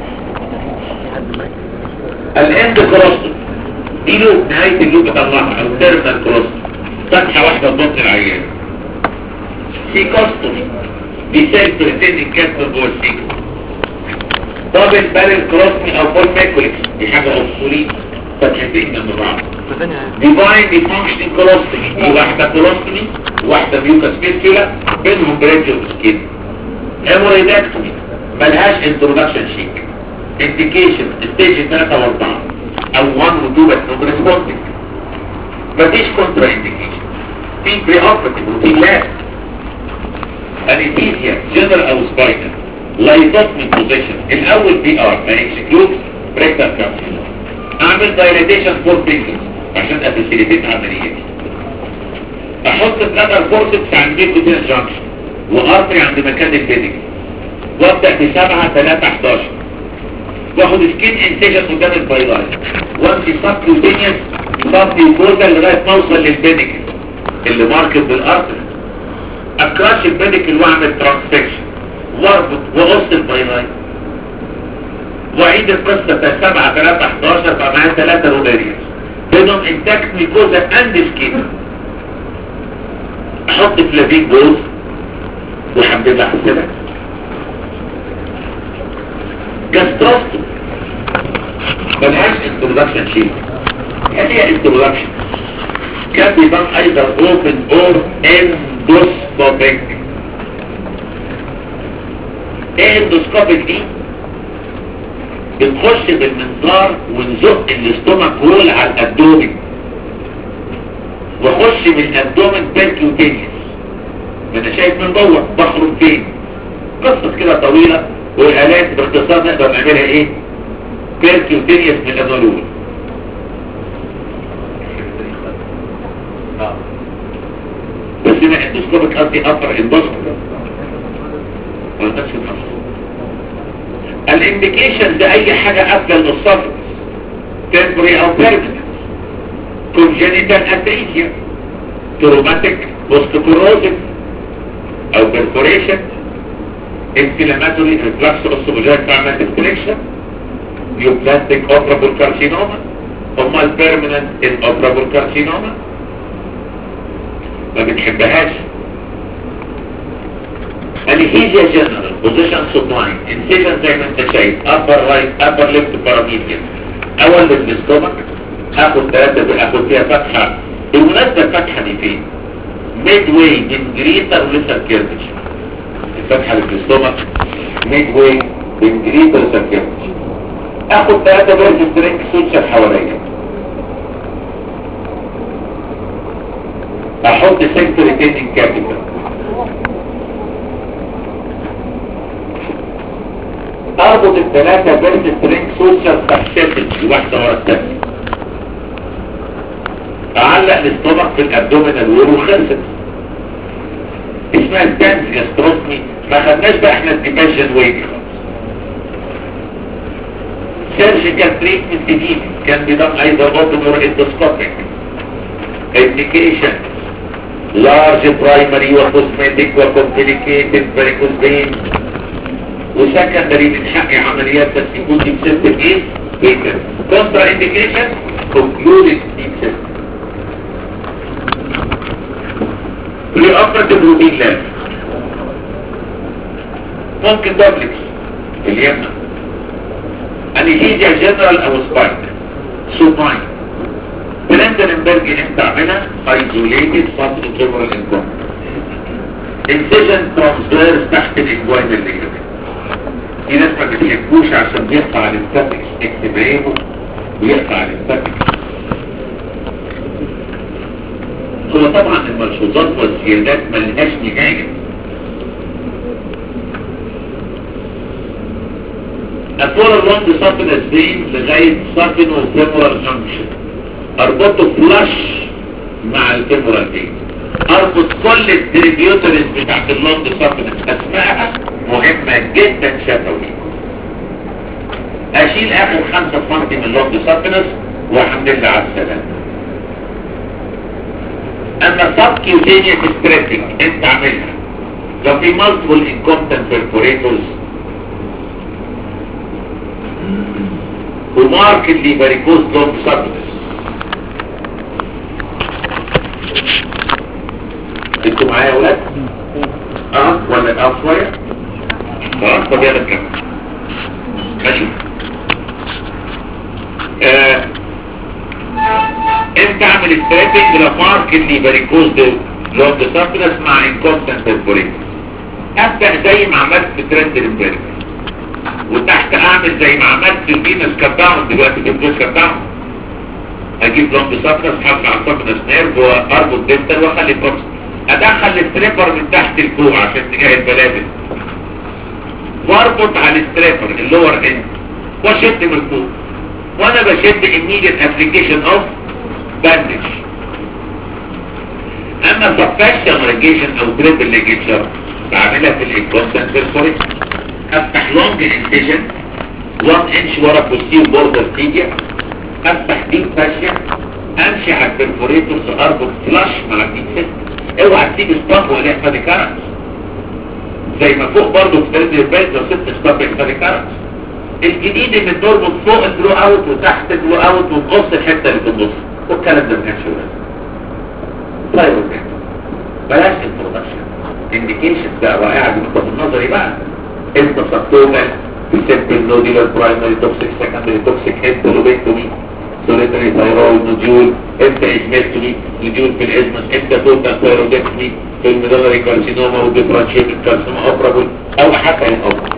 الاند كروستوم دي له نهاية اللوب بطلعها او تيرمال كروستوم فتحة واحدة ضد العيان سيكوستومي دي سيل بريتين كانسر جوه السيكو دبل بارل كروستومي او فول ميكوليكس دي حاجة اوبسوليت فتحتين جنب بعض ديفاين دي فانكشنينج كولوستومي دي واحدة كولوستومي وواحدة ميوكاس فيستولا بينهم بريدج اوف سكين هيموريدكتومي ملهاش انترودكشن شيك انديكيشن ستيج 3 و4 او 1 و 2 بس نوت ريسبونسنج مفيش كونترا انديكيشن في بري اوبرتيف روتين لا انستيزيا جنرال او سباينال لايتوتمي بوزيشن الاول بي ار ما اكسكلود بريكتال كارسينوما اعمل دايليتيشن فور فينجرز عشان افاسيليتيت عملياتي احط بلاتر فورسبس عند ميكوتين جانكشن وارتري عند مكان البيدنج وابدا ب 7 3 11 واخد سكين انسيجن قدام البايلايت وامشي سبكيوتينيوس سبكيوتوزا لغايه ما اوصل للبيدنج اللي ماركت بالارتري اكراش البيدنج واعمل ترانسفكشن واربط واقص البايلايت واعيد القصة بتاع 7 3 11 بقى معايا 3 روبيريوس بينهم انتاكت ميكوزا اند سكين احط فلافيك بوز وحبيبها احسبها جاستروستوم ملهاش انترودكشن شيء هل هي انترودكشن كان بيبان ايضا اوبن اور اندوسكوبيك ايه اندوسكوبيك دي بتخش بالمنظار ونزق الاستومك رول على الابدومين واخش من الابدومين بيركيوتينيوس ما انا شايف من جوه بخرج فين قصة كده طويلة والالات باختصار نقدر نعملها ايه بيركيوتينيوس من الابدومين بس هنا اندوسكوبك قصدي ابر اندوسكوب ولا نفس الخصوص الانديكيشن ده اي حاجة قبل الاسفل temporary او permanent congenital atresia traumatic post-corrosive او perforation inflammatory reflux osophageal trauma infection neoplastic operable carcinoma هما البيرمننت inoperable carcinoma ما بتحبهاش الهيجيا جنرال بوزيشن سبلاين انسيجن زي ما انت شايف upper right upper left paramedian اول بالاستومك اخد ثلاثة اخد فيها فتحة بالمناسبة الفتحة دي فين ميد واي من جريتر لسر كيرتش الفتحة اللي في الاستومك ميد واي من جريتر لسر كيرتش اخد ثلاثة بيرز سترينج سوتشر حواليا احط سنتر ريتيننج كابيتال اربط الثلاثة بيرز سترينج سوتشر تحت واحدة ورا الثانية اعلق الاستومك في الابدومينال وول وخلصت اسمها ستانس جاستروسمي ما خدناش بقى احنا الديباشن ويجي سيرجيكال تريتمنت دي كان بيضم ايضا اوبن اور اندوسكوبيك indication large primary وكوزمتيك وكومبليكيتد varicose vein وسكندري من حق عمليات بس يكون دي سيستم ايه؟ بيتر كونترا انديكيشن concluded deep system preoperative routine lab ممكن دوبلكس اليمنى انيجيزيا جنرال او سبايك سوباين بلندنبرج امتى اعملها ايزوليتد فاصل تيمورال انكم انسيجن ترانسفيرس تحت الانجوينال ليجمنت في ناس ما بتحبوش عشان بيقطع الانستاتكس اكتب عيبه ويقطع الانستاتكس هو طبعا الملحوظات والزيادات ملهاش نهاية أطول اللونج سافنس فين لغاية سافن والفيمورال جنكشن أربطه فلاش مع الفيمورال فين أربط كل التريبيوترز بتاعت اللونج سافنس أسمائها مهمة جدا شفوي أشيل آخر خمسة سنتي من اللونج سافنس والحمد لله على السلامة اما سب كيوتينيوس ستريتنج انت عاملها لو في مالتيبل انكومبتنت بيرفوريتورز وماركتلي فاريكوز لونج سبتس انتوا معايا يا ولاد؟ اه ولا اه شويه؟ خلاص طب يلا نكمل ماشي آه انت اعمل ستريتنج لماركتلي فاريكوز لونج سبتس مع انكومبتنت بيرفوريتورز ابدا زي ما عملت في ترند امبارح وتحت اعمل زي ما عملت في الفينس كات داون دلوقتي في الفينس كات داون اجيب لونج سابرس حط على السابرس نيرف واربط ديستال واخلي بروكس ادخل الستريبر من تحت لفوق عشان اتجاه البلابل واربط على الستريبر اللور اند واشد من فوق وانا بشد immediate application of bandage اما سبفاشن ريجيشن او تريبل ليجيشن بعملها في الانكونسنت بيرفوريت افتح لونج انسيجن 1 انش ورا بوستير بوردر تيجيا افتح ديب فاشيا امشي على البرفوريتورز اربط فلاش مع الديب سيستم اوعى تسيب ستاف ولا يحفظ كارنس زي ما فوق برضه في تريد البيت لو سبت ستاف يحفظ كارنس الجديد ان تربط فوق البلو اوت وتحت البلو اوت وتقص الحته اللي في النص والكلام ده ما كانش طيب اوكي بلاش انترودكشن انديكيشن بقى رائعه بالنسبه النظري بقى انت سبتومال سيمبل نوديولار برايمري توكسيك سكندري توكسيك هيستولوبيكتومي سوليتري ثايرويد نوديول انت ازميكتومي نوديول في الازمس انت توتال ثايرودكتومي في الميدالري كارسينوما وديفرانشيتد كارسينوما اوبرابل او حتى الاوبرابل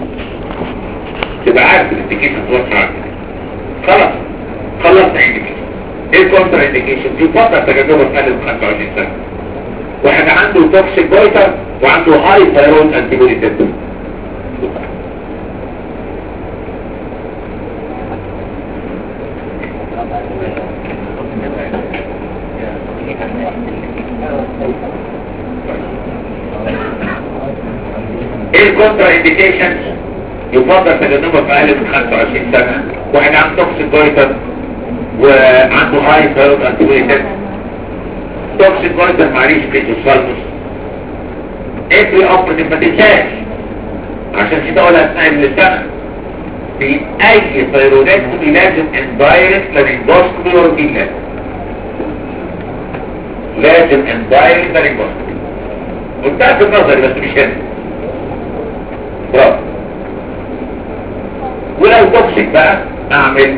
تبقى عارف الانديكيشن توقع عارف خلاص خلصت انديكيشن ايه الكونتر انديكيشن دي فتره تجربه في اقل من 25 سنه واحد عنده توكسيك بويتر وعنده هاي ثايرويد انتي بودي تيست ايه الكونترا انديكيشن يفضل تجنبها في اقل من 25 سنه واحد عنده توكسيك بويتر وعنده هاي ثايرويد انتي بودي تيست توكسيك بويتر معليش كيتو سالموس افري اوبريتيف ما تنساش عشان كده اقولها اثناء السنه في اي ثيرويدكتومي لازم اندايركت لارنجوستومي وروتين لازم لازم اندايركت لارنجوستومي قلتها في النظري بس مش هنا برافو ولو توكسيك بقى اعمل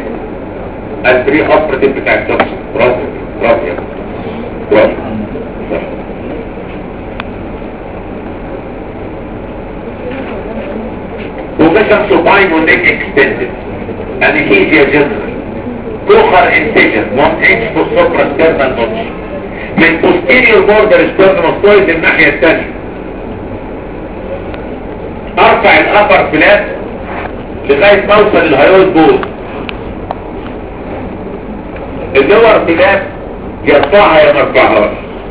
البري اوبريتيف بتاع التوكسيك برافو برافو يا برافو برافو Position supine on neck extended. Anesthesia general. كوخر incision 1 inch for suprasternal notch. من posterior border sternum الناحية الثانية. ارفع الابر فلات لغاية ما اوصل للهيرويد بول. اللور فلات يرفعها يا مرفعهاش.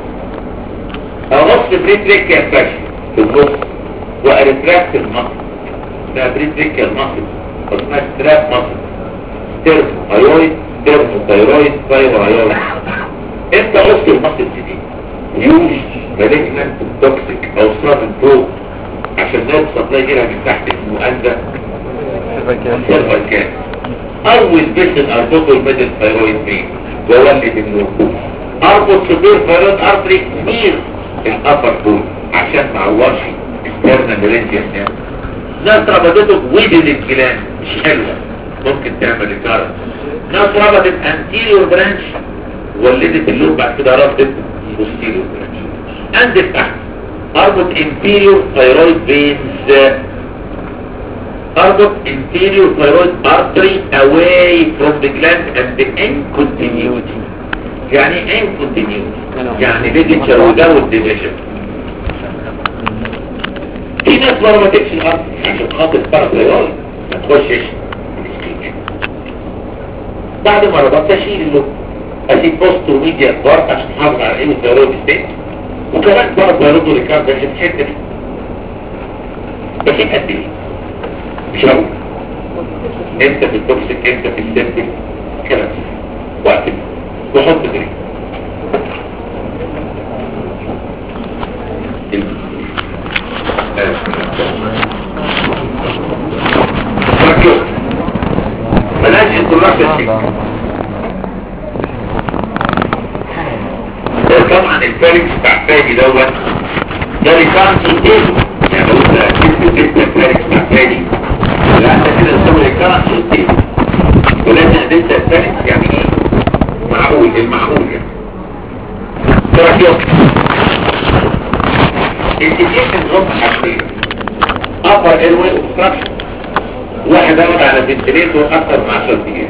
اغص بريتريك يا فاشل في النص وارتراكت المصل اسمها بريتريك المصل واسمها ستراب مصل ترم هايرويد ترم ثايرويد ثايرو هايرويد امتى قص المصل دي يوج مالجنت توكسيك او سرابن برو عشان ناس سبلاي جيرها من تحت اسمه انزا سيرفر كان اول بس اربطه الميدل ثايرويد مين وولد النور اربط صدور ثايرويد ارتري مين الابر بول عشان ما عورش استرنا مرينجيا ناس ربطته ويدن الجلان مش حلوة ممكن تعمل ريكارد ناس ربطت انتيريور برانش ولدت اللوب بعد كده ربطت بوستيريور برانش انزل تحت اربط انتيريور ثايرويد فينز اربط انتيريور ثايرويد ارتري away from the gland and the incontinuity يعني ايه incontinuity يعني ليجيتشر وجو ديفيجن في ناس ما ربطتش الارض عشان خاطر بارافيول ما تخشش بعد ما ربطت اشيل اللوب اشيل بوست وميديا بارت عشان احافظ على ايه الثيرويد ستيت وكمان بارت بيرضو ريكارد عشان الحته دي بشيل قد ايه مش هقول امتى في التوكسيك امتى في السيرتك كلام وقت وحط دريك بلاش انتراكشن ده طبعا الفاركس بتاع فادي دوت ده ريكارنس قدامه يعني لو انت كنت انت الفاركس بتاع فادي لا انت كده تسوي ريكارنس قدامه ولازم انت الفاركس يعني ايه معقول المعقول يعني تراكيوم انتجيشن غض حاجتين upper airway obstruction واحد قاعد على فنتليتور اكتر من 10 دقيقة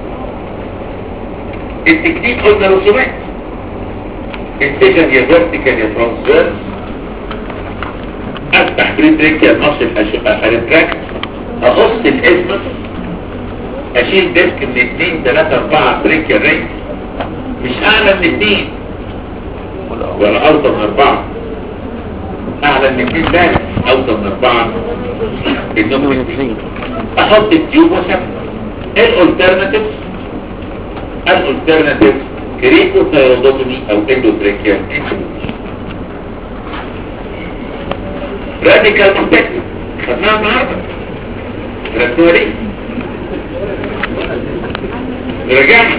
التكنيك قلنا رسومات انتجن يا فيرتيكال يا ترانسفيرس افتح بريتريكيال مصل اريتراكت اقص الاسمس اشيل ديسك من 2 3 4 بريكيال رينج مش اعلى من 2 ولا اوطى من 4 اعلى من 2 ثاني اوطى من 4 انهم الاثنين احط التيوب واسمع ايه الالترناتيفز الالترناتيفز كريكو ثيرويدوتومي او اندوتريكيال راديكال بروتكتيف خدناها النهارده رسموها ليه رجعنا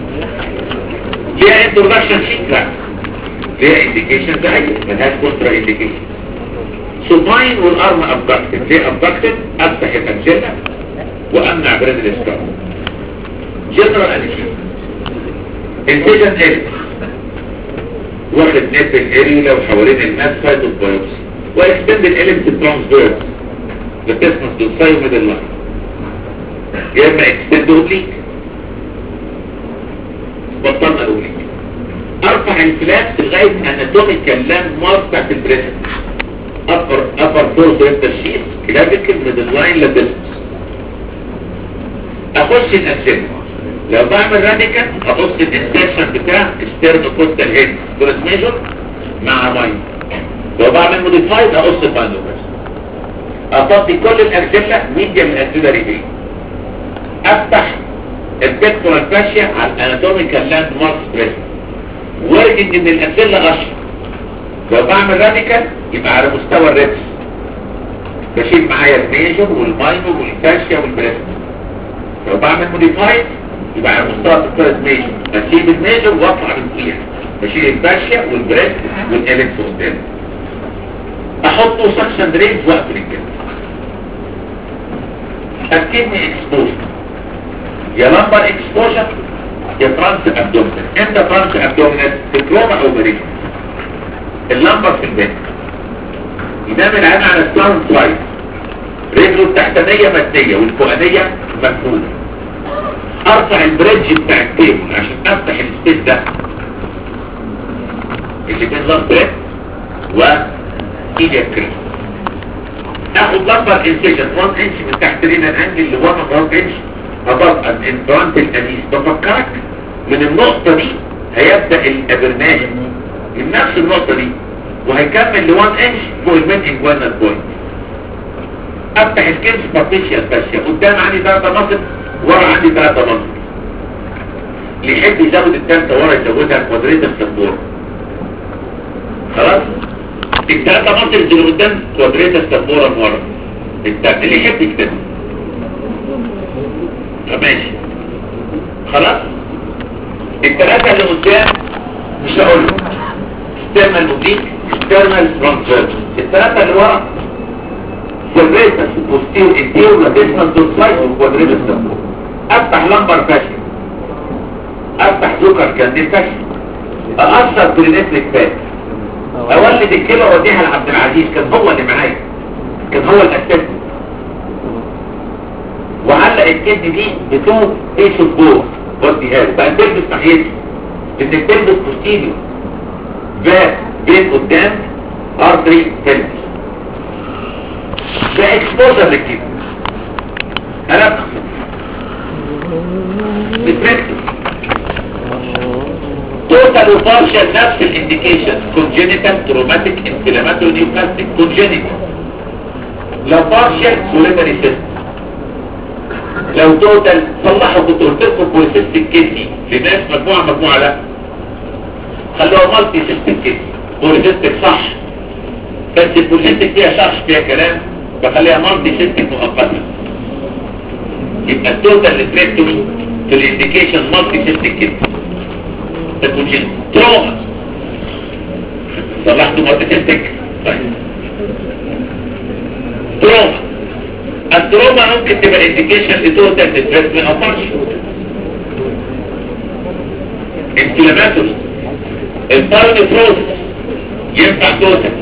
ليها انترودكشن شيت لا ليها انديكيشن ده ملهاش كونترا انديكيشن سوباين والارم ابدكتد ليه ابدكتد افتح الانجلة وامنع بريد الاسكار جنرال انيشن انتجن اريا واخد نيبل اريا وحوالين الناس فايت البايوبسي واكستند الالمت ترانسفيرس بتسمس بالصايو ميدل لاين يا اما اكستند اوبليك بطلنا الاوبليك ارفع الفلابس لغايه اناتوميكال لاند مارك بتاعت البريست upper upper fourth intership clavicle middle line لدسمس اخش الاسم لو بعمل راديكال اقص الانسيرشن بتاع ستيرن كوستال هيد كورس ميجور مع ماين لو بعمل موديفايد اقص الباندوبرز افضي كل الاكسلة ميديا من الاكسلري دي افتح البيكتورال فاشيا على الاناتوميكال لاند مارك بريست وارجنج ان الاكسلة اشهر لو بعمل راديكال يبقى على مستوى الريبس بشيل معايا الميجر والماينور والفاشيا والبريست لو بعمل موديفايد يبقى على مستوى الثالث ميجر بسيب الميجر واطلع من فوقيها بشيل الفاشيا والبريست والاليكس قدام احطه سكشن درينز واقفل الجلد اكدني اكسبوجر يا لمبر اكسبوجر يا ترانس ابدومينال امتى ترانس ابدومينال في كروما او بريشن اللمبر في البيت ينام العين على الساوند سايد رجله التحتانية مادية والفوقانية مفهومة ارفع البريدج بتاع التيبل عشان افتح السبيس ده اللي بين لاست بريد و ايديا كريم اخد لمبر انسيجن 1 انش من تحت رينا الانجل ل 1 انش above an implanted anis بفكرك من النقطة دي هيبدأ الابرناج من نفس النقطة دي وهيكمل ل 1 انش فوق المين انجوانال بوينت افتح الكنس بارتيشيال فاشيا قدام عندي ثلاثة مصر ورا عندي ثلاثة مصر اللي يحب يزود الثالثة ورا يزودها كوادريتا السبورة خلاص الثلاثة مصر اللي قدام كوادريتا السبورة من ورا التالتة اللي يحب يكتبها فماشي خلاص الثلاثة اللي قدام مش هقول external oblique external transverse الثلاثة اللي ورا سيرفيتس بوستير انتير لاتيسمال دوسايت وكوادريتس سبورة افتح لمبر فاشل افتح زوكر كانديد فاشل اقصر برينتريك فات اولد الكلى اوديها لعبد العزيز كان هو اللي معايا كان هو الاساس وعلق الكد دي بتو ايش البور وديها له بقى تلبس ناحيتي انك تلبس بوستيريو فات بين قدام ارتري تلبس ده اكسبوزر للكد انا بتركز توتال وبارشال نفس الانديكيشن كونجينيتال تروماتيك انفلاماتوري نيوبلاستيك كونجينيتال لو بارشال سوليتري سيستم لو توتال صلحوا كنت قلت لكم بوليسيستيك كيدني لناس مجموعه مجموعه لا خلوها مالتي سيستيك كيدني بوليسيستيك صح بس البوليسيستيك فيها شرح فيها كلام بخليها مالتي سيستيك مؤقتا يبقى التوتال ريتريكتومي في الانديكيشن مالتي سيستيك كيدني الكونجين تروما صلحتوا مالتي طيب تروما التروما ممكن تبقى انديكيشن لتوتال ديستريسمنت او بارشل انفلاماتوري البارنفروز ينفع توتال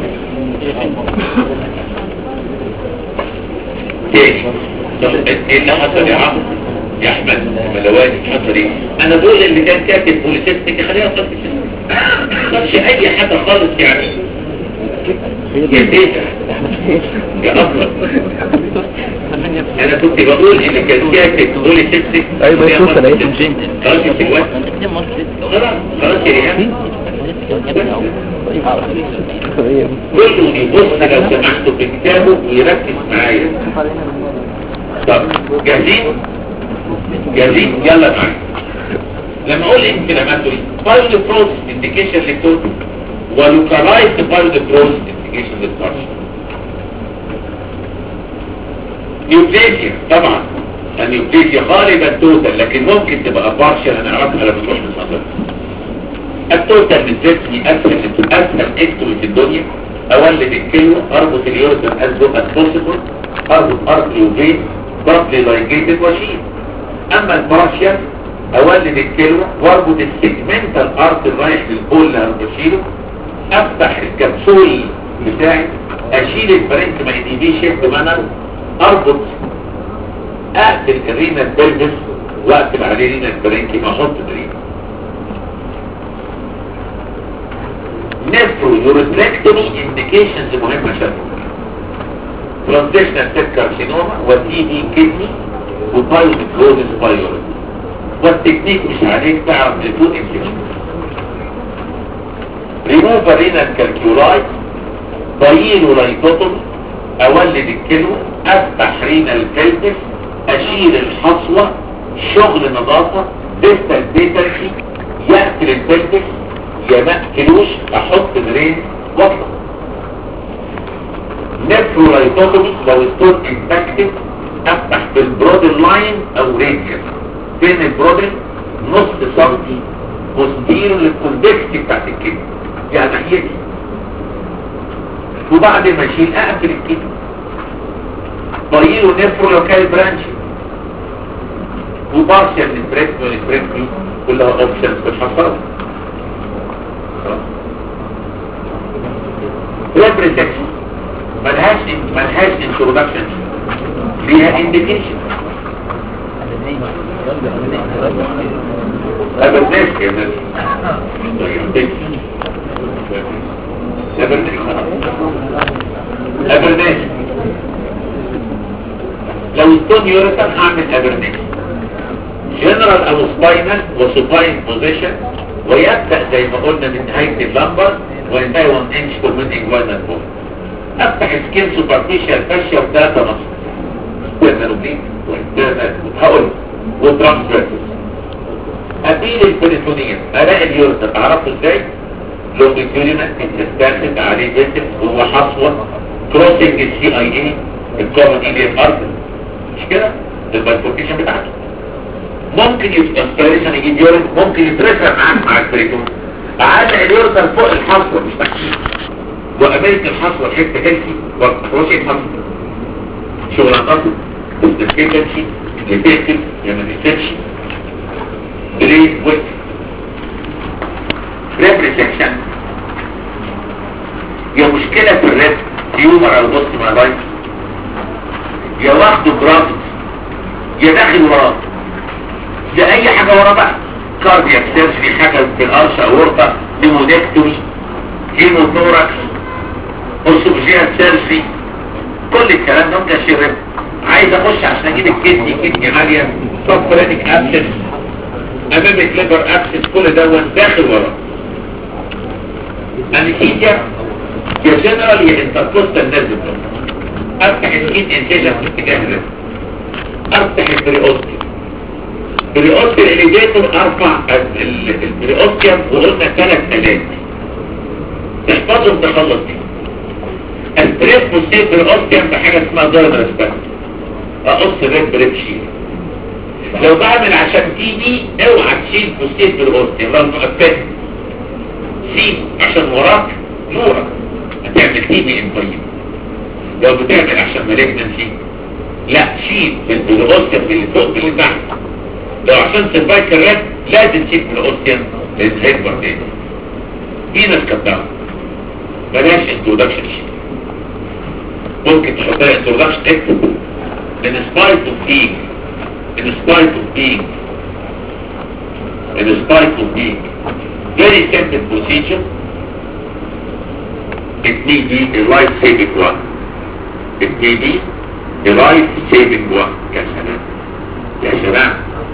تاني طب ايه اللي حصل يا عمرو يا احمد ملواني حصل ايه انا بقول اللي كان كاتب بوليسيستيك خليها صلت ما اي حاجه خالص يعني يا تيتا يا افضل انا كنت بقول اللي كان كاتب بوليسيستيك ايوه خليها توصل ايه multisystem. خلاص يا سيوان خلاص خلاص يا ريهام كله يبص لو سمحتوا في كتابه ويركز معايا طب جاهزين جاهزين يلا معايا لما اقول انفلاماتوري بايولو بروس انديكيشن للتوت ولوكالايزد بايولو بروس انديكيشن للتارش نيوبليزيا طبعا النيوبليزيا غالبا توتال لكن ممكن تبقى بارشل هنعرفها لما نروح نصدر التوتال بالذاتني اسهل اسهل اكتومي في الدنيا اولد الكلمه اربط اليوريثم از لو از بوسيبل اربط ارتري وفين بابلي لايجيتد واشيل اما البارشل اولد الكلمه واربط السيجمنتال ارتري رايح للبول اللي هنشيله افتح الكبسول بتاعي اشيل البرنك ما يدينيش مانر اربط اقفل الرينا بلبس واقفل عليه رينا البرنكي ما احط برينا نفرو يوريتريكتومي انديكيشنز مهمة شكل ترانزيشنال سيل كارسينوما وتي بي كدني وبايوميكروزس بايوريد والتكنيك مش عليك تعرف لتون انفكشن ريموف رينال كالكيولاي بايلو لايتوتومي اولد الكلوة افتح رينال كالبس اشيل الحصوة شغل نظافة ديستال بيترشي يقتل البلبس يا ما اقتلوش احط درين واطلع نفرولايتوتومي لو الستون امباكتد افتح بالبرودن لاين او رينجر فين البرودن نص سنتي بوستيرو للكونفكسي بتاعت الكلمة يعني ناحيتي وبعد ما اشيل اقفل الكلمة طيله نفرو لو كان برانش وبارشل نفريت ونفريت كلها اوبشنز بتحصل ريبريزكشن ملهاش ملهاش انترودكشن ليها انديكيشن ابرناش يا ناس ابرناش ابرناش لو ستون يوريتان هعمل ابرناش جنرال او سباينال وسباين بوزيشن ويبدأ زي ما قلنا من نهاية اللمبر وينتهي 1 انش من اجوانا فوق افتح سكين سوبرفيشال فاشيا وثلاثة نص وينتهي وبليد وينتهي هقول وترانسفيرسز ابيل البريتونية الاقي اليورتا تعرفه ازاي لونجيتيودينال انتستاسد عليه جسم هو حصوة كروسنج السي اي اي الكومن ايليم ارض مش كده البايفوركيشن بتاعته ممكن يبقى اسبيريشن يجيب يورين ممكن يترفع معاك مع البريتون تعالى اليورتا فوق الحصوة مش تحتيه وامريكا الحصوة حتة هيلثي وروسيا الحصوة شغلانته استسكيتنسي لتقتل يا ما تقتلش بريد ويت ريب ريسكشن يا مشكلة في الريب تيومر او بوست مالايت يا واخده برافت يا داخل وراه يا اي حاجة ورا بقى كاردياك سيرجري حاجة في الارش اورطة نيمودكتومي هيموثوركس اوسوفجيال سيرجري كل الكلام ده ممكن اشير عايز اخش عشان اجيب الكدني كدني عالية سوبرينيك ابسس امامك ليبر ابسس كل دوت داخل وراه انستيزيا يا جنرال يا انتركوستال نازل افتح السكين انتاجة في اتجاه الرئة افتح البريوستي بريوستي الاليفيتور ارفع البريوستيوم وقلنا ثلاث الات تحفظهم تخلص دي البريف مستيب بريوستيوم بحاجة اسمها دايمر سباك اقص الريب بريب شيل لو بعمل عشان تي دي اوعى تشيل مستيب بريوستيوم لو مؤكد سي عشان وراك نورك هتعمل تي دي امبايم لو بتعمل عشان مالجنسي لا شيل بالبروستيوم اللي فوق اللي تحت لو عشان سيرفايكال ريد لازم تشيل بالاوستيوم لان هيكبر تاني في ناس كبدها بلاش انترودكشن شيل ممكن تحطها انترودكشن اكتب in spite of being in spite of being in spite of being very simple procedure it may be a life-saving one it may be a life-saving one يا سلام يا سلام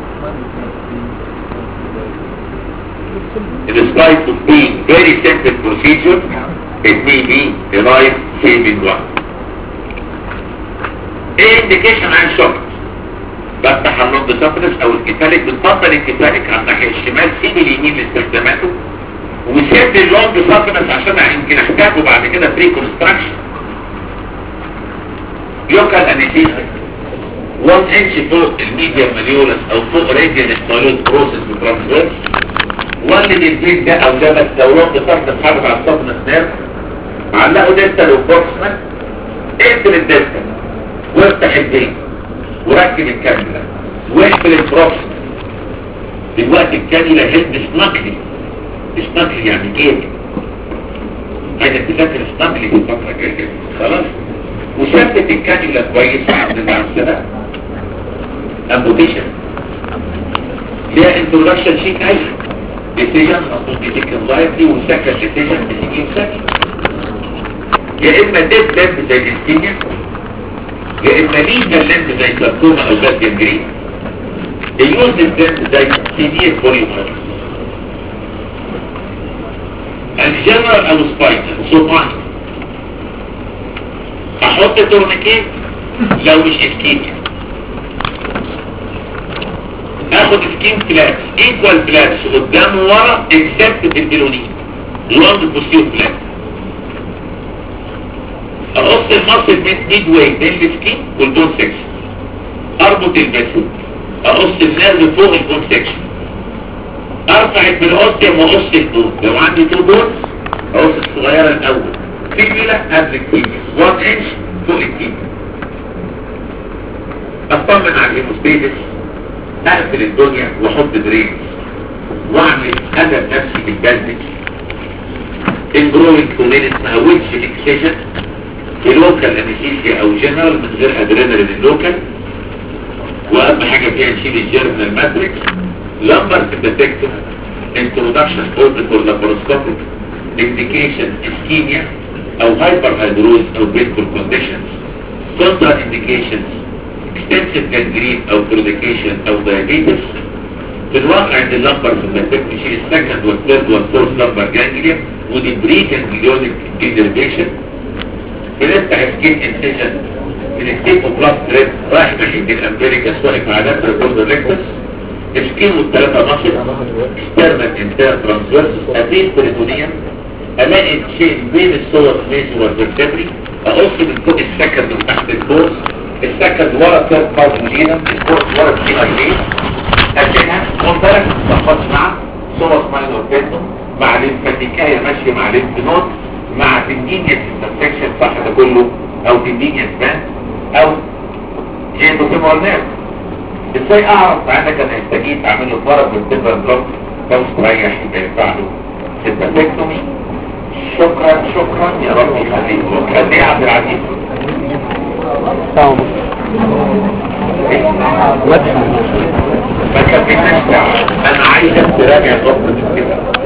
in spite of being very simple procedure it may be a life-saving one ايه انديكيشن عن شوك بفتح النود سفرس او الكتالك بتفضل الكتالك على الناحية الشمال سيب اليمين لاستخداماته وسيب اللونج سفرس عشان يمكن احتاجه بعد كده بري كونستراكشن يوكال انيتيزا 1 انش فوق الميديا ماليولس او فوق راديال اسماليوز بروسيس بترانسفيرس ولد البيت ده او ده بس لو لونج سفرس حافظ على السفرس نيرف علقه ديستال وبروكسمال اقفل الديستال وافتح البيت وركب الكاملة واقفل البروكسمال دلوقتي الكاملة هيد سناكلي سناكلي يعني ايه عايزك تذاكر سناكلي في الفترة الجاية خلاص وثبت الكانيولا كويس عند العسلة امبوتيشن ليها انترودكشن شيك اي ديسيجن مفروض يتكن لايفلي والسكن ديسيجن بتيجي سكن يا اما ديت لمب زي الاستينيا يا اما ليجا لمب زي ساركوما او زي جنجرين يوز لمب زي سيدير بوليمر الجنرال او سباينر سوباين احط تورنيكيت لو مش اسكيميا اخد سكين فلاتس ايكوال فلاتس قدام ورا اكسبت في البيلونين لونج بوستير فلات اقص المصل ميد واي بين السكين والبون سكشن اربط البسل اقص النرد فوق البون سكشن ارفع البلوستيوم واقص البون لو عندي تو بونز اقص الصغيره الاول فيبيلا قبل الكيميا 1 انش فوق الكيميا اطمن على الهيموستيتس اقفل الدنيا واحط درينز واعمل ادب نفسي بالبلدج الجروينج كومين اسمها ويتش اكسيشن لوكال انستيزيا او جنرال من غير ادرينالين اللوكال واهم حاجه فيها نشيل الجيرمنال ماتريكس لمبر ديتكتور انترودكشن اوربيتال لاباروسكوبيك انديكيشن اسكيميا او هايبر هيدروز او بيتكول كونديشنز كونترا انديكيشنز اكستنسيف جانجرين او بروديكيشن او دايابيتس في الواقع ان اللمبر في الماتريك نشيل السكند والثيرد والفورث لمبر جانجليا ودي بري جانجليونيك انرفيشن بنفتح سكين انسيجن من الكيبوبلاست ريد رايح ناحية الامبريكاس واقف على لاتر بوردر ريكتس السكين والثلاثة مصر اكسترنال انترنال ترانسفيرس ابين بريتونيوم الاقي شيء بين الصور ميزو والفرتبري اقص من فوق السكند وتحت الكورس السكند ورا ثيرد بارت جينا الكورس ورا الجي اي بي اشيلها منطلق تخبط مع صور ماينور بيتو مع الانفاتيكاية ماشية مع الانفنود مع تندينيس انترسكشن صح ده كله او تندينيس بان او جيبو تيمورنير ازاي اعرف عندك انا استجيت اعمل له فرق بالتبر بلوك لو استريح يبقى ينفع له سيبتكتومي شكرا شكرا يا رب يخليك قد ايه يا عبد العزيز ساعة ما كملناش ساعة انا عايزك تراجع ضبط كده